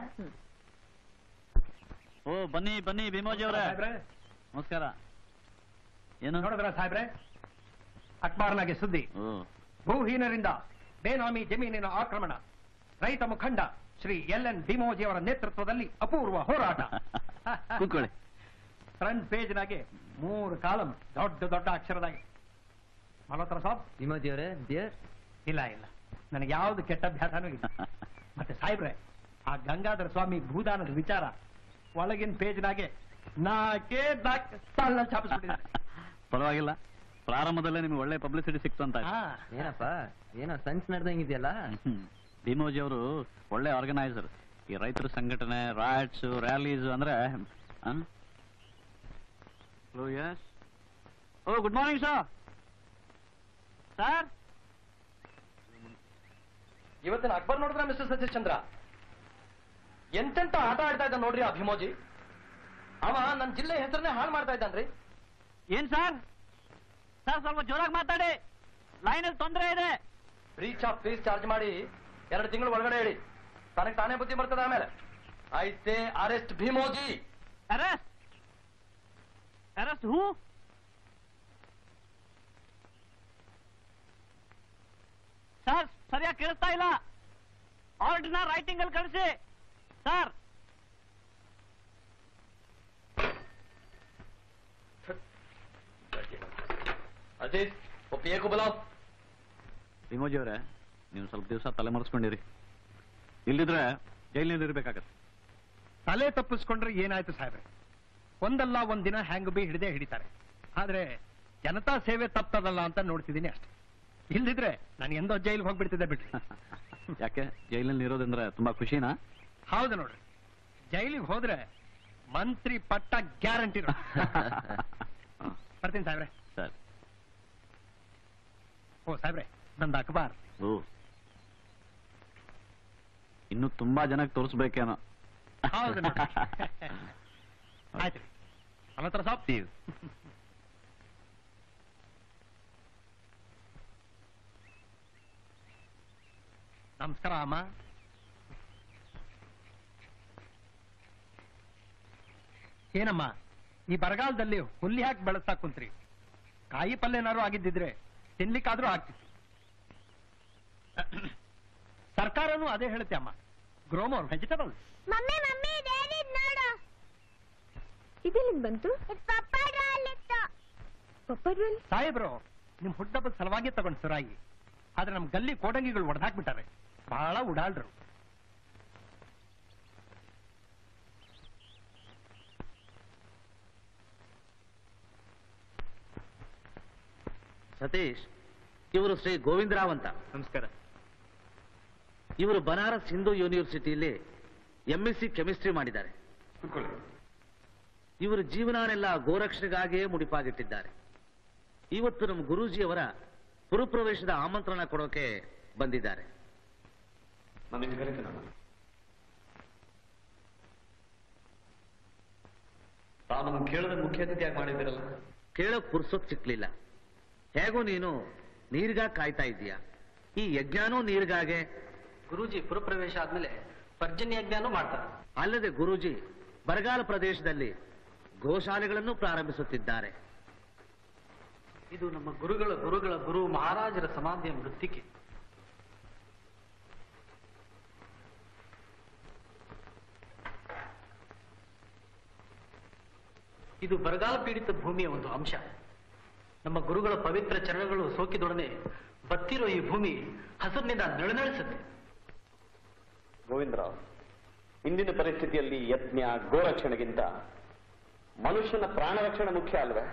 ಓ ಬನ್ನಿ ಬನ್ನಿ ಭೀಮೋಜಿ ಅವರೇ ಸಾಹೇಬ್ರೆ ನಮಸ್ಕಾರ ಏನು ನೋಡಿದ್ರ ಸಾಹೇಬ್ರೆ ಅಕ್ಬಾರ್ನಾಗೆ ಸುದ್ದಿ ಭೂಹೀನರಿಂದ ಬೇನಾಮಿ ಜಮೀನಿನ ಆಕ್ರಮಣ ರೈತ ಮುಖಂಡ ಶ್ರೀ ಎಲ್ ಎನ್ ಡಿಮೋಜಿ ಅವರ ನೇತೃತ್ವದಲ್ಲಿ ಅಪೂರ್ವ ಹೋರಾಟ ಕೂತ್ಕೊಳ್ಳಿ ಫ್ರಂಟ್ ಪೇಜ್ನಾಗೆ ಮೂರು ಕಾಲಂ ದೊಡ್ಡ ದೊಡ್ಡ ಅಕ್ಷರದಾಗಿ ಮಲ್ಹೋತ್ರ ಸಾಬ್ ವಿಮೋದಿ ಅವರೇ ಬಿಯರ್ ಇಲ್ಲ ಇಲ್ಲ ನನಗೆ ಯಾವ್ದು ಕೆಟ್ಟ ಅಭ್ಯಾಸನೂ ಇಲ್ಲ ಮತ್ತೆ ಸಾಹೇಬ್ರೆ ಆ ಗಂಗಾಧರ ಸ್ವಾಮಿ ಭೂದಾನದ ವಿಚಾರ ಒಳಗಿನ ಪೇಜ್ನಾಗೆ ನಾಕೆ ನಾಕ್ ಸಾಲ ಛಾಪಿಸ್ಬಿಟ್ಟಿದ್ದಾರೆ ಪರವಾಗಿಲ್ಲ ಪ್ರಾರಂಭದಲ್ಲೇ ನಿಮ್ಗೆ ಒಳ್ಳೆ ಪಬ್ಲಿಸಿಟಿ ಸಿಕ್ತು ಅಂತ ಆಯ್ತು. ಏನಪ್ಪ ಏನೋ ಸಂಚ್ ನಡೆದಂಗಿದೆಯಲ್ಲ ಹ್ಮ್. ಭೀಮೋಜಿ ಅವರು ಒಳ್ಳೆ ಆರ್ಗನೈಸರ್ ಈ ರೈತರ ಸಂಘಟನೆ ರಾಟ್ಸ್ ರ್ಯಾಲೀಸ್ ಅಂದ್ರೆ ಆ? Hello yes oh good morning sir sir ಇವತ್ತಿನ ಅಕ್ಬರ್ ನೋಡಿದ್ರ ಮಿಸ್ಟರ್ ಸತೀಶ್ ಚಂದ್ರ ಎಂತೆಂತ ಆಟ ಆಡ್ತಾ ಇದ್ದ ನೋಡ್ರಿ ಆ ಭೀಮೋಜಿ ಅವ ನನ್ನ ಜಿಲ್ಲೆ ಹೆಸರನ್ನೇ ಹಾಳು ಮಾಡ್ತಾ ಇದ್ದಾನ್ರಿ ಏನ್ ಸರ್ ಸರ್ ಸ್ವಲ್ಪ ಜೋರಾಗಿ ಮಾತಾಡಿ ಲೈನಲ್ಲಿ ತೊಂದರೆ ಇದೆ ಬ್ರೀಚ್ ಆಫ್ ಫೀಸ್ ಚಾರ್ಜ್ ಮಾಡಿ ಎರಡು ತಿಂಗಳು ಒಳಗಡೆ ಹೇಳಿ ತನಗೆ ತಾನೇ ಬುದ್ಧಿ ಬರ್ತದೆ ಆಮೇಲೆ ಐತೆ ಅರೆಸ್ಟ್ ಭೀಮೋಜಿ ಅರೆಸ್ಟ್ ಅರೆಸ್ಟ್ ಹೂ ಸರ್ ಸರಿಯಾಗಿ ಕೇಳಿಸ್ತಾ ಇಲ್ಲ ಆರ್ಡರ್ನ ರೈಟಿಂಗ್ ಅಲ್ಲಿ ಕಳಿಸಿ ಸರ್ ಅಜೀತ್ ಒಪ್ಪಿಯೇಕು ಬಲಾವ್ ಭೀಮೋಜಿ ಅವರೇ ನೀವು ಸ್ವಲ್ಪ ದಿವಸ ತಲೆ ಮರೆಸ್ಕೊಂಡಿರಿ ಇಲ್ಲಿದ್ರೆ ಜೈಲಿನಲ್ಲಿ ಇರ್ಬೇಕಾಗತ್ತೆ ತಲೆ ತಪ್ಪಿಸ್ಕೊಂಡ್ರೆ ಏನಾಯ್ತು ಸಾಹೇಬ್ರೆ ಒಂದಲ್ಲ ಒಂದ್ ದಿನ ಹ್ಯಾಂಗ್ ಬಿ ಹಿಡಿದೇ ಹಿಡಿತಾರೆ ಆದ್ರೆ ಜನತಾ ಸೇವೆ ತಪ್ತದಲ್ಲ ಅಂತ ನೋಡ್ತಿದ್ದೀನಿ ಅಷ್ಟೇ ಇಲ್ದಿದ್ರೆ ನಾನು ಎಂದೋ ಜೈಲಿಗೆ ಹೋಗ್ಬಿಡ್ತಿದ್ದೆ ಬಿಡ್ರಿ ಯಾಕೆ ಜೈಲಿನಲ್ಲಿ ಇರೋದಂದ್ರೆ ತುಂಬಾ ಖುಷಿನಾ ಹೌದು ನೋಡ್ರಿ ಜೈಲಿಗೆ ಹೋದ್ರೆ ಮಂತ್ರಿ ಪಟ್ಟ ಗ್ಯಾರಂಟಿ ಬರ್ತೀನಿ ಸಾಹೇಬ್ರೆ ಸರ್ ಓ ಸಾಹೇಬ್ರೆ ನಂದು ಅಖಬಾರ್ ಓ ಇನ್ನು ತುಂಬಾ ಜನಕ್ಕೆ ತೋರಿಸ್ಬೇಕೇನೋ ಹೌದು ನೋಡ್ರಿ. ಆಯ್ತು ರೀ ಅನಂತರ ಸಾಪ್ ನಮಸ್ಕಾರ ಅಮ್ಮ ಏನಮ್ಮ ಈ ಬರಗಾಲದಲ್ಲಿ ಹುಲ್ಲಿ ಹಾಕಿ ಬೆಳೆಸ್ತಾ ಕುಂತ್ರಿ ಕಾಯಿ ಪಲ್ಯನಾರು ಆಗಿದ್ದಿದ್ರೆ ತಿನ್ಲಿಕ್ಕಾದ್ರೂ ಆಗ್ತಿತ್ತು ಸರ್ಕಾರನೂ ಅದೇ ಹೇಳುತ್ತೆ ಅಮ್ಮ grow more vegetable mummy mummy daddy ನೋಡು ಇದೆಲ್ಲಿಂದ ಬಂತು ಪಪ್ಪಾಡಲ್ಲಿತ್ತು ಪಪ್ಪಡ್ರಲ್ಲಿ ಸಾಹೇಬ್ರು ನಿಮ್ ಹುಟ್ಟಬ್ಬದ ಸಲುವಾಗಿ ತಗೊಂಡ್ ಸುರಾಗಿ ಆದ್ರೆ ನಮ್ ಗಲ್ಲಿ ಕೋಡಂಗಿಗಳು ಒಡೆದಾಕ್ಬಿಟ್ಟಾರೆ ಬಹಳ ಉಡಾಳ್ರು ಸತೀಶ್ ಇವರು ಶ್ರೀ ಗೋವಿಂದರಾವ್ ಅಂತ ನಮಸ್ಕಾರ ಇವರು ಬನಾರಸ್ ಹಿಂದೂ ಯೂನಿವರ್ಸಿಟಿಯಲ್ಲಿ ಎಂ ಎಸ್ ಸಿ ಕೆಮಿಸ್ಟ್ರಿ ಮಾಡಿದ್ದಾರೆ ಇವರು ಜೀವನನೆಲ್ಲ ಗೋರಕ್ಷಣೆಗಾಗಿಯೇ ಮುಡಿಪಾಗಿಟ್ಟಿದ್ದಾರೆ ಇವತ್ತು ನಮ್ಮ ಗುರೂಜಿಯವರ ಪುರುಪ್ರವೇಶದ ಆಮಂತ್ರಣ ಕೊಡೋಕೆ ಬಂದಿದ್ದಾರೆ ನನಗೆ ಕರಿತೀನಮ್ಮ ತಾವು ನಮ್ಗೆ ಕೇಳಿದ ಮುಖ್ಯ ಅತಿಥಿಯಾಗಿ ಮಾಡಿದ್ದೀರಲ್ಲ ಕೇಳೋಕ್ ಪುರ್ಸೊತ್ ಸಿಕ್ಲಿಲ್ಲ ಹೇಗೋ ನೀನು ನೀರ್ಗಾಗಿ ಕಾಯ್ತಾ ಇದೀಯ ಈ ಯಜ್ಞಾನೂ ನೀರ್ಗಾಗೆ ಗುರೂಜಿ ಪುರಪ್ರವೇಶ ಆದ್ಮೇಲೆ ಪರ್ಜನ್ಯ ಯಜ್ಞಾನೂ ಮಾಡ್ತಾರೆ ಅಲ್ಲದೆ ಗುರೂಜಿ ಬರಗಾಲ ಪ್ರದೇಶದಲ್ಲಿ ಗೋಶಾಲೆಗಳನ್ನು ಪ್ರಾರಂಭಿಸುತ್ತಿದ್ದಾರೆ ಇದು ನಮ್ಮ ಗುರುಗಳ ಗುರುಗಳ ಗುರು ಮಹಾರಾಜರ ಸಮಾಧಿಯ ಮೃತ್ತಿಕೆ ಇದು ಬರಗಾಲ ಪೀಡಿತ ಭೂಮಿಯ ಒಂದು ಅಂಶ ನಮ್ಮ ಗುರುಗಳ ಪವಿತ್ರ ಚರಣಗಳು ಸೋಕಿದೊಡನೆ ಬತ್ತಿರೋ ಈ ಭೂಮಿ ಹಸಿರಿನಿಂದ ನಳನಳಿಸುತ್ತೆ ಗೋವಿಂದರಾವ್ ಇಂದಿನ ಪರಿಸ್ಥಿತಿಯಲ್ಲಿ ಯಜ್ಞ ಗೋರಕ್ಷಣೆಗಿಂತ ಮನುಷ್ಯನ ಪ್ರಾಣ ರಕ್ಷಣೆ ಮುಖ್ಯ ಅಲ್ವೇ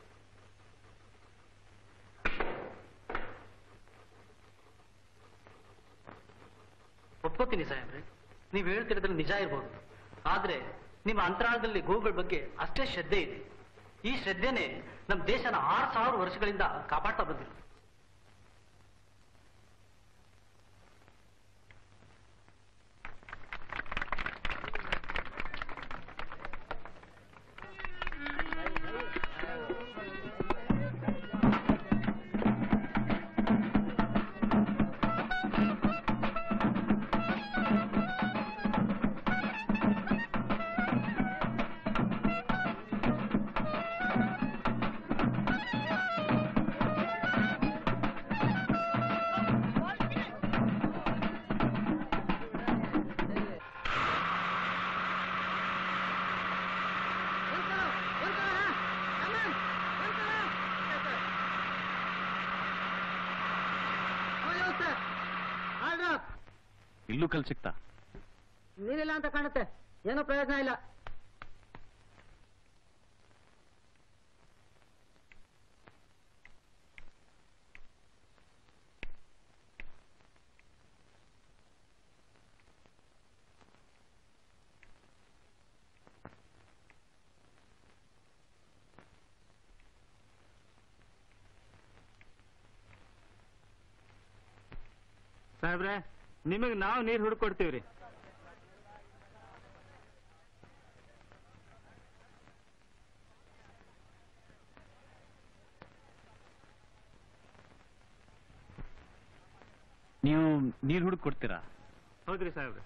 ಒಪ್ಕೋತೀನಿ ಸಾಹೇಬ್ರೆ ನೀವು ಹೇಳ್ತಿರೋದ್ರಲ್ಲಿ ನಿಜ ಇರ್ಬೋದು ಆದ್ರೆ ನಿಮ್ಮ ಅಂತರಾಳದಲ್ಲಿ ಗೋಗಳ ಬಗ್ಗೆ ಅಷ್ಟೇ ಶ್ರದ್ಧೆ ಇದೆ ಈ ಶ್ರದ್ಧೆನೆ ನಮ್ಮ ದೇಶನ ಆರು ಸಾವಿರ ವರ್ಷಗಳಿಂದ ಕಾಪಾಡ್ತಾ ಬಂದಿದೆ ಇಲ್ಲೂ ಕಲ್ ಸಿಕ್ತಾ ನೀರಿಲ್ಲ ಅಂತ ಕಾಣುತ್ತೆ ಏನೂ ಪ್ರಯೋಜನ ಇಲ್ಲ ಸಾಹೇಬ್ರೆ ನಿಮಗೆ ನಾವು ನೀರು ಹುಡ್ಕೊಡ್ತೀವ್ರಿ ನೀವು ನೀರು ಹುಡುಕ್ ಕೊಡ್ತೀರಾ ಹೌದ್ರಿ ಸಾಹೇಬ್ರೆ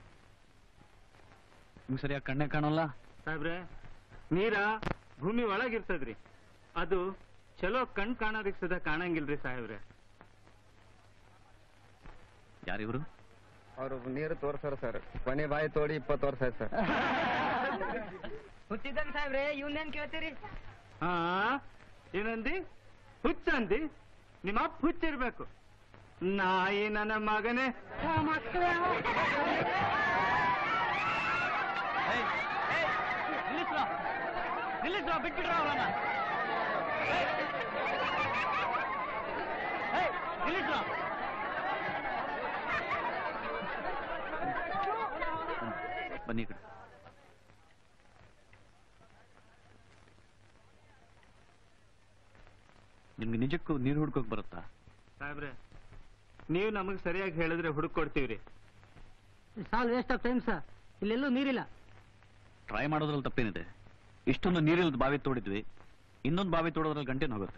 ನಿಮ್ಗೆ ಸರಿಯಾಗಿ ಕಣ್ಣೇ ಕಾಣೋಲ್ಲ ಸಾಹೇಬ್ರೆ ನೀರ ಭೂಮಿ ಒಳಗಿರ್ತದ್ರಿ ಅದು ಚಲೋ ಕಣ್ ಕಾಣೋದಕ್ಕೆ ಸದಾ ಕಾಣಂಗಿಲ್ರಿ ಸಾಹೇಬ್ರೆ ಯಾರಿವರು ಅವರು ನೀರು ತೋರ್ಸಾರ ಸರ್ ಕೊನೆ ಬಾಯಿ ತೋಡಿ ಇಪ್ಪತ್ತು ವರ್ಷ ಆಯ್ತು ಸರ್ ಹುಟ್ಟಿದ್ದನ್ ಸಾಹೇಬ್ರೆ ಇವನ್ನೇನ್ ಕೇಳ್ತೀರಿ ಹಾ ಏನಂದಿ ಹುಚ್ಚ ಅಂದಿ ನಿಮ್ಮ ಅಪ್ಪ ಹುಚ್ಚಿರ್ಬೇಕು ನಾಯಿ ನನ್ನ ಮಗನೇ ನಿಲ್ಲಿಸ್ರ ನಿಲ್ಲಿಸ್ರ ಬಿಟ್ಬಿಡ್ರ ಅವರನ್ನ ನಿಲ್ಲಿಸ್ರ ಬನ್ನಿ ಈ ಕಡೆ ನಿಮ್ಗೆ ನಿಜಕ್ಕೂ ನೀರು ಹುಡ್ಕೋಕ್ ಬರುತ್ತಾ ಸಾಹೇಬ್ರೆ ನೀವು ನಮಗೆ ಸರಿಯಾಗಿ ಹೇಳಿದ್ರೆ ಹುಡುಕೊಡ್ತೀವ್ರಿ ಸಾಲ್ ವೇಸ್ಟ್ ಆಫ್ ಟೈಮ್ ಸರ್ ಇಲ್ಲೆಲ್ಲೂ ನೀರಿಲ್ಲ ಟ್ರೈ ಮಾಡೋದ್ರಲ್ಲಿ ತಪ್ಪೇನಿದೆ ಇಷ್ಟೊಂದು ನೀರಿಲ್ಲದ ಬಾವಿ ತೋಡಿದ್ವಿ ಇನ್ನೊಂದು ಬಾವಿ ತೋಡೋದ್ರಲ್ಲಿ ಗಂಟೆನ ಹೋಗುತ್ತೆ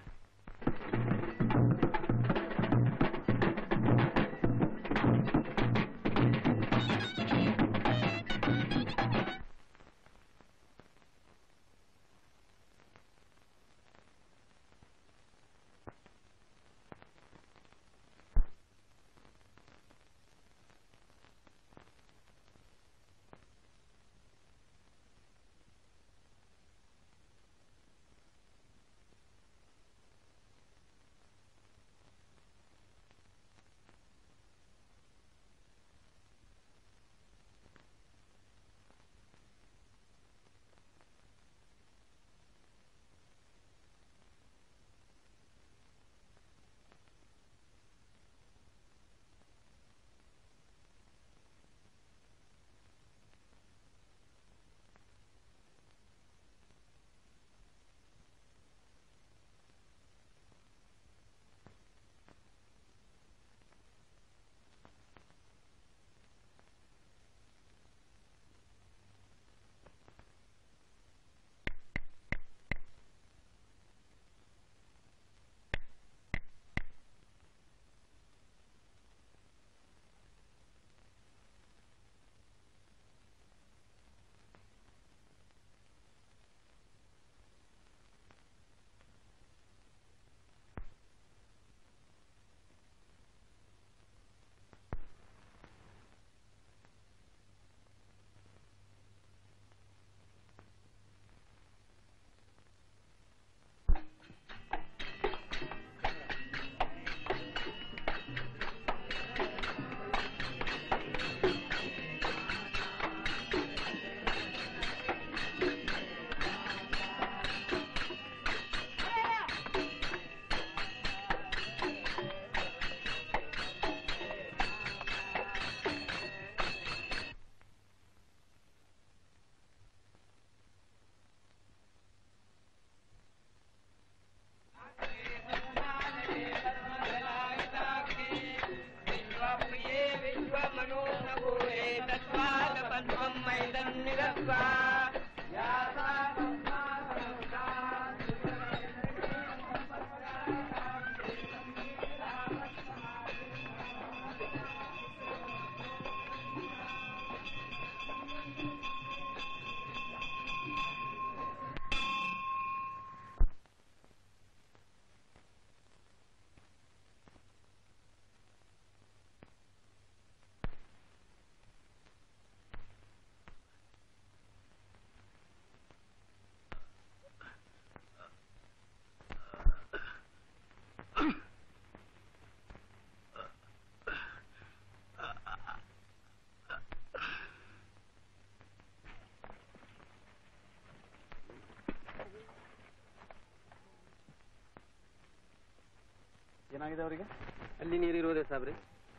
ಏನಾಗಿದೆ ಅವರಿಗೆ ಅಲ್ಲಿ ನೀರಿರುವುದೇ ಸಾಬ್ರಿ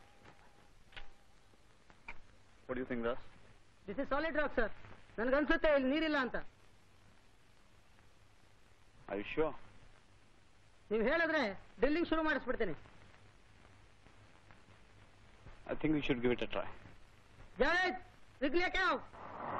what you think does this is solid rock sir ನನ್ಗನ್ಸುತ್ತೆ ಇಲ್ಲಿ ನೀರಿಲ್ಲ ಅಂತ ಐಶ್ವ ನೀವು ಹೇಳಿದ್ರೆ ಡ್ರಿಲ್ಲಿಂಗ್ ಶುರು ಮಾಡಿಸ್ಬಿಡ್ತೇನೆ I think we should give it a try. जय निकले क्या हो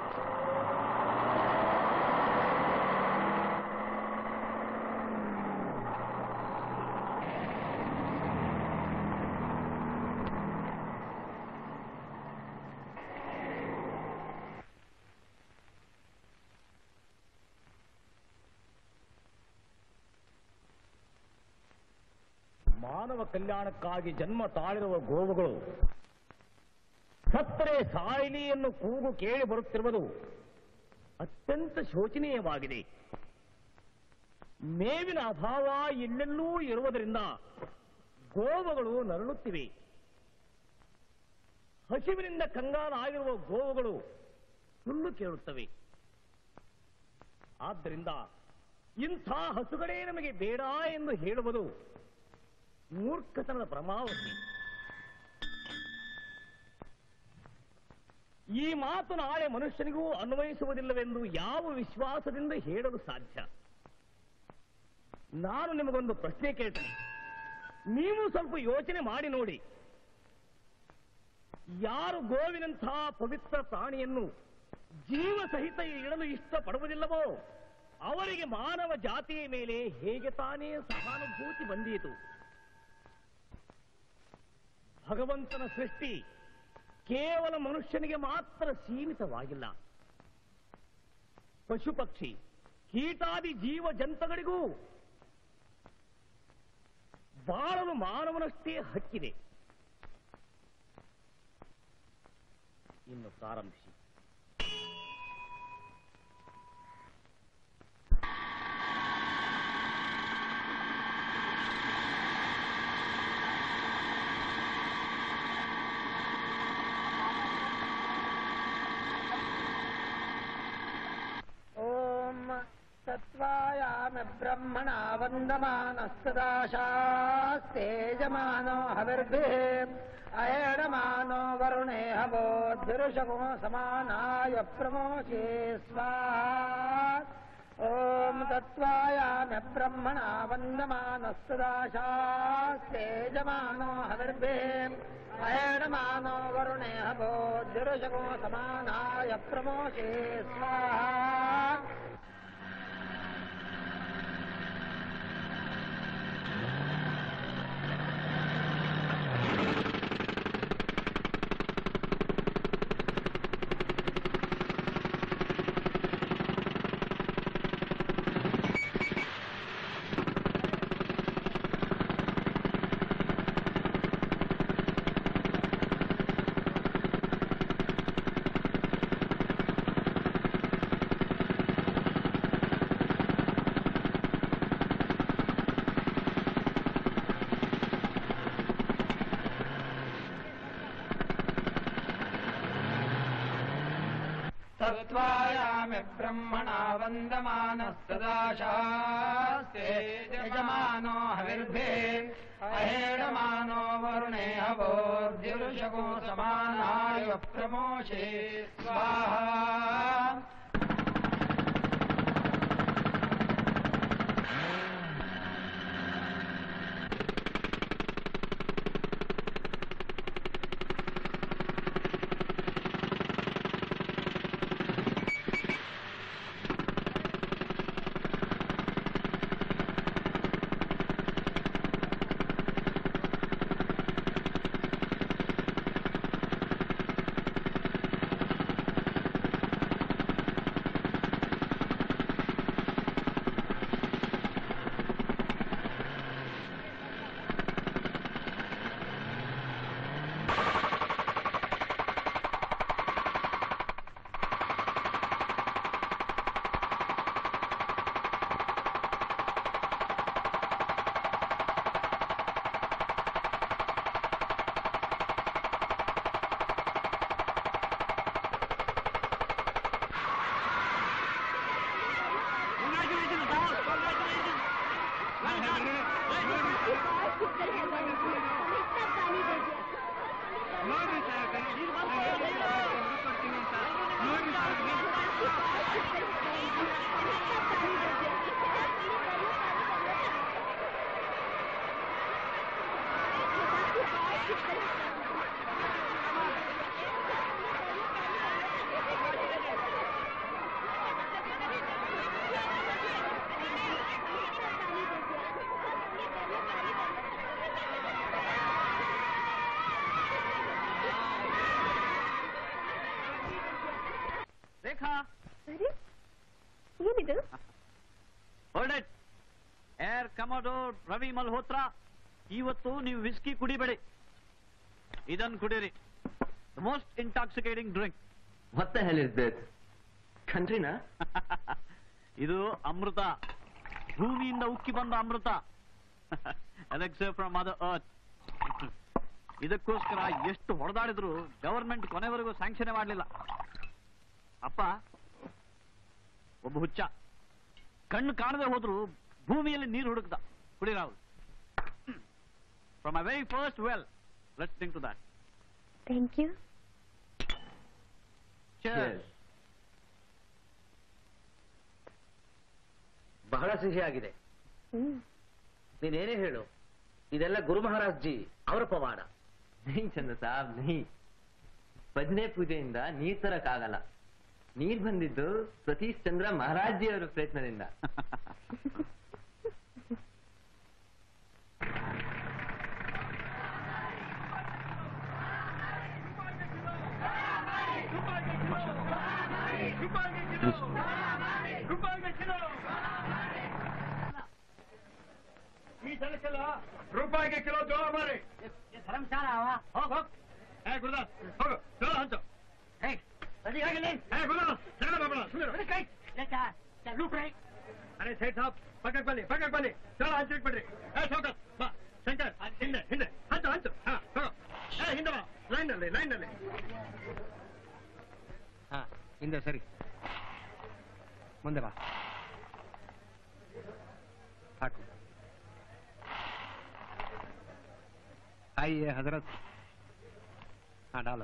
ಮಾನವ ಕಲ್ಯಾಣಕ್ಕಾಗಿ ಜನ್ಮ ತಾಳಿರುವ ಗೋವುಗಳು ಸತ್ತರೆ ಸಾಯಲಿ ಎನ್ನು ಕೂಗು ಕೇಳಿ ಬರುತ್ತಿರುವುದು ಅತ್ಯಂತ ಶೋಚನೀಯವಾಗಿದೆ ಮೇವಿನ ಅಭಾವ ಎಲ್ಲೆಲ್ಲೂ ಇರುವುದರಿಂದ ಗೋವುಗಳು ನರಳುತ್ತಿವೆ ಹಸಿವಿನಿಂದ ಕಂಗಾಲಾಗಿರುವ ಗೋವುಗಳು ಸುಳ್ಳು ಕೇಳುತ್ತವೆ ಆದ್ದರಿಂದ ಇಂಥ ಹಸುಗಳೇ ನಮಗೆ ಬೇಡ ಎಂದು ಹೇಳುವುದು ಮೂರ್ಖತನದ ಪರಮಾವಧಿ ಈ ಮಾತು ನಾಳೆ ಮನುಷ್ಯನಿಗೂ ಅನ್ವಯಿಸುವುದಿಲ್ಲವೆಂದು ಯಾವ ವಿಶ್ವಾಸದಿಂದ ಹೇಳಲು ಸಾಧ್ಯ ನಾನು ನಿಮಗೊಂದು ಪ್ರಶ್ನೆ ಕೇಳ್ತೇನೆ ನೀವು ಸ್ವಲ್ಪ ಯೋಚನೆ ಮಾಡಿ ನೋಡಿ ಯಾರು ಗೋವಿನಂತಹ ಪವಿತ್ರ ಪ್ರಾಣಿಯನ್ನು ಜೀವ ಸಹಿತ ಇಡಲು ಇಷ್ಟಪಡುವುದಿಲ್ಲವೋ ಅವರಿಗೆ ಮಾನವ ಜಾತಿಯ ಮೇಲೆ ಹೇಗೆ ತಾನೇ ಸಹಾನುಭೂತಿ ಬಂದೀತು ಭಗವಂತನ ಸೃಷ್ಟಿ ಕೇವಲ ಮನುಷ್ಯನಿಗೆ ಮಾತ್ರ ಸೀಮಿತವಾಗಿಲ್ಲ ಪಶು ಪಕ್ಷಿ ಕೀಟಾದಿ ಜೀವ ಜಂತುಗಳಿಗೂ ಬಾಳಲು ಮಾನವನಷ್ಟೇ ಹಕ್ಕಿದೆ ಇನ್ನು ಪ್ರಾರಂಭಿಸಿ ॐ तत्त्वायामि ब्रह्मणा वन्दमानस्तदाशास्तेजमानो हविर्भिः अयणमानो वरुणे हवोद्भिरुषगो समानाय प्रमोचे स्वाहा ॐ तत्त्वायामि ब्रह्मणा वन्दमानस्तदाशास्तेजमानो हविर्भिः अयणमानो वरुणे हवोद्भिरुषगो समानाय प्रमोचे स्वाहा तत्त्वायामि ब्रह्मणा वन्दमानस्तदाशास्ते यजमानो हविर्भे अहेडमानो वरुणे हवोर्द्युरुषगो समानाय प्रमोषे स्वाहा ಅರೆ ಏನಿದು hold it air commodore Ravi Malhotra ಇವತ್ತು ನೀವು ವಿಸ್ಕಿ ಕುಡಿಬೇಡಿ ಇದನ್ನು ಕುಡೀರಿ ಮೋಸ್ಟ್ ಇಂಟಾಕ್ಸಿಕೇಟಿಂಗ್ ಡ್ರಿಂಕ್ ಮತ್ತೆ ಹೇಳಿದ್ಬೇಕು ಕಂಟ್ರಿನಾ ಇದು ಅಮೃತ ಭೂಮಿಯಿಂದ ಉಕ್ಕಿ ಬಂದ ಅಮೃತ ಎಲೆಕ್ಸರ್ ಫ್ರಮ್ ಅದರ್ ಅರ್ತ್ ಇದಕ್ಕೋಸ್ಕರ ಎಷ್ಟು ಹೊಡೆದಾಡಿದ್ರು ಗವರ್ಮೆಂಟ್ ಕೊನೆವರೆಗೂ ಸ್ಯಾಂಕ್ಷನ್ ಮಾಡಲಿಲ್ಲ ಅಪ್ಪ ಒಬ್ಬ ಹುಚ್ಚ ಕಣ್ಣು ಕಾಣದೆ ಹೋದ್ರು ಭೂಮಿಯಲ್ಲಿ ನೀರು ಹುಡುಕ್ದ ಕುಡಿರಾವ್ from a very first well let's think to that thank you ಬಹಳ ಸಿಹಿಯಾಗಿದೆ ಹ್ಮ್ ನೀನೇನೇ ಹೇಳು ಇದೆಲ್ಲ ಗುರು ಮಹಾರಾಜ್ ಜಿ ಅವರ ಪವಾಡ ನಹಿ ಚಂದ್ರ ಸಾಬ್ ನಹಿ ಭಜನೆ ಪೂಜೆಯಿಂದ ನೀರ್ ತರಕ್ಕಾಗಲ್ಲ ನೀರ್ ಬಂದಿದ್ದು ಸತೀಶ್ ಚಂದ್ರ ಮಹಾರಾಜ್ ಜಿ ಅವರ ಪ್ರಯತ್ನದಿಂದ ಈ ಜನಕ್ಕೆಲ್ಲ ರೂಪಾಯಿಗೆ ಕಿಲೋ ಜೋಳ ಮಾರಿ ಧರ್ಮಶಾಲ ಹೋಗ್ ಹೋಗ್ ಏ ಗುರುದಾಸ್ ಹೋಗು ಜೋಳ ಹಂಚು ಏ ಗುರುದಾಸ್ ಜಗಳ ಮಾಡಬೇಡ ಸುಮ್ಮನೆ ಲೂಟ್ರೈ ಅರೆ ಸೇಠ್ ಸಾಬ್ ಪಕ್ಕಕ್ಕೆ ಬನ್ನಿ ಪಕ್ಕಕ್ಕೆ ಬನ್ನಿ ಜೋಳ ಹಂಚಿಕ್ ಬಿಡ್ರಿ ಏ ಶೌಕತ್ ಬಾ ಶಂಕರ್ ಹಿಂದೆ ಹಿಂದೆ ಹಂಚು ಹಂಚು ಹಾ ಹೋಗು ಏ ಹಿಂದೆ ಬಾ ಲೈನ್ ನಲ್ಲಿ ಲೈನ್ ನಲ್ಲಿ ಹಾ ಹಿಂದೆ ಸರಿ ಮುಂದೆ ಬಾ ಹಾಕು आइए हजरत हाँ डालो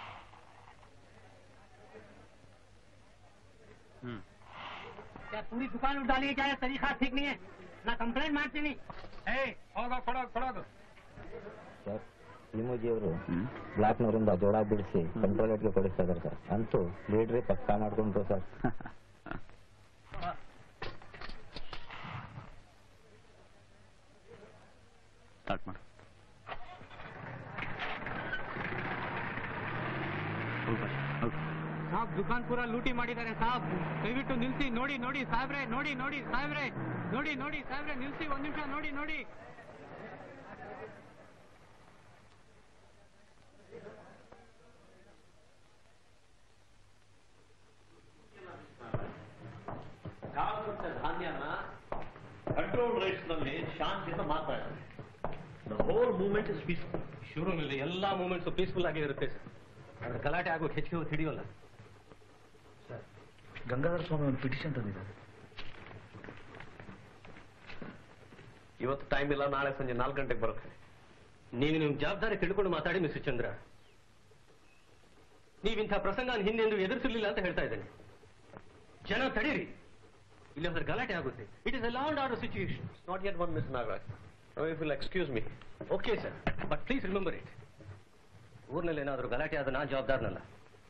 हम्म क्या पूरी दुकान उठा ली क्या ये तरीका ठीक नहीं है ना कंप्लेंट ಮಾಡ್ತೀನಿ ಏ ಹೋಗೋ ಕೊಡೋದು ಕೊಡೋದು ಸರ್ ಭೀಮೋಜಿಯವರು ಬ್ಲಾಕ್ನವರಿಂದ ಜೋಳ ಬಿಡಿಸಿ ಕಂಟ್ರೋಲ್ ರೇಟ್ಗೆ ಕೊಡಿಸ್ತಾ ಇದ್ದಾರೆ ಸರ್ ಅಂತೂ ಲೀಡ್ರಿ ಪಕ್ಕಾ ಮಾಡ್ಕೊಂಡ್ರು ಸರ್ ಸ್ಟಾರ್ಟ್ ಮಾಡು ಸಾಬ್ ದುಕಾನ್ ಪೂರ ಲೂಟಿ ಮಾಡಿದ್ದಾರೆ ಸಾಬ್ ದಯವಿಟ್ಟು ನಿಲ್ಸಿ ನೋಡಿ ನೋಡಿ ಸಾಹೇಬ್ರೆ ನೋಡಿ ನೋಡಿ ಸಾಹೇಬ್ರೆ ನೋಡಿ ನೋಡಿ ಸಾಹೇಬ್ರೆ ನಿಲ್ಸಿ ಒಂದ್ ನಿಮಿಷ ನೋಡಿ ನೋಡಿ ಧಾನ್ಯನ ಕಂಟ್ರೋಲ್ ರೇಟ್ಸ್ ನಲ್ಲಿ ಶಾಂತಿಯಿಂದ ಮಾತ್ರ the whole movement is peaceful ಶುರುನಲ್ಲಿ ಎಲ್ಲಾ ಮೂಮೆಂಟ್ಸ್ ಪೀಸ್ಫುಲ್ ಆಗೇ ಇರುತ್ತೆ ಸರ್ ಆದ್ರೆ ಗಲಾಟೆ ಆಗೋ ಹೆಚ್ಚಿಗೆ ಹೊತ್ತು ಹಿಡಿಯೋಲ್ಲ ಗಂಗಾಧರ ಸ್ವಾಮಿ ಒಂದು ಪಿಟಿಷನ್ ತಂದಿದ್ದಾರೆ ಇವತ್ತು ಟೈಮ್ ಇಲ್ಲ ನಾಳೆ ಸಂಜೆ ನಾಲ್ಕು ಗಂಟೆಗೆ ಬರುತ್ತೆ ನೀವು ನಿಮ್ ಜವಾಬ್ದಾರಿ ತಿಳ್ಕೊಂಡು ಮಾತಾಡಿ ಮಿಸ್ಟರ್ ಚಂದ್ರ ನೀವಿಂಥ ಪ್ರಸಂಗ ಹಿಂದೆಂದು ಎದುರಿಸಲಿಲ್ಲ ಅಂತ ಹೇಳ್ತಾ ಇದ್ದೇನೆ ಜನ ತಡೀರಿ ಇಲ್ಲಿ ಹೋದ್ರೆ ಗಲಾಟೆ ಆಗುತ್ತೆ it is a law and order situation not yet one miss Nagaraj if will excuse me okay sir but please remember it ಊರಿನಲ್ಲಿ ಏನಾದರೂ ಗಲಾಟೆ ಆದ ನಾನು ಜವಾಬ್ದಾರನಲ್ಲ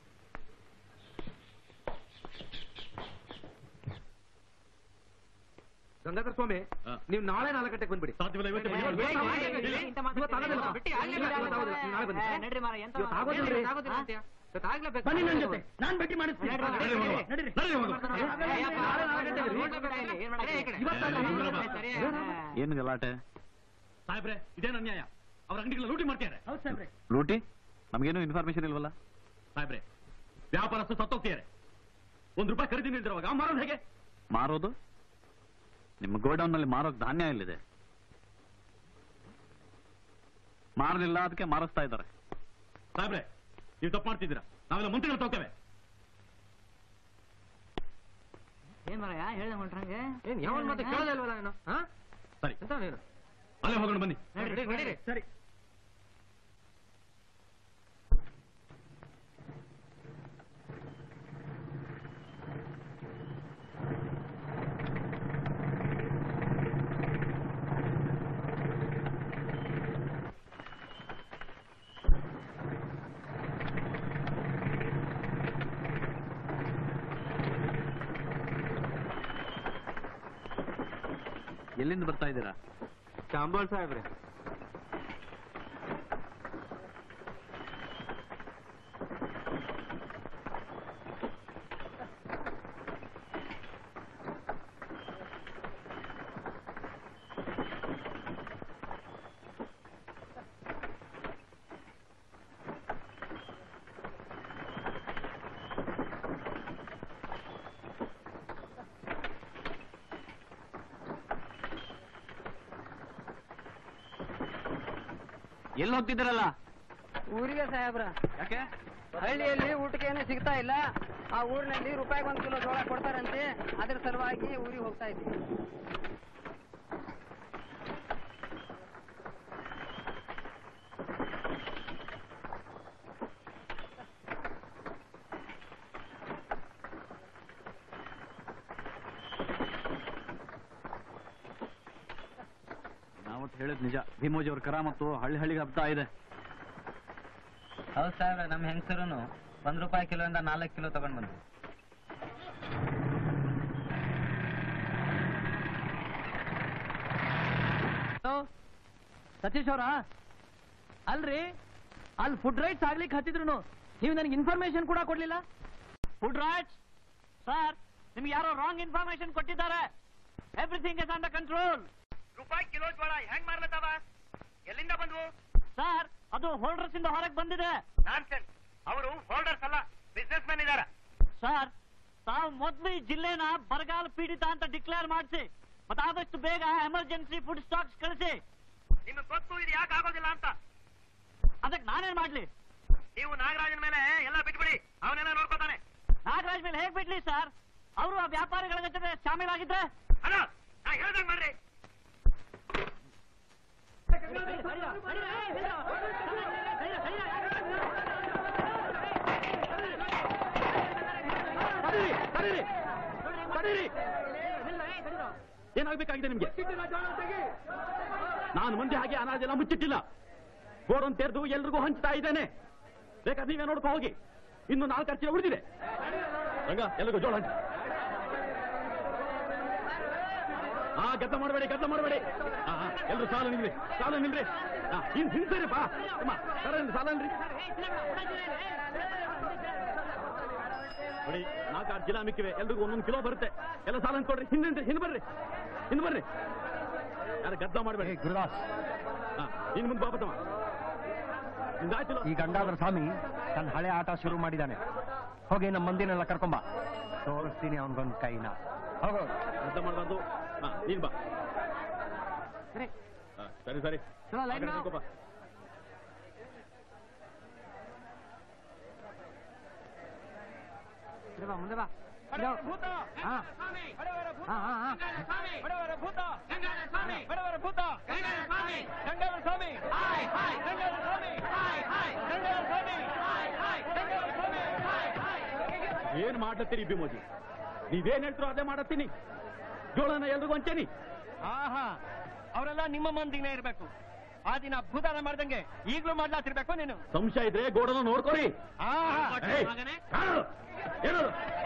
ಗಂಗಾಧರ ಸ್ವಾಮಿ ನೀವು ನಾಳೆ ನಾಲ್ಕು ಗಂಟೆಗೆ ಬಂದ್ಬಿಡಿ ಸಾಧ್ಯವಿಲ್ಲ ಇವತ್ತೇ ಬನ್ನಿ. ಇವತ್ತು ಬೇಗ, ಬೇಗ, ಆಗೋದಿಲ್ಲ. ಬೇಗ. ಇವತ್ತು ಆಗೋದಿಲ್ಲ. ಬಿಟ್ಟು ಆಗ್ಲೇ ಇವತ್ತು ಬೇಡ. ಆಗೋದಿಲ್ಲ. ನೀವು ನಾಳೆ ಬನ್ನಿ. ಏ, ನಡ್ರಿ ಮಾರ್ರೆ, ಎಂತ ಇವತ್ತು ಆಗೋದಿಲ್ಲ ರೀ. ಆಗೋದಿಲ್ಲ ಅಂತೀಯ? ಇವತ್ತು ಆಗ್ಲೇಬೇಕು. ಬನ್ನಿ ನನ್ನ ಜೊತೆ ನಾನ್ ಭೇಟಿ ಮಾಡಿಸ್ತೀನಿ ನಡ್ರಿ, ನಡ್ರಿ, ನಡೀರಿ, ನಡ್ರಿ. ನಡೀರಿ. ನಡ್ರಿ, ಹೋಗೋಣ. ಏ, ಅಪ್ಪ, ನಾಳೆ ನಾಲ್ಕು ಗಂಟೆಗೆ ರೋಡ್ನ ಬೇಡ ಇಲ್ಲಿ. ಏನ್ ಮಾಡಕ್ಕೆ? ಈ ಕಡೆ. ಸರಿ, ಏನು ಗಲಾಟೆ ಸಾಹೇಬ್ರೆ ಇದೇನು ಅನ್ಯಾಯ ಅವ್ರ ಅಂಗಡಿಗಳ ಲೂಟಿ ಮಾಡ್ತಾರೆ ಹೌದು ಸಾಹೇಬ್ರೆ ಲೂಟಿ ನಮಗೇನು ಇನ್ಫಾರ್ಮೇಶನ್ ಇಲ್ವಲ್ಲ ಸಾಹೇಬ್ರೆ ವ್ಯಾಪಾರಸ್ಥರು ಸತ್ತೋಗ್ತಿದ್ದಾರೆ ಒಂದ್ ರೂಪಾಯಿ ಖರೀದಿ ನಿಲ್ದಿರುವಾಗ ಮಾರೋದು ಹೇಗೆ ಮಾರೋದು ನಿಮ್ಮ ಗೋಡೌನ್ ನಲ್ಲಿ ಮಾರೋಕ್ ಧಾನ್ಯ ಎಲ್ಲಿದೆ ಮಾರಲಿಲ್ಲ ಅದಕ್ಕೆ ಮಾರಿಸ್ತಾ ಇದ್ದಾರೆ ಸಾಹೇಬ್ರೆ ನೀವು ತಪ್ಪು ಮಾಡ್ತಿದ್ದೀರಾ ನಾವೆಲ್ಲ ಮಂತ್ರಿಗಳು ತಗೋತೇವೆ ಏನ್ ಮಾರಾಯ ಹೇಳ್ದೆ ಹೊಂಟ್ರಂಗೆ ಏನ್ ಯಾವನ್ ಮತ್ತೆ ಕೇಳೋದೇ ಇಲ್ವಲ್ಲ ನೀನು ಹಾ ಸರಿ ಎಂತ ನೀನು ಅಲ್ಲೇ ಹೋಗೋಣ ಬನ್ನಿ ನಡ್ರಿ, ನಡ್ರಿ. ಸರಿ ಎಲ್ಲಿಂದ ಬರ್ತಾ ಇದ್ದೀರಾ ಚಾಂಬೋಲ್ ಸಾಹೇಬ್ರೆ ಎಲ್ಲಿ ಹೋಗ್ತಿದ್ದೀರಲ್ಲ ಊರಿಗೆ ಸಾಹೇಬ್ರ ಯಾಕೆ ಹಳ್ಳಿಯಲ್ಲಿ ಊಟಕ್ಕೆ ಏನು ಸಿಗ್ತಾ ಇಲ್ಲ ಆ ಊರಿನಲ್ಲಿ ರೂಪಾಯಿಗೆ ಒಂದು ಕಿಲೋ ಜೋಳ ಕೊಡ್ತಾರಂತೆ ಅದ್ರ ಸಲುವಾಗಿ ಊರಿಗೆ ಹೋಗ್ತಾ ಇದ್ದೀವಿ ನಾವತ್ತು ಹೇಳಿದ್ ನಿಜ ಭೀಮೋಜಿ ಅವ್ರ ಕರ ಮತ್ತು ಹಳ್ಳಿ ಹಳ್ಳಿಗೆ ಹಬ್ತಾ ಇದೆ ಹೌದು ಸಾಹೇಬ್ರೆ ನಮ್ಮ ಹೆಂಗಸರು ಒಂದ್ ರೂಪಾಯಿ ಕಿಲೋಯಿಂದ ನಾಲ್ಕು ಕಿಲೋ ತಗೊಂಡ್ ಬಂದ್ರು ಸತೀಶ್ ಅವರ ಅಲ್ರಿ ಅಲ್ಲಿ ಫುಡ್ ರೈಟ್ಸ್ ಆಗ್ಲಿಕ್ಕೆ ಹತ್ತಿದ್ರು ನೀವು ನನಗೆ ಇನ್ಫಾರ್ಮೇಶನ್ ಕೂಡ ಕೊಡ್ಲಿಲ್ಲ ಫುಡ್ ರೈಟ್ಸ್ ಸರ್ ನಿಮ್ಗೆ ಯಾರೋ ರಾಂಗ್ ಇನ್ಫಾರ್ಮೇಶನ್ ಕೊಟ್ಟಿದ್ದಾರೆ ಎವ್ರಿಥಿಂಗ್ ಇಸ್ ಅಂಡರ್ ಕಂಟ್ರೋಲ್ ರೂಪಾಯಿ ಕಿಲೋ ಜೋಳ ಹೆಂಗ್ ಮಾರ್ಲತ್ತವ ಎಲ್ಲಿಂದ ಬಂದ್ವು ಸರ್ ಅದು ಹೋಲ್ಡರ್ಸ್ ಇಂದ ಹೊರಗೆ ಬಂದಿದೆ ನಾನ್ಸೆನ್ಸ್ ಅವರು ಹೋಲ್ಡರ್ಸ್ ಅಲ್ಲ ಬಿಸ್ನೆಸ್ ಮ್ಯಾನ್ ಇದಾರ ಸರ್ ತಾವು ಮೊದಲು ಈ ಜಿಲ್ಲೆನ ಬರಗಾಲ ಪೀಡಿತ ಅಂತ ಡಿಕ್ಲೇರ್ ಮಾಡಿಸಿ ಮತ್ತೆ ಆದಷ್ಟು ಬೇಗ ಎಮರ್ಜೆನ್ಸಿ ಫುಡ್ ಸ್ಟಾಕ್ಸ್ ಕಳಿಸಿ ನಿಮಗೆ ಗೊತ್ತು ಇದು ಯಾಕೆ ಆಗೋದಿಲ್ಲ ಅಂತ ಅದಕ್ಕೆ ನಾನೇನ್ ಮಾಡ್ಲಿ ನೀವು ನಾಗರಾಜನ ಮೇಲೆ ಎಲ್ಲ ಬಿಟ್ಬಿಡಿ ಅವನೆಲ್ಲ ನೋಡ್ಕೋತಾನೆ ನಾಗರಾಜ್ ಮೇಲೆ ಹೇಗ್ ಬಿಡ್ಲಿ ಸರ್ ಅವರು ಆ ವ್ಯಾಪಾರಿಗಳ ಜೊತೆ ಶಾಮೀಲಾಗಿದ್ರೆ ಅಲ್ಲ ನಾ ಹೇಳ್ದಂಗ್ ಮಾಡ್ರಿ ಏನಾಗ್ಬೇಕಾಗಿದೆ ನಿಮ್ಗೆ ನಾನು ಮುಂದೆ ಹಾಗೆ ಅನಾಜೆಲ್ಲ ಮುಚ್ಚಿಟ್ಟಿಲ್ಲ ಗೋಡನ್ ತೆರೆದು ಎಲ್ರಿಗೂ ಹಂಚ್ತಾ ಇದ್ದೇನೆ ಬೇಕಾದ್ರೆ ನೀವೇ ನೋಡ್ಕೊ ಹೋಗಿ ಇನ್ನು ನಾಲ್ಕು ಖರ್ಚಿನ ಉಳಿದಿದೆ ರಂಗ ಎಲ್ರಿಗೂ ಜೋಳ ಹಂಚಿ ಹಾ ಗದ್ದ ಮಾಡಬೇಡಿ ಗದ್ದ ಮಾಡಬೇಡಿ ಹಾ ಎಲ್ರು ಸಾಲ ನಿಲ್ರಿ ಸಾಲ ನಿಲ್ರಿ ಹಾ ಹಿಂದ್ ಹಿಂದ್ಸರಿ ಬಾ ಅಮ್ಮ ಸರ ಸಾಲ ನಿಲ್ರಿ ನೋಡಿ ನಾಲ್ಕಾರು ಜಿಲ್ಲಾ ಮಿಕ್ಕಿವೆ ಎಲ್ರಿಗೂ ಒಂದೊಂದು ಕಿಲೋ ಬರುತ್ತೆ ಎಲ್ಲ ಸಾಲ ಹಂಚ್ಕೊಡ್ರಿ ಹಿಂದೆ ಹಿಂದೆ ಬರ್ರಿ ಹಿಂದೆ ಬರ್ರಿ ಯಾರು ಗದ್ದ ಮಾಡಬೇಡಿ ಗುರುದಾಸ್ ಹಾ ಇನ್ ಮುಂದೆ ಬಾಪತಮ್ಮ ನಿಮ್ದಾಯ್ತಿಲ್ಲ ಈ ಗಂಗಾಧರ ಸ್ವಾಮಿ ತನ್ನ ಹಳೆ ಆಟ ಶುರು ಮಾಡಿದ್ದಾನೆ ಹೋಗಿ ನಮ್ಮ ಮಂದಿನೆಲ್ಲ ಕರ್ಕೊಂಬ ತೋರಿಸ್ತೀನಿ ಅವನಿಗೊಂದು ಕೈನ ಹೋಗೋ ಗದ್ದ ಮಾಡಬಾರ್ದು ಹಾ ನೀನ್ ಬಾ ಹಾ, ಸರಿ ಸರಿ ಚಲೋ, ಲೈನ್ ಆ ಕಡೆ ಮಾಡು. ನಿಂತ್ಕೋ ಬಾ. ಮುಂದೆ ಬಾ ಹಾ ಹಾ ಹಾ ಹಾ ಏನ್ ಮಾಡ್ಲತ್ತೀರಿ ಬಿಮೋಜಿ ನೀವೇನ್ ಹೇಳ್ತೀರೋ ಅದೇ ಮಾಡತ್ತೀನಿ ಜೋಳನ ಎಲ್ರಿಗೂ ಹಂಚೇನಿ ಆಹಾ ಅವರೆಲ್ಲ ನಿಮ್ಮ ಮಂದಿನೇ ಇರ್ಬೇಕು ಆ ದಿನ ಭೂದಾನ ಮಾಡ್ದಂಗೆ ಈಗ್ಲೂ ಮಾಡ್ಲಾತಿರ್ಬೇಕು ನೀನು ಸಂಶಯ ಇದ್ರೆ ಗೋಡನ ನೋಡ್ಕೊರಿ ಆಹಾ ಏಯ್, ಕಾಣೋದು? ಏನದು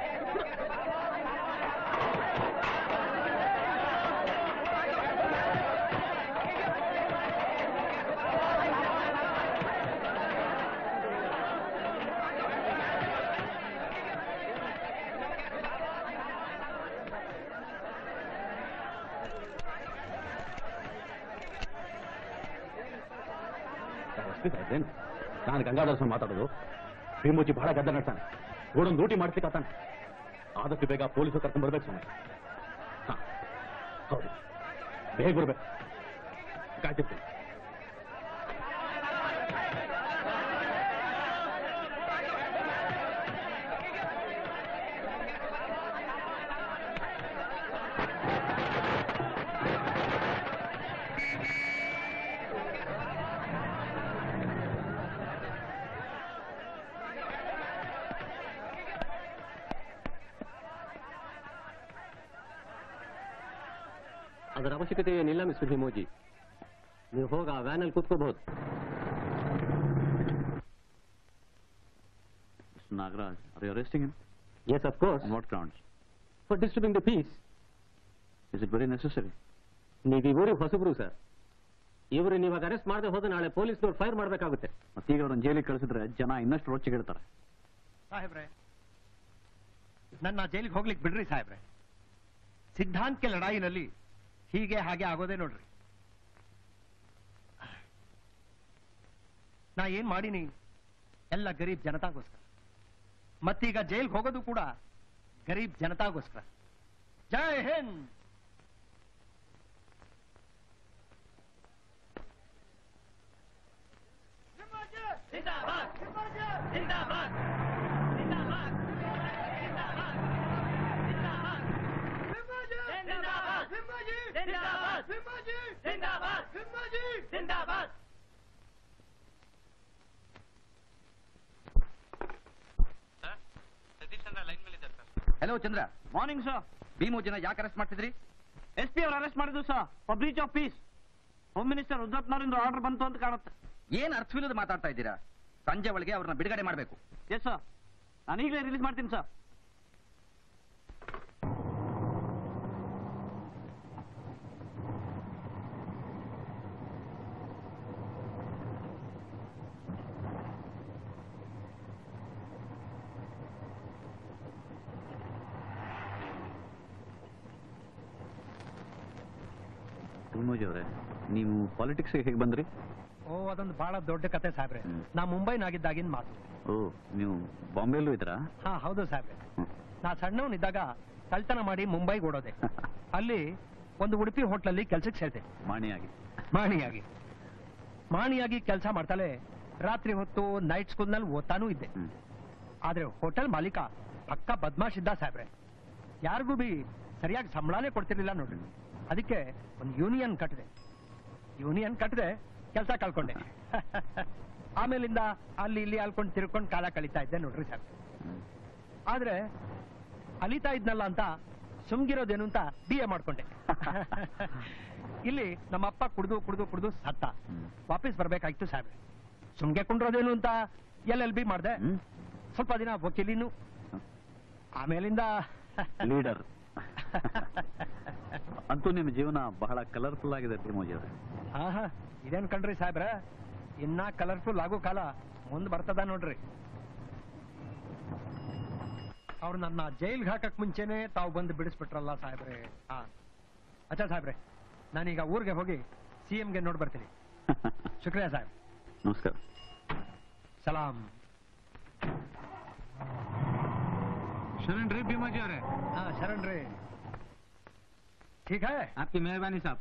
ಏನು ನಾನು ಗಂಗಾಧರ ಸ್ವಾಮಿ ಮಾತಾಡೋದು ಭೀಮೋಜಿ ಬಹಳ ಗದ್ದ ನಡ್ತಾನೆ ಗೋಡನ್ ಡ್ಯೂಟಿ ಮಾಡ್ಲಿಕ್ಕತ್ತಾನೆ ಆದಷ್ಟು ಬೇಗ ಪೊಲೀಸರು ಕರ್ಕೊಂಡ್ ಬರ್ಬೇಕು ಸ್ವಾಮಿ ಹಾ ಹೌದು ಬೇಗ ಬರ್ಬೇಕು ಕಾಯ್ತಿರ್ತೀನಿ ಅದರ ಅವಶ್ಯಕತೆ ಏನಿಲ್ಲ ಮಿಸ್ಟರ್ ಹಿಮೋಜಿ ನೀವು ಹೋಗ ಆ ವ್ಯಾನಲ್ಲಿ ಕೂತ್ಕೋಬಹುದು Nagaraj are you arresting him yes of course on what grounds for disturbing the peace is it very necessary ನೀವು ಈ ಊರಿಗೆ ಹೊಸಬ್ರು ಸರ್ ಇವರು ನೀವಾಗ ಅರೆಸ್ಟ್ ಮಾಡದೆ ಹೋದ್ರೆ ನಾಳೆ ಪೊಲೀಸ್ನವ್ರು ಫೈರ್ ಮಾಡಬೇಕಾಗುತ್ತೆ ಮತ್ತೀಗ ಅವ್ರನ್ನ ಜೈಲಿಗೆ ಕಳಿಸಿದ್ರೆ ಜನ ಇನ್ನಷ್ಟು ರೊಚ್ಚಿಗಿಡ್ತಾರೆ ಸಾಹೇಬ್ರೆ ನನ್ನ ಜೈಲಿಗೆ ಹೋಗ್ಲಿಕ್ಕೆ ಬಿಡ್ರಿ ಸಾಹೇಬ್ರೆ ಸಿದ್ಧಾಂತಕ್ಕೆ ಲಡಾಯಿನಲ್ಲಿ ಹೀಗೆ ಹಾಗೆ ಆಗೋದೇ ನೋಡ್ರಿ ನಾ ಏನ್ ಮಾಡೀನಿ ಎಲ್ಲ ಗರೀಬ್ ಜನತಾಗೋಸ್ಕರ ಮತ್ತೀಗ ಜೈಲ್ಗೆ ಹೋಗೋದು ಕೂಡ ಗರೀಬ್ ಜನತಾಗೋಸ್ಕರ Jai Hind hello Chandra morning sir Bhimu ಜನ ಯಾಕೆ ಅರೆಸ್ಟ್ ಮಾಡ್ತಿದ್ರಿ ಎಸ್ ಪಿ ಅವರು ಅರೆಸ್ಟ್ ಮಾಡಿದ್ರು sir for breach of peace home minister ರುದ್ರಪ್ಪನವರಿಂದ ಆರ್ಡರ್ ಬಂತು ಅಂತ ಕಾಣುತ್ತೆ ಏನ್ ಅರ್ಥವಿಲ್ಲದ ಮಾತಾಡ್ತಾ ಇದ್ದೀರಾ ಸಂಜೆ ಒಳಗೆ ಅವ್ರನ್ನ ಬಿಡುಗಡೆ ಮಾಡಬೇಕು ಎಸ್ ಸರ್ ನಾನು ಈಗಲೇ ರಿಲೀಸ್ ಮಾಡ್ತೀನಿ ಸರ್ ತಿಮ್ಮೋಜಿ ಅವರೇ ನೀವು ಪಾಲಿಟಿಕ್ಸ್ಗೆ ಹೇಗೆ ಬಂದ್ರಿ ಓ ಅದೊಂದು ಬಹಳ ದೊಡ್ಡ ಕತೆ ಸಾಹೇಬ್ರೆ ನಾ ಮುಂಬೈನಾಗಿದ್ದಾಗಿನ ಮಾತು ಓ ನೀವು ಬಾಂಬೆಯಲ್ಲೂ ಇದ್ರಾ ಹಾ ಹೌದು ಸಾಹೇಬ್ರೆ ನಾ ಸಣ್ಣವನಿದ್ದಾಗ ಕಳ್ತನ ಮಾಡಿ ಮುಂಬೈಗೆ ಓಡೋದೆ ಅಲ್ಲಿ ಒಂದು ಉಡುಪಿ ಹೋಟ್ಲಲ್ಲಿ ಕೆಲ್ಸಕ್ಕೆ ಸೇರಿದೆ ಮಾಣಿಯಾಗಿ ಮಾಣಿಯಾಗಿ ಮಾಣಿಯಾಗಿ ಕೆಲಸ ಮಾಡ್ತಾಳೆ ರಾತ್ರಿ ಹೊತ್ತು ನೈಟ್ ಸ್ಕೂಲ್ನಲ್ಲಿ ಓದ್ತಾನೂ ಇದ್ದೆ ಆದ್ರೆ ಹೋಟೆಲ್ ಮಾಲೀಕ ಪಕ್ಕ ಬದ್ಮಾಶ್ ಇದ್ದ ಸಾಹೇಬ್ರೆ ಯಾರಿಗೂ ಬಿ ಸರಿಯಾಗಿ ಸಂಬಳನೇ ಕೊಡ್ತಿರ್ಲಿಲ್ಲ ನೋಡ್ರಿ ಅದಕ್ಕೆ ಒಂದು ಯೂನಿಯನ್ ಕಟ್ಟಿದೆ ಯೂನಿಯನ್ ಕಟ್ಟಿದೆ ಕೆಲಸ ಕಳ್ಕೊಂಡೆ ಆಮೇಲಿಂದ ಅಲ್ಲಿ ಇಲ್ಲಿ ಅಲ್ಕೊಂಡು ತಿರ್ಕೊಂಡು ಕಾಲ ಕಳೀತಾ ಇದ್ದೆ ನೋಡ್ರಿ ಸರ್ ಆದ್ರೆ ಅಲಿತಾ ಇದ್ನಲ್ಲ ಅಂತ ಸುಮ್ಗಿರೋದೇನು ಅಂತ ಬಿ ಎ ಮಾಡ್ಕೊಂಡೆ ಇಲ್ಲಿ ನಮ್ಮ ಅಪ್ಪ ಕುಡ್ದು ಕುಡ್ದು ಕುಡ್ದು ಸತ್ತ ವಾಪಸ್ ಬರ್ಬೇಕಾಯ್ತು ಸಾಹೇಬ್ರೆ ಸುಮ್ಗೆ ಕುಂಡ್ರೋದೇನು ಅಂತ ಎಲ್ ಎಲ್ ಬಿ ಮಾಡ್ದೆ ಸ್ವಲ್ಪ ದಿನ ವಕೀಲಿನು ಆಮೇಲಿಂದ ಲೀಡರ್ ಅಂತೂ ನಿಮ್ಮ ಜೀವನ ಬಹಳ ಕಲರ್ಫುಲ್ ಆಗಿದೆ ತಿಮ್ಮೋಜಿ ಅವರೇ ಹಾ ಹಾ ಇದೇನ್ ಕಣ್ರಿ ಸಾಹೇಬ್ರ ಇನ್ನ ಕಲರ್ಫುಲ್ ಆಗೋ ಕಾಲ ಮುಂದ್ ಬರ್ತದ ನೋಡ್ರಿ ಅವ್ರು ನನ್ನ ಜೈಲ್ಗೆ ಹಾಕಕ್ ಮುಂಚೆನೆ ತಾವು ಬಂದು ಬಿಡಿಸ್ಬಿಟ್ರಲ್ಲ ಸಾಹೇಬ್ರೆ ಹಾ ಅಚ್ಚಾ ಸಾಹೇಬ್ರೆ ನಾನೀಗ ಊರಿಗೆ ಹೋಗಿ ಸಿ ಗೆ ನೋಡ್ ಬರ್ತೀನಿ ಶುಕ್ರಿಯಾ ಸಾಹೇಬ್ ನಮಸ್ಕಾರ ಸಲಾಂ शरण रे भीमा जी आ रहे हैं हाँ शरण रे ठीक है आपकी मेहरबानी साहब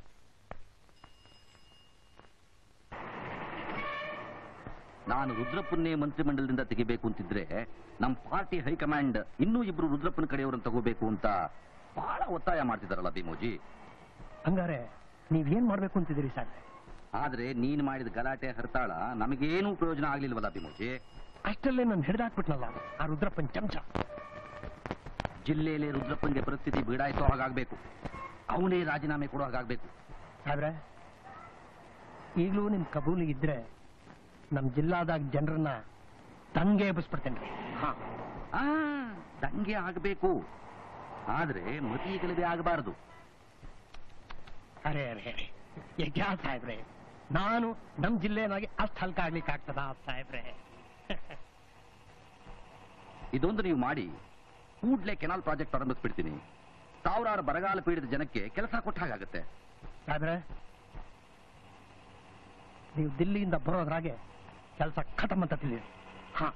ನಾನು ರುದ್ರಪ್ಪನ್ನೇ ಮಂತ್ರಿಮಂಡಲದಿಂದ ತೆಗಿಬೇಕು ಅಂತಿದ್ರೆ ನಮ್ಮ ಪಾರ್ಟಿ ಹೈಕಮಾಂಡ್ ಇನ್ನೂ ಇಬ್ರು ರುದ್ರಪ್ಪನ ಕಡೆಯವ್ರನ್ನ ತಗೋಬೇಕು ಅಂತ ಬಹಳ ಒತ್ತಾಯ ಮಾಡ್ತಿದಾರಲ್ಲ ಭೀಮೋಜಿ ಹಂಗಾರೆ ನೀವೇನ್ ಮಾಡ್ಬೇಕು ಅಂತಿದ್ದೀರಿ ಸಾಹೇಬ್ರೆ ಆದ್ರೆ ನೀನ್ ಮಾಡಿದ ಗಲಾಟೆ ಹರ್ತಾಳ ನಮಗೇನೂ ಪ್ರಯೋಜನ ಆಗ್ಲಿಲ್ವಲ್ಲ ಭೀಮೋಜಿ ಅಷ್ಟಲ್ಲೇ ನಾನು ಹಿಡಿದಾಕ್ಬಿಟ್ನಲ್ಲ ಆ ರುದ್ರಪ್ಪನ್ ಚಮಚ ಜಿಲ್ಲೆಯಲ್ಲಿ ರುದ್ರಪ್ಪನ್ಗೆ ಪರಿಸ್ಥಿತಿ ಬೀಡಾಯಿಸೋ ಹಾಗಾಗ್ಬೇಕು ಅವನೇ ರಾಜೀನಾಮೆ ಕೊಡೋ ಹಾಗಾಗ್ಬೇಕು ಸಾಹೇಬ್ರೆ ಈಗಲೂ ನಿಮ್ ಕಬೂಲಿ ಇದ್ರೆ ನಮ್ ಜಿಲ್ಲಾದಾಗ ಜನರನ್ನ ತಂಗೆ ಎಬ್ಬಿಸ್ಬಿಡ್ತೇನೆ ಹಾ ಆ ದಂಗೆ ಆಗ್ಬೇಕು ಆದ್ರೆ ಮತಿ ಗಲಭೆ ಆಗಬಾರದು ಅರೆ ಅರೆ ಅರೆ ಯಜ್ಞ ಸಾಹೇಬ್ರೆ ನಾನು ನಮ್ ಜಿಲ್ಲೆನಾಗಿ ಅಷ್ಟು ಹಲ್ಕ ಆಗ್ಲಿಕ್ಕೆ ಆಗ್ತದ ಸಾಹೇಬ್ರೆ ಇದೊಂದು ನೀವು ಮಾಡಿ ಕೂಡ್ಲೆ ಕೆನಾಲ್ ಪ್ರಾಜೆಕ್ಟ್ ಪ್ರಾರಂಭಿಸ್ಬಿಡ್ತೀನಿ ಸಾವಿರಾರು ಬರಗಾಲ ಪೀಡಿತ ಜನಕ್ಕೆ ಕೆಲಸ ಕೊಟ್ಟ ಹಾಗಾಗತ್ತೆ ಸಾಹೇಬ್ರೆ ನೀವು ದಿಲ್ಲಿಯಿಂದ ಬರೋದ್ರಾಗೆ ಕೆಲಸ ಖತಮ್ ಅಂತ ತಿಳಿಯಿರಿ ಹಾ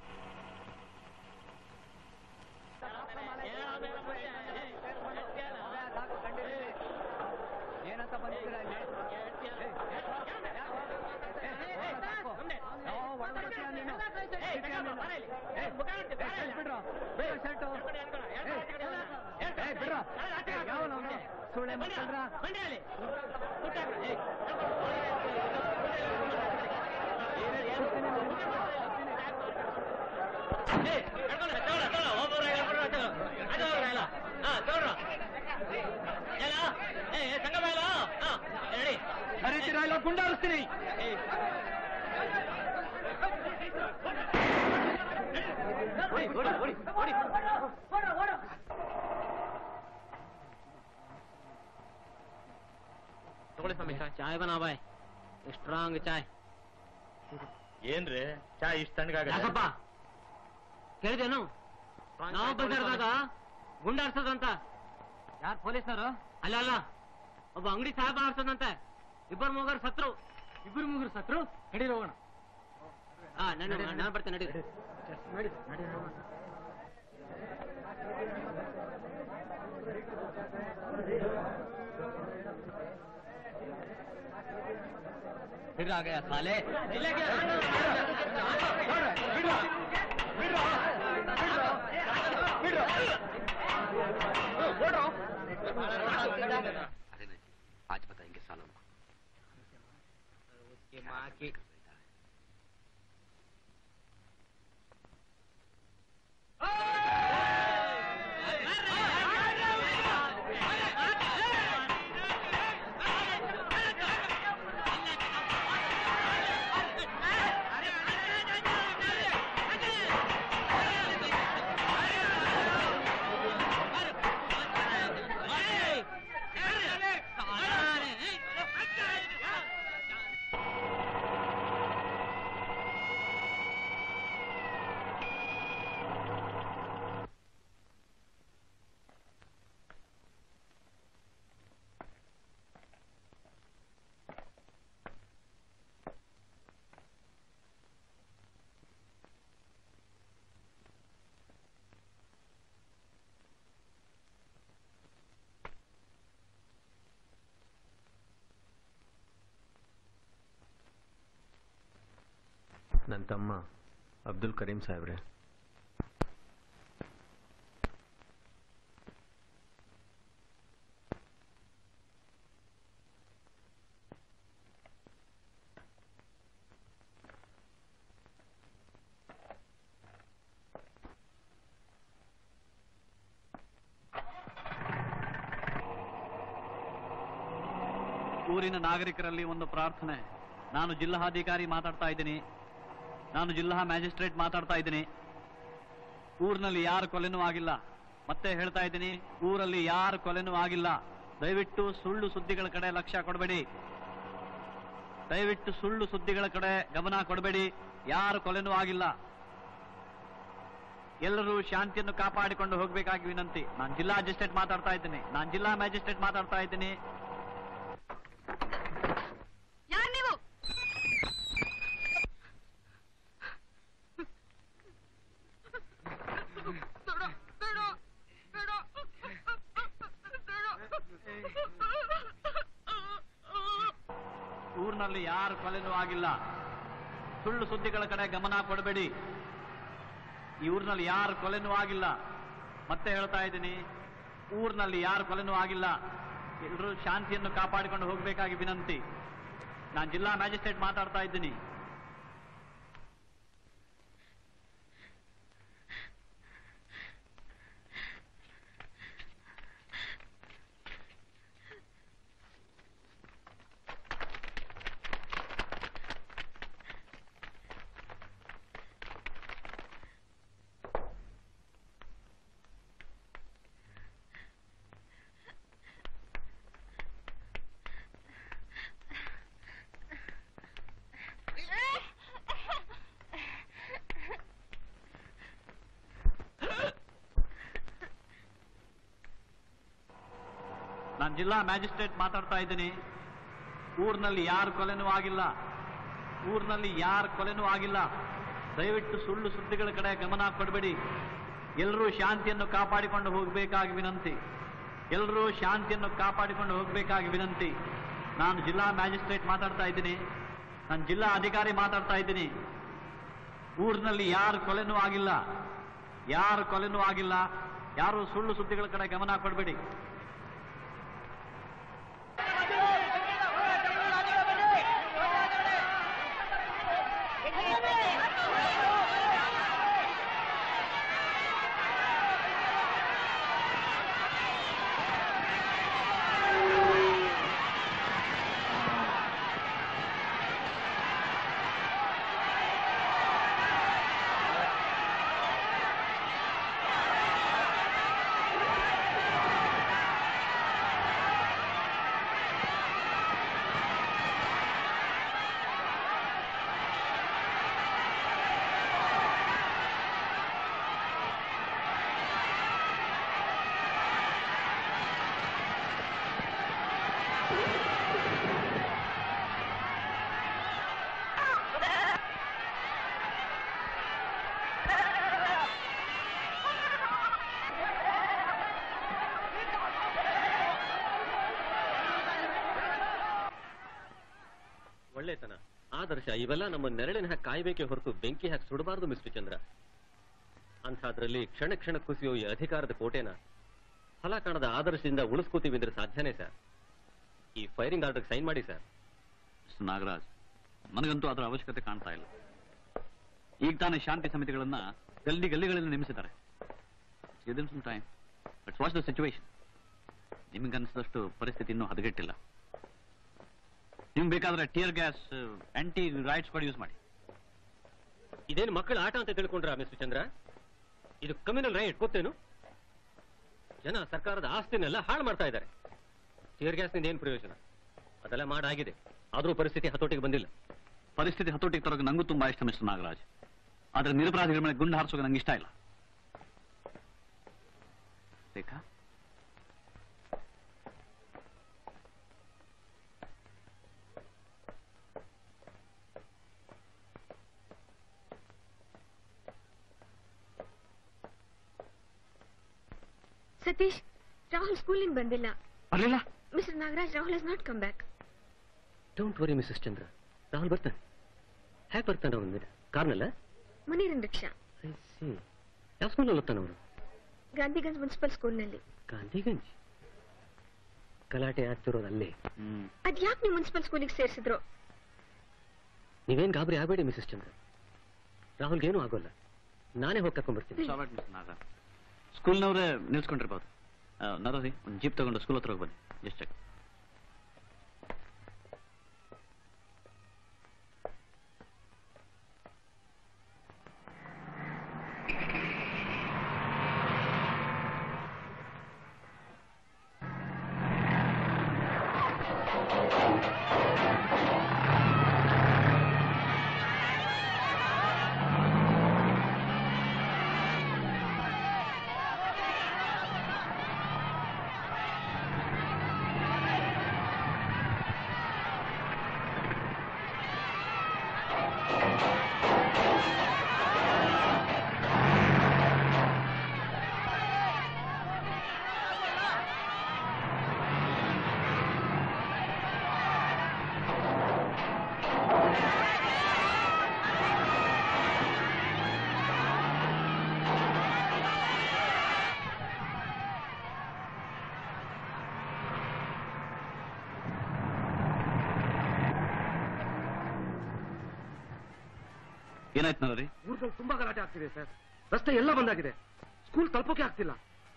ಸುಳ್ಳೆ ಮಕ್ಕಳ್ರ ಕರೀತೀರಾ ಇಲ್ಲ ಗುಂಡಾರಿಸ್ತೀನಿ ತಗೊಳ್ಳಿ ಸ್ವಾಮಿ ಚಾಯ್ ಬನಾ ಬಾಯ್ ಸ್ಟ್ರಾಂಗ್ ಚಾಯ್ ಏನ್ರಿ ಚಾ ಇಷ್ಟ ತಣ್ಣಗಾಗ ಯಾಕಪ್ಪ ಕೇಳಿದೇನು ನಾವು ಬಜಾರ್ದಾಗ ಗುಂಡಾರ್ಸೋದಂತ ಯಾರು ಪೊಲೀಸ್ನವರು ಅಲ್ಲ ಅಲ್ಲ ಒಬ್ಬ ಅಂಗಡಿ ಸಾಹೇಬ ಆರ್ಸೋದಂತೆ ಇಬ್ಬರು ಮೂಗರು ಸತ್ರು ಇಬ್ಬರು ಮೂಗರು ಸತ್ರು ನಡೀರಿ ಹೋಗೋಣ ಹಾ ನಾನು ನಾನು ಬರ್ತೇನೆ ನಡೀರಿ फिर आ गया साले आज बताएंगे सालों को उसकी माँ की ನನ್ನ ತಮ್ಮ ಅಬ್ದುಲ್ ಕರೀಂ ಸಾಹೇಬ್ರೆ ಊರಿನ ನಾಗರಿಕರಲ್ಲಿ ಒಂದು ಪ್ರಾರ್ಥನೆ ನಾನು ಜಿಲ್ಲಾಧಿಕಾರಿ ಮಾತಾಡ್ತಾ ಇದ್ದೀನಿ ನಾನು ಜಿಲ್ಲಾ ಮ್ಯಾಜಿಸ್ಟ್ರೇಟ್ ಮಾತಾಡ್ತಾ ಇದ್ದೀನಿ ಊರಿನಲ್ಲಿ ಯಾರ ಕೊಲೆನೂ ಆಗಿಲ್ಲ ಮತ್ತೆ ಹೇಳ್ತಾ ಇದ್ದೀನಿ ಊರಲ್ಲಿ ಯಾರ ಕೊಲೆನೂ ಆಗಿಲ್ಲ ದಯವಿಟ್ಟು ಸುಳ್ಳು ಸುದ್ದಿಗಳ ಕಡೆ ಲಕ್ಷ್ಯ ಕೊಡಬೇಡಿ ದಯವಿಟ್ಟು ಸುಳ್ಳು ಸುದ್ದಿಗಳ ಕಡೆ ಗಮನ ಕೊಡಬೇಡಿ ಯಾರು ಕೊಲೆನೂ ಆಗಿಲ್ಲ ಎಲ್ಲರೂ ಶಾಂತಿಯನ್ನು ಕಾಪಾಡಿಕೊಂಡು ಹೋಗ್ಬೇಕಾಗಿ ವಿನಂತಿ ನಾನು ಜಿಲ್ಲಾ ಮ್ಯಾಜಿಸ್ಟ್ರೇಟ್ ಮಾತಾಡ್ತಾ ಇದ್ದೀನಿ ನಾನು ಜಿಲ್ಲಾ ಮ್ಯಾಜಿಸ್ಟ್ರೇಟ್ ಮಾತಾಡ್ತಾ ಇದ್ದೀನಿ ಯಾರು ನೀವು ಊರಿನಲ್ಲಿ ಯಾರ ಕೊಲೆನೂ ಆಗಿಲ್ಲ ಸುಳ್ಳು ಸುದ್ದಿಗಳ ಕಡೆ ಗಮನ ಕೊಡಬೇಡಿ ಈ ಊರಿನಲ್ಲಿ ಯಾರ ಕೊಲೆನೂ ಆಗಿಲ್ಲ ಮತ್ತೆ ಹೇಳ್ತಾ ಇದ್ದೀನಿ ಊರಿನಲ್ಲಿ ಯಾರ ಕೊಲೆನೂ ಆಗಿಲ್ಲ ಎಲ್ಲರೂ ಶಾಂತಿಯನ್ನು ಕಾಪಾಡಿಕೊಂಡು ಹೋಗಬೇಕಾಗಿ ವಿನಂತಿ ನಾನು ಜಿಲ್ಲಾ ಮ್ಯಾಜಿಸ್ಟ್ರೇಟ್ ಮಾತಾಡ್ತಾ ಇದ್ದೀನಿ ನಾನು ಜಿಲ್ಲಾ ಮ್ಯಾಜಿಸ್ಟ್ರೇಟ್ ಮಾತಾಡ್ತಾ ಇದ್ದೀನಿ ಊರಿನಲ್ಲಿ ಯಾರ ಕೊಲೆನೂ ಆಗಿಲ್ಲ ಊರಿನಲ್ಲಿ ಯಾರ ಕೊಲೆನೂ ಆಗಿಲ್ಲ ದಯವಿಟ್ಟು ಸುಳ್ಳು ಸುದ್ದಿಗಳ ಕಡೆ ಗಮನ ಕೊಡಬೇಡಿ ಎಲ್ಲರೂ ಶಾಂತಿಯನ್ನು ಕಾಪಾಡಿಕೊಂಡು ಹೋಗಬೇಕಾಗಿ ವಿನಂತಿ ಎಲ್ಲರೂ ಶಾಂತಿಯನ್ನು ಕಾಪಾಡಿಕೊಂಡು ಹೋಗಬೇಕಾಗಿ ವಿನಂತಿ ನಾನು ಜಿಲ್ಲಾ ಮ್ಯಾಜಿಸ್ಟ್ರೇಟ್ ಮಾತಾಡ್ತಾ ಇದ್ದೀನಿ ನಾನು ಜಿಲ್ಲಾ ಅಧಿಕಾರಿ ಮಾತಾಡ್ತಾ ಇದ್ದೀನಿ ಊರಿನಲ್ಲಿ ಯಾರ ಕೊಲೆನೂ ಆಗಿಲ್ಲ ಯಾರ ಕೊಲೆನೂ ಆಗಿಲ್ಲ ಯಾರು ಸುಳ್ಳು ಸುದ್ದಿಗಳ ಕಡೆ ಗಮನ ಕೊಡಬೇಡಿ ¡Vamos! ಆದರ್ಶ ಇವೆಲ್ಲ ನಮ್ಮ ನೆರಳಿನ ಹಾಕಿ ಕಾಯ್ಬೇಕೆ ಹೊರತು ಬೆಂಕಿ ಹಾಕಿ ಸುಡಬಾರದು ಮಿಸ್ಟರ್ ಚಂದ್ರ ಅಂಥದ್ರಲ್ಲಿ ಕ್ಷಣ ಕ್ಷಣ ಕುಸಿಯೋ ಈ ಅಧಿಕಾರದ ಕೋಟೆನ ಫಲ ಕಾಣದ ಆದರ್ಶದಿಂದ ಉಳಿಸ್ಕೋತೀವಿ ಅಂದ್ರೆ ಸಾಧ್ಯನೇ ಸರ್ ಈ ಫೈರಿಂಗ್ ಆರ್ಡರ್ ಸೈನ್ ಮಾಡಿ ಸರ್ ಮಿಸ್ಟರ್ ನಾಗರಾಜ್ ನನಗಂತೂ ಅದರ ಅವಶ್ಯಕತೆ ಕಾಣ್ತಾ ಇಲ್ಲ ಈಗ ತಾನೇ ಶಾಂತಿ ಸಮಿತಿಗಳನ್ನ ಗಲ್ಲಿ ಗಲ್ಲಿಗಳಲ್ಲಿ ನೇಮಿಸಿದ್ದಾರೆ time but watch the situation ನಿಮಗನ್ಸಿದಷ್ಟು ಪರಿಸ್ಥಿತಿ ಇನ್ನೂ ಹದಗೆಟ್ಟಿಲ್ಲ ನಿಮ್ಗೆ ಬೇಕಾದ್ರೆ ಟಿಯರ್ ಗ್ಯಾಸ್ ಆಂಟಿ ರೈಟ್ಸ್ ಕೂಡ ಯೂಸ್ ಮಾಡಿ ಇದೇನು ಮಕ್ಕಳ ಆಟ ಅಂತ ತಿಳ್ಕೊಂಡ್ರ ಮಿಸ್ಟರ್ ಚಂದ್ರ ಇದು ಕಮ್ಯುನಲ್ ರೈಟ್ ಗೊತ್ತೇನು ಜನ ಸರ್ಕಾರದ ಆಸ್ತಿನೆಲ್ಲ ಹಾಳು ಮಾಡ್ತಾ ಇದ್ದಾರೆ ಟಿಯರ್ ಗ್ಯಾಸ್ನಿಂದ ಏನು ಪ್ರಯೋಜನ ಅದೆಲ್ಲ ಮಾಡಾಗಿದೆ ಆದ್ರೂ ಪರಿಸ್ಥಿತಿ ಹತೋಟಿಗೆ ಬಂದಿಲ್ಲ ಪರಿಸ್ಥಿತಿ ಹತೋಟಿಗೆ ತರೋಕೆ ನಂಗೂ ತುಂಬಾ ಇಷ್ಟ ಮಿಸ್ಟರ್ ನಾಗರಾಜ್ ಆದ್ರೆ ನಿರಪರಾಧಿಗಳ ಮೇಲೆ ಗುಂಡು ಹಾರಿಸೋಕೆ ನಂಗೆ ಇಷ್ಟ ಇಲ್ಲ ರೇಖಾ ಸತೀಶ್ ರಾಹುಲ್ ಸ್ಕೂಲಿಂದ ಬಂದಿಲ್ಲ ಬರಲಿಲ್ಲ mister Nagaraj Rahul has not come back don't worry missus Chandra Rahul ಬರ್ತಾನೆ ಹೇಗೆ ಬರ್ತಾನೆ ಅವನ ಕಾರ್ನಲ್ಲ ಮುನೀರನ್ ರಿಕ್ಷಾ ಯಾವ ಸ್ಕೂಲಲ್ಲಿ ಓದ್ತಾನೆ ಅವನು ಗಾಂಧಿಗಂಜ್ ಮುನ್ಸಿಪಲ್ ಸ್ಕೂಲ್ನಲ್ಲಿ ಗಾಂಧಿಗಂಜ್ ಗಲಾಟೆ ಆಗ್ತಿರೋದು ಅಲ್ಲೇ ಅದ್ ಯಾಕೆ ನೀವು ಮುನ್ಸಿಪಲ್ ಸ್ಕೂಲಿಗೆ ಸೇರಿಸಿದ್ರು ನೀವೇನ್ ಗಾಬರಿ ಆಗಬೇಡಿ ಮಿಸಸ್ ಚಂದ್ರ ರಾಹುಲ್ಗೆ ಏನೂ ಆಗೋಲ್ಲ ನಾನೇ ಹೋಗಿ ಕರ್ಕೊಂಡ್ಬರ್ತೀನಿ ಸ್ಕೂಲ್ನವ್ರೆ ನಿಲ್ಸ್ಕೊಂಡಿರ್ಬೋದು ನರೋರಿ ಒಂದು ಜೀಪ್ ತಗೊಂಡು ಸ್ಕೂಲ್ ಹತ್ರ ಹೋಗಿ ಬನ್ನಿ ಜಸ್ಟ್ ಚೆಕ್ ಏನಾಯ್ತು ನರೋರಿ ಊರ್ದಲ್ಲಿ ತುಂಬಾ ಗಲಾಟೆ ಆಗ್ತಿದೆ ಸರ್ ರಸ್ತೆ ಎಲ್ಲ ಬಂದಾಗಿದೆ ಸ್ಕೂಲ್ ತಲುಪೋಕೆ ಆಗ್ತಿಲ್ಲ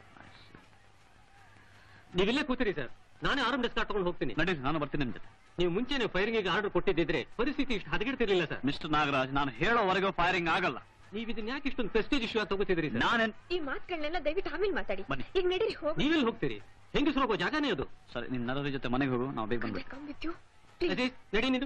ನೀವಿಲ್ಲೇ ಕೂತಿರಿ ಸರ್ ನಾನೇ ಆರಂ ಡೆಸ್ಕ್ ತಗೊಂಡು ಹೋಗ್ತೀನಿ ನಡೀರಿ ನಾನು ಬರ್ತೀನಿ ನಿಮ್ ಜೊತೆ ನೀವು ಮುಂಚೆನೆ ಫೈರಿಂಗ್ ಆರ್ಡರ್ ಕೊಟ್ಟಿದ್ದಿದ್ರೆ ಪರಿಸ್ಥಿತಿ ಇಷ್ಟು ಹದಗೆಡ್ತಿರ್ಲಿಲ್ಲ ಸರ್ ಮಿಸ್ಟರ್ ನಾಗರಾಜ್ ನಾನು ಹೇಳೋವರೆಗೂ ಫೈರಿಂಗ್ ಆಗಲ್ಲ ನೀವು ಇದನ್ನ ಯಾಕೆ ಇಷ್ಟೊಂದು ಪ್ರೆಸ್ಟೀಜ್ ಇಶ್ಯೂ ಆಗಿ ತಗೋತಿದ್ರಿ ಸರ್ ನಾನೇನ್ ಈ ಮಾತುಗಳನ್ನೆಲ್ಲ ದಯವಿಟ್ಟು ಆಮೇಲೆ ಮಾತಾಡಿ ಈಗ ನಡೀರಿ ಹೋಗಿ ನೀವೆಲ್ಲಿ ಹೋಗ್ತೀರಿ ಹೆಂಗಸರು ಹೋಗೋ ಜಾಗನೇ ಅದು ಸರಿ ನಿಮ್ ನರೋರಿ ಜೊತೆ ಮನೆಗೆ ಹೋಗು ನಾವು ಬೇಗ ಬಂದ್ಬಿಟ್ಟು ಕಮ್ ವಿತ್ ಯು ಅದೇ ನಡಿ ನೀನು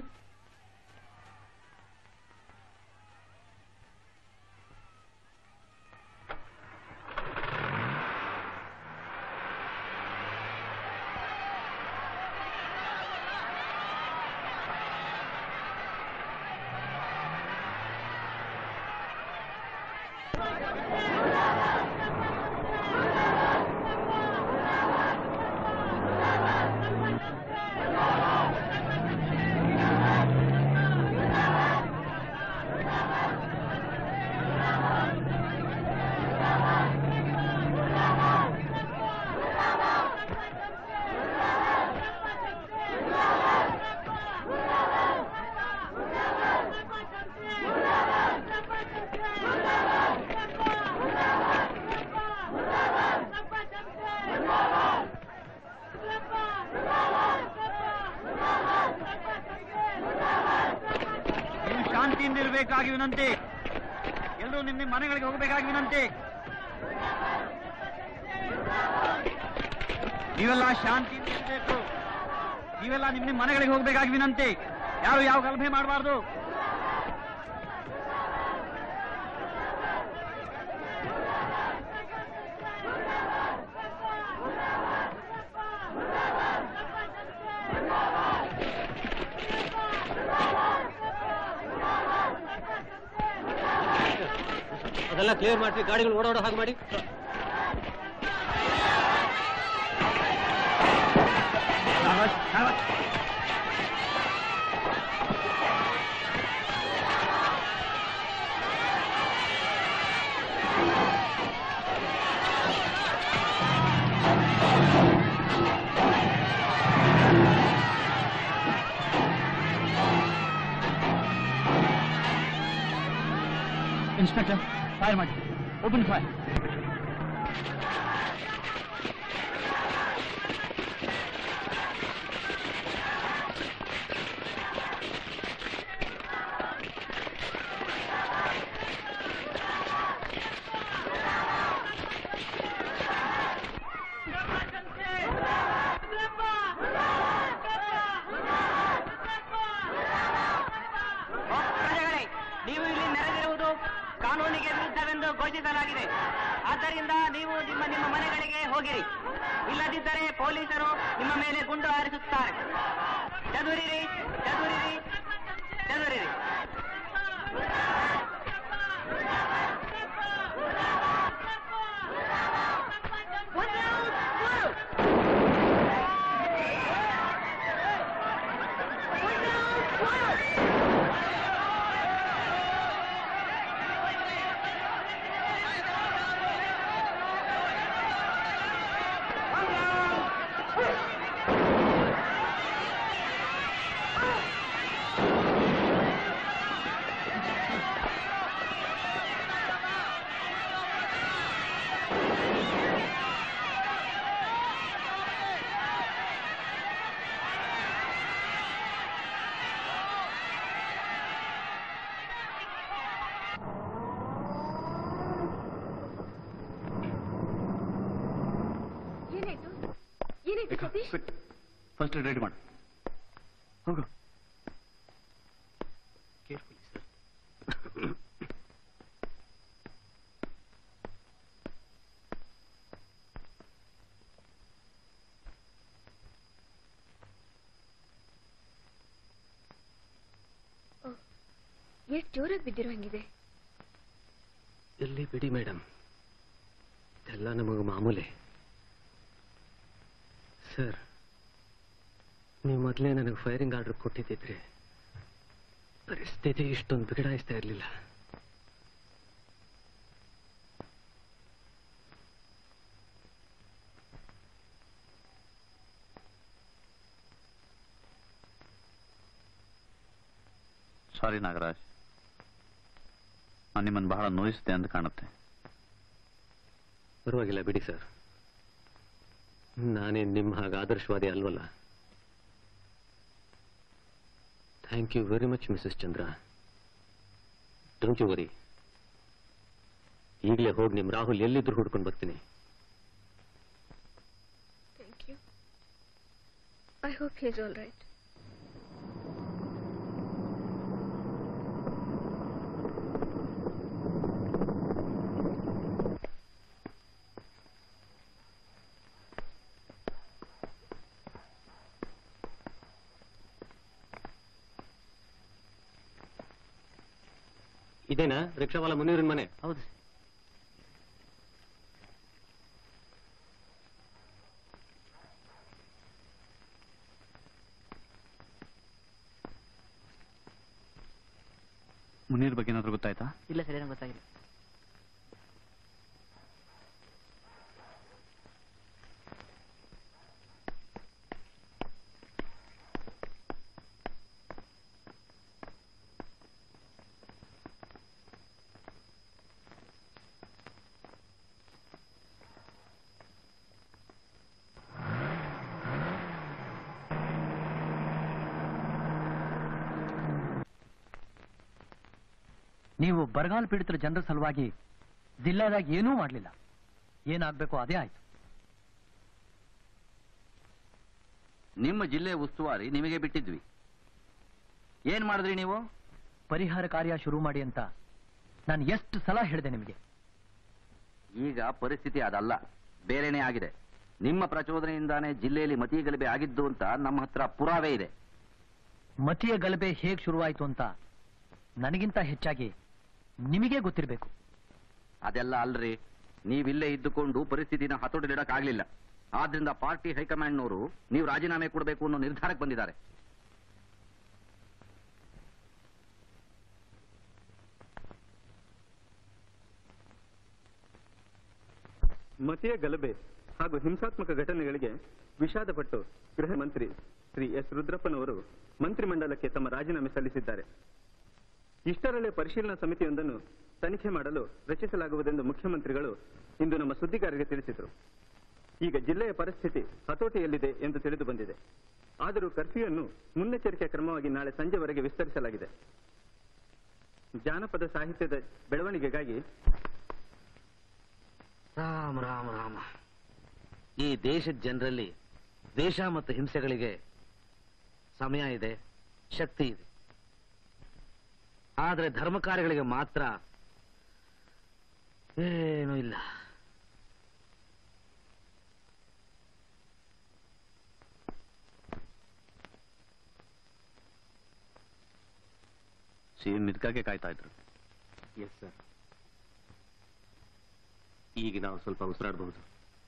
ನೀವು ಶಾಂತಿಯಿಂದ ಇರಬೇಕಾಗಿ ವಿನಂತಿ ಎಲ್ಲರೂ ನಿಮ್ಮ ನಿಮ್ಮ ಮನೆಗಳಿಗೆ ಹೋಗಬೇಕಾಗಿ ವಿನಂತಿ ನೀವೆಲ್ಲ ಶಾಂತಿಯಿಂದ ಇರಬೇಕು ನೀವೆಲ್ಲ ನಿಮ್ಮ ನಿಮ್ಮ ಮನೆಗಳಿಗೆ ಹೋಗಬೇಕಾಗಿ ವಿನಂತಿ ಯಾರು ಯಾವ ಗಲಭೆ ಮಾಡಬಾರ್ದು ಅದೆಲ್ಲ ಕ್ಲಿಯರ್ ಮಾಡ್ತೀವಿ ಗಾಡಿಗಳು ಓಡಾಡೋ ಹಾಗೆ ಮಾಡಿ ಇನ್ಸ್ಪೆಕ್ಟರ್ ಫೈರ್ ಮಾಡಿ ಓಪನ್ ಫೈರ್ ಪ್ರಜೆಗಳೇ ನೀವು ಇಲ್ಲಿ ನೆರೆದಿರುವುದು ಕಾನೂನಿಗೆ ವಿರುದ್ಧವೆಂದು ಘೋಷಿಸಲಾಗಿದೆ ಆದ್ದರಿಂದ ನೀವು ನಿಮ್ಮ ನಿಮ್ಮ ಮನೆಗಳಿಗೆ ಹೋಗಿರಿ ಇಲ್ಲದಿದ್ದರೆ ಪೊಲೀಸರು ನಿಮ್ಮ ಮೇಲೆ ಗುಂಡು ಹಾರಿಸುತ್ತಾರೆ ಚದುರಿರಿ ಚದುರಿರಿ ಚದುರಿರಿ ಏನಾಯ್ತು ಏನಾಯ್ತು ಸತೀಶ್ ಫಸ್ಟ್ ರೆಡಿ ಮಾಡು ಹೋಗು ಎಷ್ಟು ಜೋರಾಗಿ ಬಿದ್ದಿರೋ ಹಂಗಿದೆ ಎಲ್ಲಿ ಬಿಡಿ ಮೇಡಮ್ ಎಲ್ಲ ನಮಗೆ ಮಾಮೂಲಿ ಸರ್ ನೀವು ಮೊದಲೇ ನನಗೆ ಫೈರಿಂಗ್ ಆರ್ಡರ್ ಕೊಟ್ಟಿದ್ದಿದ್ರೆ ಪರಿಸ್ಥಿತಿ ಇಷ್ಟೊಂದು ಬಿಗಡಾಯಿಸ್ತಾ ಇರಲಿಲ್ಲ ಸಾರಿ ನಾಗರಾಜ್ ನಾನು ನಿಮ್ಮನ್ನು ಬಹಳ ನೋಯಿಸಿದೆ ಅಂತ ಕಾಣುತ್ತೆ ಪರವಾಗಿಲ್ಲ ಬಿಡಿ ಸರ್ ನಾನೇ ನಿಮ್ಮ ಹಾಗೆ ಆದರ್ಶವಾದಿ ಅಲ್ವಲ್ಲ thank you very much missus Chandra don't you worry ಈಗಲೇ ಹೋಗಿ ನಿಮ್ಮ ರಾಹುಲ್ ಎಲ್ಲಿದ್ರು ಹುಡ್ಕೊಂಡು ಬರ್ತೀನಿ thank you I hope he's all right ಇದೇನಾ ರಿಕ್ಷಾವಾಲ ಮುನೀರಿನ ಮನೆ ಹೌದು ಮುನೀರ್ ಬಗ್ಗೆ ಏನಾದ್ರು ಗೊತ್ತಾಯ್ತಾ ಇಲ್ಲ ಸರ್ ಏನೋ ಗೊತ್ತಾಗಿಲ್ಲ ನೀವು ಬರಗಾಲ ಪೀಡಿತರ ಜನರ ಸಲುವಾಗಿ ಜಿಲ್ಲಾದಾಗ ಏನೂ ಮಾಡಲಿಲ್ಲ ಏನಾಗಬೇಕೋ ಅದೇ ಆಯ್ತು ನಿಮ್ಮ ಜಿಲ್ಲೆ ಉಸ್ತುವಾರಿ ನಿಮಗೆ ಬಿಟ್ಟಿದ್ವಿ ಏನ್ ಮಾಡಿದ್ರಿ ನೀವು ಪರಿಹಾರ ಕಾರ್ಯ ಶುರು ಮಾಡಿ ಅಂತ ನಾನು ಎಷ್ಟು ಸಲ ಹೇಳಿದೆ ನಿಮಗೆ ಈಗ ಪರಿಸ್ಥಿತಿ ಅದಲ್ಲ ಬೇರೆನೇ ಆಗಿದೆ ನಿಮ್ಮ ಪ್ರಚೋದನೆಯಿಂದಾನೇ ಜಿಲ್ಲೆಯಲ್ಲಿ ಮತೀಯ ಗಲಭೆ ಆಗಿದ್ದು ಅಂತ ನಮ್ಮ ಹತ್ರ ಪುರಾವೆ ಇದೆ ಮತೀಯ ಗಲಭೆ ಹೇಗ್ ಶುರುವಾಯ್ತು ಅಂತ ನನಗಿಂತ ಹೆಚ್ಚಾಗಿ ನಿಮಗೆ ಗೊತ್ತಿರಬೇಕು ಅದೆಲ್ಲ ಅಲ್ರಿ ನೀವಿಲ್ಲೇ ಇದ್ದುಕೊಂಡು ಪರಿಸ್ಥಿತಿನ ಹತೋಟಿಲಿಡಕ್ಕಾಗ್ಲಿಲ್ಲ ಆದ್ರಿಂದ ಪಾರ್ಟಿ ಹೈಕಮಾಂಡ್ನವರು ನೀವು ರಾಜೀನಾಮೆ ಕೊಡಬೇಕು ಅನ್ನೋ ನಿರ್ಧಾರಕ್ಕೆ ಬಂದಿದ್ದಾರೆ ಮತೀಯ ಗಲಭೆ ಹಾಗೂ ಹಿಂಸಾತ್ಮಕ ಘಟನೆಗಳಿಗೆ ವಿಷಾದಪಟ್ಟು ಗೃಹ ಮಂತ್ರಿ ಶ್ರೀ ಎಸ್ ರುದ್ರಪ್ಪನವರು ಮಂತ್ರಿಮಂಡಲಕ್ಕೆ ತಮ್ಮ ರಾಜೀನಾಮೆ ಸಲ್ಲಿಸಿದ್ದಾರೆ ಇಷ್ಟರಲ್ಲೇ ಪರಿಶೀಲನಾ ಸಮಿತಿಯೊಂದನ್ನು ತನಿಖೆ ಮಾಡಲು ರಚಿಸಲಾಗುವುದೆಂದು ಮುಖ್ಯಮಂತ್ರಿಗಳು ಇಂದು ನಮ್ಮ ಸುದ್ದಿಗಾರರಿಗೆ ತಿಳಿಸಿದರು ಈಗ ಜಿಲ್ಲೆಯ ಪರಿಸ್ಥಿತಿ ಹತೋಟಿಯಲ್ಲಿದೆ ಎಂದು ತಿಳಿದು ಬಂದಿದೆ ಆದರೂ ಕರ್ಫ್ಯೂವನ್ನು ಮುನ್ನೆಚ್ಚರಿಕೆ ಕ್ರಮವಾಗಿ ನಾಳೆ ಸಂಜೆವರೆಗೆ ವಿಸ್ತರಿಸಲಾಗಿದೆ ಜಾನಪದ ಸಾಹಿತ್ಯದ ಬೆಳವಣಿಗೆಗಾಗಿ ರಾಮ ರಾಮ ರಾಮ ಈ ದೇಶದ ಜನರಲ್ಲಿ ದೇಶ ಮತ್ತು ಹಿಂಸೆಗಳಿಗೆ ಸಮಯ ಇದೆ ಶಕ್ತಿ ಇದೆ ಆದ್ರೆ ಧರ್ಮ ಕಾರ್ಯಗಳಿಗೆ ಮಾತ್ರ ಏನೂ ಇಲ್ಲ ಸಿಎಂ ಇದಕ್ಕಾಗೆ ಕಾಯ್ತಾ ಇದ್ರು ಎಸ್ ಸರ್ ಈಗ ನಾವು ಸ್ವಲ್ಪ ಉಸಿರಾಡಬಹುದು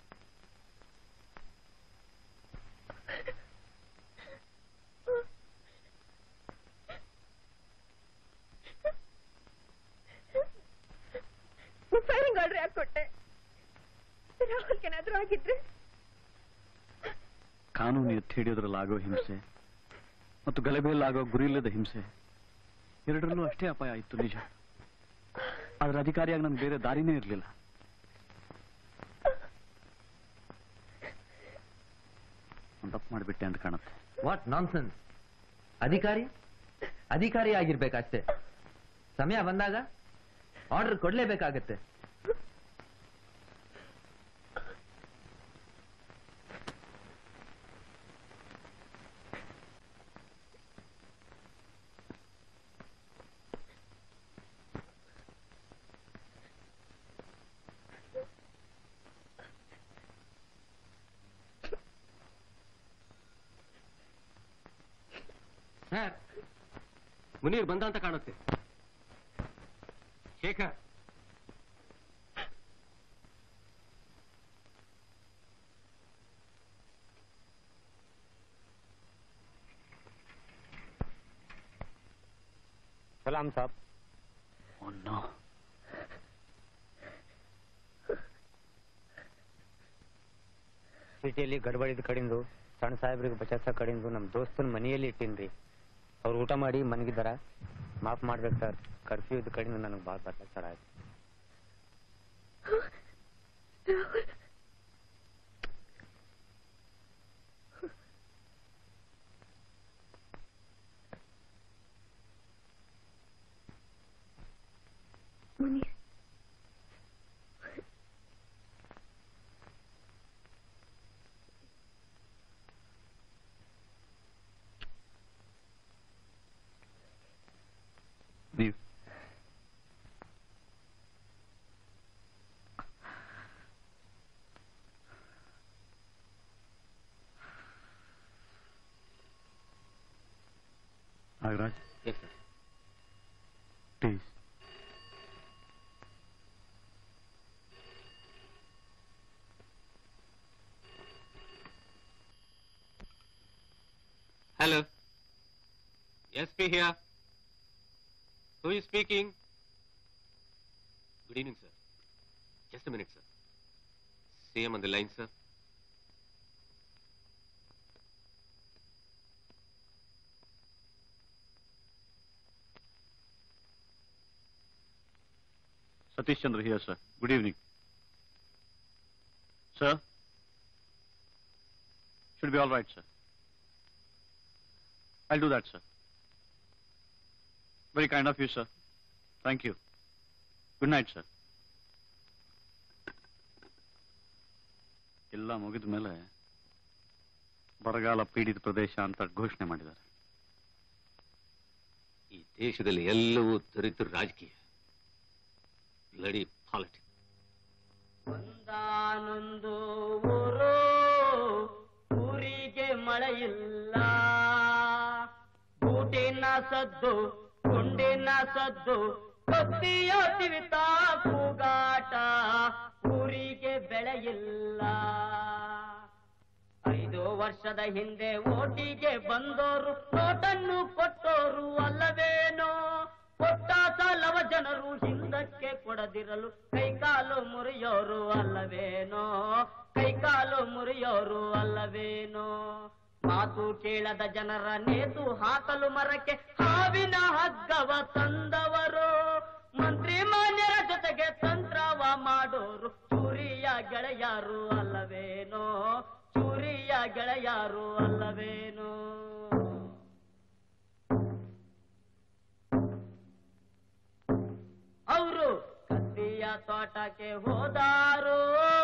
ಫೈರಿಂಗ್ ಆರ್ಡರ್ ಯಾಕೆ ಕೊಟ್ಟೆ ರಾಹುಲ್ಗೇನಾದ್ರೂ ಆಗಿದ್ರೆ ಕಾನೂನು ಎತ್ತಿ ಹಿಡಿಯೋದ್ರಲ್ಲಾಗೋ ಹಿಂಸೆ ಮತ್ತು ಗಲಭೆಯಲ್ಲಾಗೋ ಗುರಿಯಿಲ್ಲದ ಹಿಂಸೆ ಎರಡರಲ್ಲೂ ಅಷ್ಟೇ ಅಪಾಯ ಇತ್ತು ನಿಜ ಆದ್ರೆ ಅಧಿಕಾರಿಯಾಗಿ ನನ್ಗೆ ಬೇರೆ ದಾರಿನೇ ಇರಲಿಲ್ಲ ನಾನು ತಪ್ಪು ಮಾಡಿಬಿಟ್ಟೆ ಅಂತ ಕಾಣುತ್ತೆ ವಾಟ್ ನಾನ್ಸೆನ್ಸ್ ಅಧಿಕಾರಿ ಅಧಿಕಾರಿ ಆಗಿರ್ಬೇಕಷ್ಟೇ ಸಮಯ ಬಂದಾಗ ಆರ್ಡರ್ ಕೊಡ್ಲೇಬೇಕಾಗತ್ತೆ ಸರ್ ಮುನೀರ್ ಬಂದ ಅಂತ ಕಾಣುತ್ತೆ ಶೇಖರ್ ಸಲಾಂ ಸಾಬ್ ಸಿಟಿಯಲ್ಲಿ ಗಡ್ಬಡಿದ ಕಡಿಂದು ಸಣ್ಣ ಸಾಹೇಬ್ರಿಗೆ ಬಚಾಸ ಕಡಿಂದು ನಮ್ಮ ದೋಸ್ತನ ಮನೆಯಲ್ಲಿ ಇಟ್ಟಿನ್ರಿ ಅವ್ರು ಊಟ ಮಾಡಿ ಮನಗಿದಾರ ಮಾಫ್ ಮಾಡ್ಬೇಕು ಸರ್ ಕರ್ಫ್ಯೂ ಇದ್ದ ಕಡಿಂದ ನನಗೆ ಭಾಳ ಬರ್ಲಾಕ್ ಆಯ್ತು ಮುನೀರ್ ನೀವು Nagaraj yes sir please Hello. SP here. Who is speaking? Good evening, sir. Just a minute, sir. CM on the line, sir. Satish Chandra here, sir. Good evening. Sir? Should be all right, sir. I'll do that, sir. Very kind of you, sir. Thank you. Good night, sir. ಎಲ್ಲ ಮುಗಿದ ಮೇಲೆ ಬರಗಾಲ ಪೀಡಿತ ಪ್ರದೇಶ ಅಂತ ಘೋಷಣೆ ಮಾಡಿದ್ದಾರೆ ಈ ದೇಶದಲ್ಲಿ ಎಲ್ಲವೂ ದರಿದ್ರ ರಾಜಕೀಯ ಬ್ಲಡಿ ಪಾಲಿಟಿಕ್ಸ್ ಒಂದಾನೊಂದು ಊರು ಊರಿಗೆ ಮಳೆಯಿಲ್ಲ ಗೂಟಿನ ಸದ್ದು ಗುಂಡಿನ ಸದ್ದು ಕತ್ತಿಯ ತಿವಿತ ಕೂಗಾಟ ಊರಿಗೆ ಬೆಳೆಯಿಲ್ಲ ಐದು ವರ್ಷದ ಹಿಂದೆ ಓಟಿಗೆ ಬಂದೋರು ನೋಟನ್ನು ಕೊಟ್ಟೋರು ಅಲ್ಲವೇನೋ ಕೊಟ್ಟ ಸಾಲವ ಜನರು ಹಿಂದಕ್ಕೆ ಕೊಡದಿರಲು ಕೈಕಾಲು ಮುರಿಯೋರು ಅಲ್ಲವೇನೋ ಕೈಕಾಲು ಮುರಿಯೋರು ಅಲ್ಲವೇನೋ ಮಾತು ಕೇಳದ ಜನರ ನೇತು ಹಾಕಲು ಮರಕ್ಕೆ ಹಾವಿನ ಹಗ್ಗವ ತಂದವರು ಮಂತ್ರಿ ಮಾನ್ಯರ ಜೊತೆಗೆ ತಂತ್ರವ ಮಾಡೋರು ಚೂರಿಯ ಗೆಳೆಯರು ಅಲ್ಲವೇನೋ ಚೂರಿಯ ಗೆಳೆಯರು ಅಲ್ಲವೇನೋ ಅವರು ಕತ್ತಿಯ ತೋಟಕ್ಕೆ ಹೋದಾರು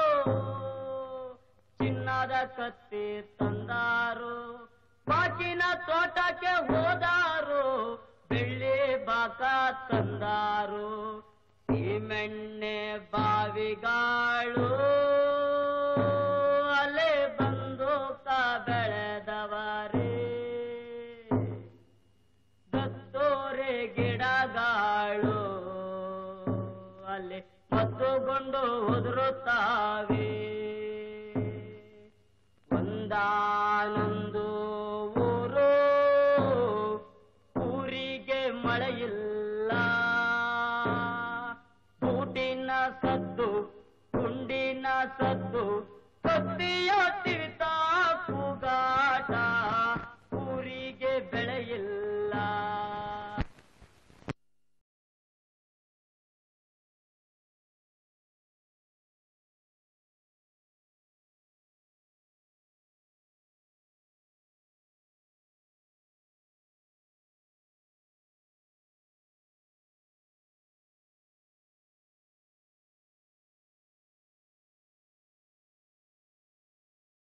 ಚಿನ್ನದ ಕತ್ತಿ ತಂದಾರು ಬಾಕಿನ ತೋಟಕ್ಕೆ ಹೋದಾರು ಬೆಳ್ಳಿ ಬಾಕ ತಂದಾರು ಸೀಮೆಣ್ಣೆ ಬಾವಿಗಾಳು